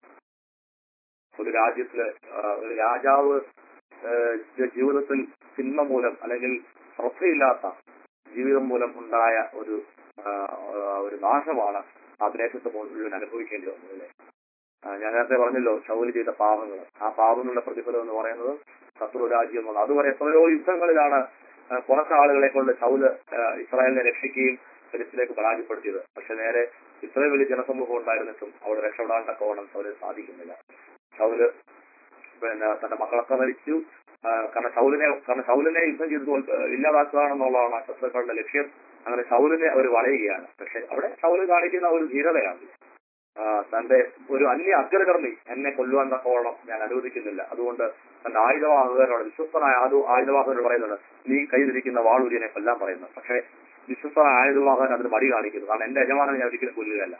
ഒരു രാജ്യത്തില് ആ, ഒരു രാജാവ് ആ, ജ- ജീവിതത്തിൽ സിനിമ മൂലം അല്ലെങ്കിൽ ശ്രദ്ധയില്ലാത്ത ജീവിതം മൂലം ഉണ്ടായ ഒരു ആ, ആ, ഒരു നാശമാണ് ആ ദേശത്ത് മുഴുവൻ അനുഭവിക്കേണ്ടി വന്നത് അല്ലേ ആ, ഞാൻ നേരത്തെ പറഞ്ഞല്ലോ ശൗല് ചെയ്ത പാപങ്ങൾ ആ പാപങ്ങളുടെ പ്രതിഫലം എന്ന് പറയുന്നത് ശത്രു രാജ്യം എന്നുള്ളത് അതുവരെ എത്രയോ യുദ്ധങ്ങളിലാണ് ആ, കുറച്ച് ആളുകളെ കൊണ്ട് ശൗല് ആ, ഇസ്രായേലിനെ രക്ഷിക്കുകയും ഫിലിസ്റ്റിലേക്ക് പരാജയപ്പെടുത്തിയത് പക്ഷെ നേരെ ഇത്രയും വലിയ ജനസമൂഹം ഉണ്ടായിരുന്നിട്ടും അവിടെ രക്ഷപ്പെടാൻ തക്കവണ്ണം ശൗല് സാധിക്കുന്നില്ല ശൗല് പിന്നെ തന്റെ മക്കളൊക്കെ മരിച്ചു ആ, കാരണം ശൗലിനെ കാരണം ശൗലിനെ യുദ്ധം ചെയ്ത് തോൽ- ഇല്ലാതാക്കുക എന്നുള്ളതാണ് ശത്രുക്കളുടെ ലക്ഷ്യം അങ്ങനെ ശൗലിനെ അവർ വളയുകയാണ് പക്ഷെ അവിടെ ശൗല് കാണിക്കുന്ന ഒരു ധീരതയാണ് ആ, തന്റെ ഒരു അന്യ അഗ്രകർമ്മി എന്നെ കൊല്ലുവാൻ തക്കോളം ഞാൻ അനുവദിക്കുന്നില്ല അതുകൊണ്ട് തന്റെ ആയുധവാഹകരോട് വിശ്വസ്തനായ ആദു ആയുധവാഹകരോട് പറയുന്നത് നീ കയ്യിലിരിക്കുന്ന വാളൂരിനെ കൊല്ലാൻ പറയുന്നു പക്ഷേ വിശ്വസ്തനായ ആയുധവാഹകൻ അതിന് മടി കാണിക്കുന്നു കാരണം എന്റെ യജമാനനെ ഞാൻ ഒരിക്കലും കൊല്ലുകയല്ല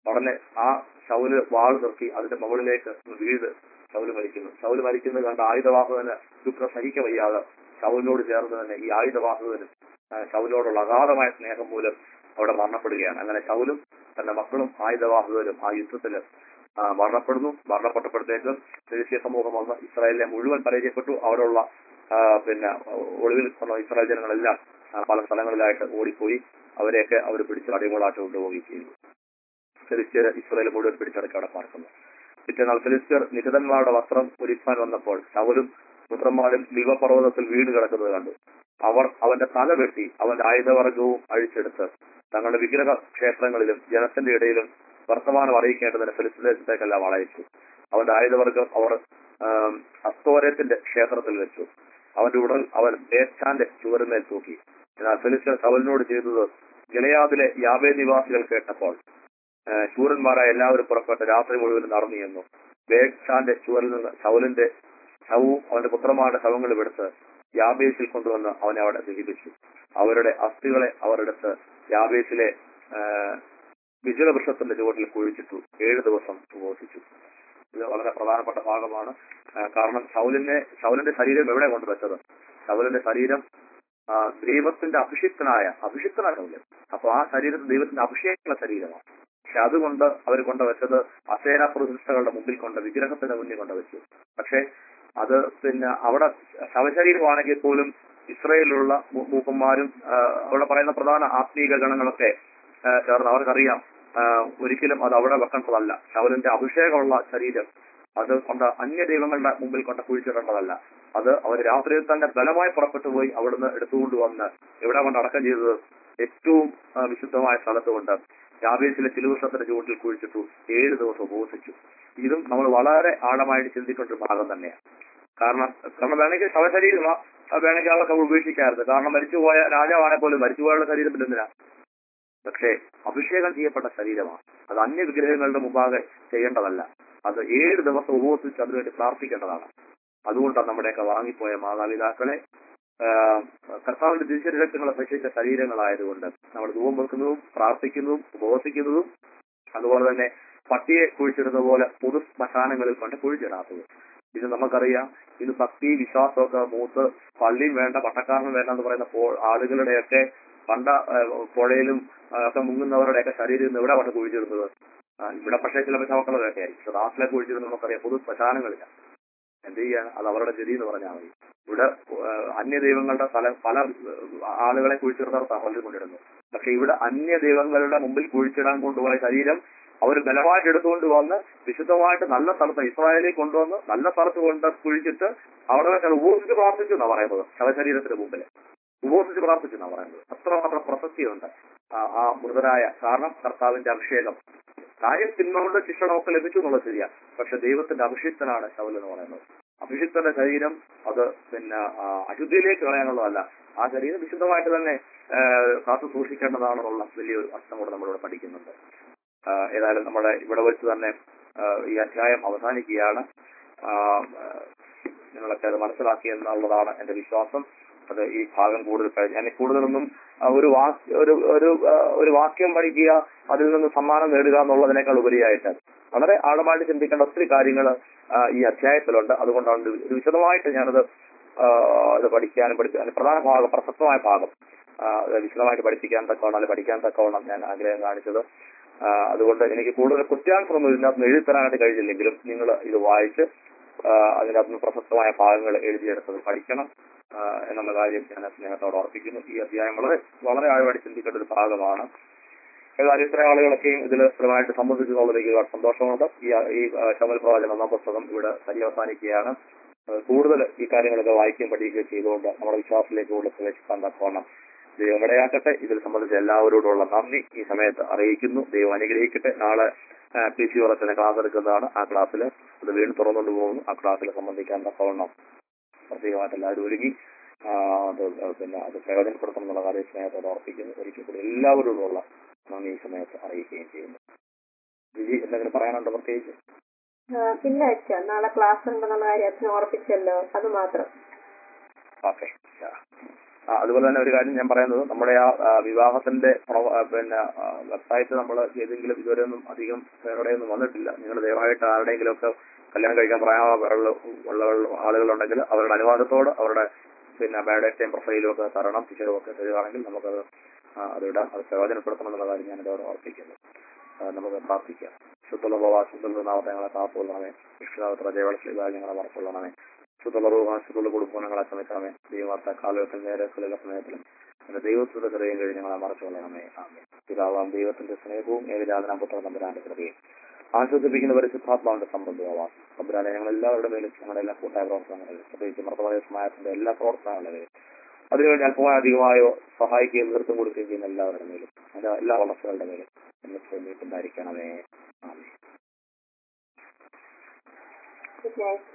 ഉടനെ ആ ശൗല് വാൾ നിർത്തി അതിന്റെ മുകളിലേക്ക് വീട് ശൗല് മരിക്കുന്നു ശൗല് മരിക്കുന്നത് കണ്ട് ആയുധവാഹകന് ദുഃഖം സഹിക്ക വയ്യാതെ ശൗലിനോട് ചേർന്ന് തന്നെ ഈ ആയുധവാഹകനും ആ, ശൗലിനോടുള്ള അഗാധമായ സ്നേഹം മൂലം അവിടെ മരണപ്പെടുകയാണ് അങ്ങനെ ശൗലും തന്റെ മക്കളും ആയുധവാഹകരും ആ യുദ്ധത്തിൽ മരണപ്പെടുന്നു മരണപ്പെട്ടപ്പോഴത്തേക്കും ദേശീയ സമൂഹം വന്ന് ഇസ്രായേലിനെ മുഴുവൻ പരാജയപ്പെട്ടു അവിടെയുള്ള ആ, പിന്നെ ഒളിവിൽ വന്ന ഇസ്രായേൽ ജനങ്ങളെല്ലാം ആ, പല സ്ഥലങ്ങളിലായിട്ട് ഓടിപ്പോയി അവരെയൊക്കെ അവർ പിടിച്ച് അടിമകളായിട്ട് കൊണ്ടുപോവുകയും ചെയ്തു ഫിലിസ്തീർ ഇസ്രായേൽ മുഴുവൻ പിടിച്ചടക്കി അവിടെ പാർക്കുന്നു പിറ്റേന്നാൾ ഫിലിസ്തീർ നിഹിതന്മാരുടെ വസ്ത്രം ഒരുക്കാൻ വന്നപ്പോൾ ശവലും പുത്രന്മാരും ദിവപർവ്വതത്തിൽ വീണ് കിടക്കുന്നത് കണ്ടു അവർ അവന്റെ തല വെട്ടി അവന്റെ ആയുധവർഗവും അഴിച്ചെടുത്ത് തങ്ങളുടെ വിഗ്രഹ ക്ഷേത്രങ്ങളിലും ജനത്തിന്റെ ഇടയിലും വർത്തമാനം അറിയിക്കേണ്ടതിന് ഫിലിസ്തീനത്തേക്കെല്ലാം വളയിച്ചു അവന്റെ ആയുധവർഗം അവർ ആം, അസ്തോരത്തിന്റെ ക്ഷേത്രത്തിൽ വെച്ചു അവന്റെ ഉടൽ അവൻ ബേച്ചാന്റെ ചുവരുമേൽ തൂക്കി എന്നാൽ ഫിലിസ്തീൻ സവലിനോട് ചെയ്തത് ഗിലയാദിലെ യാബേ നിവാസികൾ കേട്ടപ്പോൾ ആ, ശൂരന്മാരായ എല്ലാവരും പുറപ്പെട്ട് രാത്രി മുഴുവൻ നടന്നു എന്നു ബേച്ചാന്റെ ചുവരിൽ നിന്ന് ശൗലിന്റെ ശവവും അവന്റെ പുത്രന്മാരുടെ ശവങ്ങളും എടുത്ത് യാബേസിൽ കൊണ്ടുവന്ന് അവനെ അവിടെ ദഹിപ്പിച്ചു അവരുടെ അസ്ഥികളെ അവർ എടുത്ത് യാബേസിലെ ആ, വിജയവൃക്ഷത്തിന്റെ ചുവട്ടിൽ കുഴിച്ചിട്ടു ഏഴ് ദിവസം ഉപവസിച്ചു ഇത് വളരെ പ്രധാനപ്പെട്ട ഭാഗമാണ് ആ, കാരണം ശൗലിനെ ശൗലിന്റെ ശരീരം എവിടെ കൊണ്ടുവച്ചത് ശൗലിന്റെ ശരീരം ആ, ദൈവത്തിന്റെ അഭിഷിക്തനായ അഭിഷിക്തനായ ശൗലൻ അപ്പൊ ആ ശരീരം ദൈവത്തിന്റെ അഭിഷേകമുള്ള ശരീരമാണ് പക്ഷെ അതുകൊണ്ട് അവർ കൊണ്ടുവച്ചത് അസേന പ്രതിഷ്ഠകളുടെ മുമ്പിൽ കൊണ്ട് വിഗ്രഹത്തിന്റെ മുന്നിൽ കൊണ്ടുവച്ചു പക്ഷെ അത് പിന്നെ അവിടെ ശവശരീരമാണെങ്കിൽ പോലും ഇസ്രയേലിലുള്ള മൂ- മൂപ്പന്മാരും ആ, അവിടെ പറയുന്ന പ്രധാന ആത്മീക ഗണങ്ങളൊക്കെ ആ, ചേർന്ന് അവർക്കറിയാം ആ, ഒരിക്കലും അത് അവിടെ വെക്കേണ്ടതല്ല ശവലിന്റെ അഭിഷേകമുള്ള ശരീരം അത് കൊണ്ട് അന്യ ദൈവങ്ങളുടെ മുമ്പിൽ കൊണ്ട് കുഴിച്ചിടേണ്ടതല്ല അത് അവർ രാത്രിയിൽ തന്നെ ബലമായി പുറപ്പെട്ടു പോയി അവിടുന്ന് എടുത്തുകൊണ്ട് വന്ന് എവിടെ കൊണ്ട് അടക്കം ചെയ്തത് ഏറ്റവും ആ, വിശുദ്ധമായ സ്ഥലത്ത് കൊണ്ട് യാബേസിലെ ചിലുവൃക്ഷത്തിന്റെ ചുവട്ടിൽ കുഴിച്ചിട്ടു ഏഴ് ദിവസം ഉപവസിച്ചു ഇതും നമ്മൾ വളരെ ആഴമായിട്ട് ചിന്തിക്കേണ്ട ഒരു ഭാഗം തന്നെയാണ് കാരണം കാരണം വേണമെങ്കിൽ ശവശരീരമാ അത് വേണമെങ്കിൽ അതൊക്കെ ഉപേക്ഷിക്കാറുണ്ട് കാരണം മരിച്ചുപോയ രാജാവാണെ പോലും മരിച്ചുപോയുള്ള ശരീരം പിന്നെ എന്തിനാ പക്ഷേ അഭിഷേകം ചെയ്യപ്പെട്ട ശരീരമാണ് അത് അന്യ വിഗ്രഹങ്ങളുടെ മുമ്പാകെ ചെയ്യേണ്ടതല്ല അത് ഏഴ് ദിവസം ഉപവസിച്ച് അതിനുവേണ്ടി പ്രാർത്ഥിക്കേണ്ടതാണ് അതുകൊണ്ടാണ് നമ്മുടെയൊക്കെ വാങ്ങിപ്പോയ മാതാപിതാക്കളെ ആ, കർത്താവിന്റെ തിരിച്ചരക്ഷങ്ങളെ ഭക്ഷിച്ച ശരീരങ്ങളായതുകൊണ്ട് നമ്മൾ ധൂപം വെക്കുന്നതും പ്രാർത്ഥിക്കുന്നതും ഉപവസിക്കുന്നതും അതുപോലെ തന്നെ പട്ടിയെ കുഴിച്ചിടുന്ന പോലെ പൊതു ശ്മശാനങ്ങളിൽ കൊണ്ട് കുഴിച്ചിടാത്തത് ഇത് നമുക്കറിയാം ഇത് ഭക്തി വിശ്വാസമൊക്കെ മൂത്ത് പള്ളിയും വേണ്ട പട്ടക്കാരനും വേണ്ട എന്ന് പറയുന്ന പോ- ആളുകളുടെയൊക്കെ പണ്ട ആ, പുഴയിലും ആ, ഒക്കെ മുങ്ങുന്നവരുടെയൊക്കെ ശരീരം ഇന്ന് എവിടെ കൊണ്ട് കുഴിച്ചിടുന്നത് ആ, ഇവിടെ പക്ഷേ ചില മക്കളൊക്കെ ആയിരിക്കും പക്ഷെ നാട്ടിലെ കുഴിച്ചിടുന്ന നമുക്കറിയാം പൊതു ശ്മശാനങ്ങളില്ല എന്ത് ചെയ്യാൻ അത് അവരുടെ ഗതി എന്ന് പറഞ്ഞാൽ മതി ഇവിടെ ആ, അന്യ ദൈവങ്ങളുടെ പല പല ആ, ആളുകളെ കുഴിച്ചിടുന്നവർ പള്ളിൽ കൊണ്ടിടുന്നു പക്ഷെ ഇവിടെ അന്യ ദൈവങ്ങളുടെ മുമ്പിൽ കുഴിച്ചിടാൻ കൊണ്ടുപോയ ശരീരം അവർ ബലമായിട്ട് എടുത്തുകൊണ്ട് വന്ന് വിശുദ്ധമായിട്ട് നല്ല സ്ഥലത്ത് ഇസ്രായേലിൽ കൊണ്ടുവന്ന് നല്ല സ്ഥലത്ത് കൊണ്ട് കുഴിച്ചിട്ട് അവിടെ വെച്ച് ഉപവസിച്ച് പ്രാർത്ഥിച്ചു എന്നാണ് പറയുന്നത് ശവശരീരത്തിന് മുമ്പിൽ ഉപവസിച്ച് പ്രാർത്ഥിച്ചു എന്നാണ് പറയുന്നത് അത്രമാത്രം പ്രസക്തിയുണ്ട് ആ ആ മൃതരായ കാരണം കർത്താവിന്റെ അഭിഷേകം കാര്യം തിന്മകളുടെ ശിക്ഷണമൊക്കെ ലഭിച്ചു എന്നുള്ളത് ശരിയാ പക്ഷെ ദൈവത്തിന്റെ അഭിഷിക്തനാണ് ശൗൽ എന്ന് പറയുന്നത് അഭിഷിക്തന്റെ ശരീരം അത് പിന്നെ ആ, അശുദ്ധിയിലേക്ക് കളയാനുള്ളതല്ല ആ ശരീരം വിശുദ്ധമായിട്ട് തന്നെ ആ, കാത്തു സൂക്ഷിക്കേണ്ടതാണെന്നുള്ള വലിയൊരു അർത്ഥം കൂടെ നമ്മളിവിടെ പഠിക്കുന്നുണ്ട് ആ, ഏതായാലും നമ്മുടെ ഇവിടെ വെച്ച് തന്നെ ആ, ഈ അധ്യായം അവസാനിക്കുകയാണ് ആ, ആ, നിങ്ങളൊക്കെ അത് മനസ്സിലാക്കി എന്നുള്ളതാണ് എന്റെ വിശ്വാസം അത് ഈ ഭാഗം കൂടുതൽ കഴിഞ്ഞ് ഞാൻ കൂടുതലൊന്നും ആ, ഒരു വാക്ക് ഒരു ഒരു ആ, ഒരു വാക്യം പഠിക്കുക അതിൽ നിന്ന് സമ്മാനം നേടുക എന്നുള്ളതിനേക്കാൾ ഉപരിയായിട്ട് വളരെ ആഴമായിട്ട് ചിന്തിക്കേണ്ട ഒത്തിരി കാര്യങ്ങൾ ഈ അധ്യായത്തിലുണ്ട് അതുകൊണ്ടാണ് ഇത് ഇത് വിശദമായിട്ട് ഞാനത് ആ, ഇത് പഠിക്കാനും പഠിക്കാനും പ്രധാന ഭാഗം പ്രസക്തമായ ഭാഗം ആ, അത് വിശദമായിട്ട് പഠിപ്പിക്കാൻ തക്കവണ്ണം അല്ലെങ്കിൽ പഠിക്കാൻ തക്കവണ്ണം ഞാൻ ആഗ്രഹം കാണിച്ചത് ആ, അതുകൊണ്ട് എനിക്ക് കൂടുതൽ കുറ്റാൻസറൊന്നും ഇതിനകത്ത് എഴുതി തരാനായിട്ട് കഴിഞ്ഞില്ലെങ്കിലും നിങ്ങൾ ഇത് വായിച്ച് ആ, അതിനകത്ത് പ്രസക്തമായ ഭാഗങ്ങൾ എഴുതിയെടുത്തത് പഠിക്കണം ആ, എന്നുള്ള കാര്യം ഞാൻ സ്നേഹത്തോടെ ഓർപ്പിക്കുന്നു ഈ അധ്യായം വളരെ വളരെ ആഴമായിട്ട് ചിന്തിക്കേണ്ട ഒരു ഭാഗമാണ് ഏതായാലും ഇത്ര ആളുകളൊക്കെയും ഇതിൽ സ്ഥിരമായിട്ട് സംബന്ധിച്ചെന്നുള്ളത് എനിക്ക് ഒരുപാട് സന്തോഷമുണ്ട് ഈ ഈ ആ, ശമൽ പ്രവാചകൻ ഒന്നാം പുസ്തകം ഇവിടെ പര്യവസാനിക്കുകയാണ് ആ, കൂടുതൽ ഈ കാര്യങ്ങളൊക്കെ വായിക്കുകയും പഠിക്കുകയും ചെയ്തുകൊണ്ട് നമ്മുടെ വിശ്വാസത്തിലേക്ക് കൂടുതൽ പ്രവേശിക്കാൻ തക്കവണ്ണം ദൈവം ഇടയാക്കട്ടെ ഇതിൽ സംബന്ധിച്ച് എല്ലാവരോടുള്ള നന്ദി ഈ സമയത്ത് അറിയിക്കുന്നു ദൈവം അനുഗ്രഹിക്കട്ടെ നാളെ പി സി ഉറച്ചനെ ക്ലാസ് എടുക്കുന്നതാണ് ആ ക്ലാസ്സിൽ അത് വീണ്ടും തുറന്നുകൊണ്ട് പോകുന്നു ആ ക്ലാസ്സിൽ സംബന്ധിക്കാൻ തക്കവണ്ണം പ്രത്യേകമായിട്ട് എല്ലാവരും ഒരുങ്ങി ആ, അത് പിന്നെ അത് പ്രയോജനപ്പെടുത്തണം എന്നുള്ള കാര്യം സ്നേഹത്തോടെ ഓർപ്പിക്കുന്നു ഒരിക്കൽ കൂടി എല്ലാവരോടുമുള്ള നന്ദി ഈ സമയത്ത് അറിയിക്കുകയും ചെയ്യുന്നു വിജി എന്തെങ്കിലും പറയാനുണ്ടോ പ്രത്യേകിച്ച് ആ, ഇല്ല അച്ഛ നാളെ ക്ലാസ് ഉണ്ടെന്നുള്ള കാര്യം അച്ഛൻ ഓർപ്പിച്ചല്ലോ അത് മാത്രം ഓക്കെ ആ, അതുപോലെ തന്നെ ഒരു കാര്യം ഞാൻ പറയുന്നത് നമ്മുടെ ആ ആ, വിവാഹത്തിന്റെ പ്രവ- ആ, പിന്നെ വെബ്സൈറ്റ് നമ്മൾ ഏതെങ്കിലും ഇതുവരെ ഒന്നും അധികം എവിടെയൊന്നും വന്നിട്ടില്ല നിങ്ങൾ ദയവായിട്ട് ആരുടെയെങ്കിലും ഒക്കെ കല്യാണം കഴിക്കാൻ പ്രായമുള്ള ഉള്ള ആളുകളുണ്ടെങ്കിൽ അവരുടെ അനുവാദത്തോട് അവരുടെ പിന്നെ ബയോഡേറ്റയും പ്രൊഫൈലും ഒക്കെ തരണം ടീച്ചറും ഒക്കെ തരുവാണെങ്കിൽ നമുക്കത് ആ, അതിടാം അത് പ്രയോജനപ്പെടുത്തണം എന്നുള്ള കാര്യം ഞാൻ ഇതോടെ ഓർപ്പിക്കുന്നു ആ, നമുക്ക് പ്രാർത്ഥിക്കാം ശുദ്ധുള്ള പ്രവാസത്തുള്ള നാമത്തെ കാത്തുകൊള്ളണമേ വിഷ്ണുനാഥത്ര ജയവളശ്രീ ഞങ്ങളെ മറക്കൊള്ളണമേ ശുദ്ധുള്ള റൂഹ ശുദ്ധുള്ള കുടുംബം ഞങ്ങളെ സമയത്താമേ ദൈവവാർത്ത കാലഘട്ടം നേരെ കളില സമയത്തിലും എന്റെ ദൈവത്തിന്റെ കൃപയും കഴിഞ്ഞ് ഞങ്ങളെ മറച്ചുകൊള്ളണമേ ആമേ പിതാവാം ദൈവത്തിന്റെ സ്നേഹവും ഏകജാതന പുത്ര തമ്പുരാന്റെ കൃപയും ആശ്വസിപ്പിക്കുന്ന പരിശുദ്ധാത്മാവിന്റെ സംബന്ധമാവാം തമ്പുരാനെ ഞങ്ങൾ എല്ലാവരുടെ മേലും ഞങ്ങളുടെ എല്ലാ കൂട്ടായ പ്രവർത്തനങ്ങളിലും പ്രത്യേകിച്ച് മർദ്ദമായ സമാജത്തിന്റെ എല്ലാ പ്രവർത്തനങ്ങളിലും അതിനുവേണ്ടി അല്പമായി അധികമായോ സഹായിക്കുകയും നേതൃത്വം കൊടുക്കുകയും ചെയ്യുന്ന എല്ലാവരുടെ മേലും അതിന്റെ എല്ലാ വളർച്ചകളുടെ മേലും എന്നെ നീട്ടുണ്ടായിരിക്കണമേ ആമേ ഗുഡ് നൈറ്റ്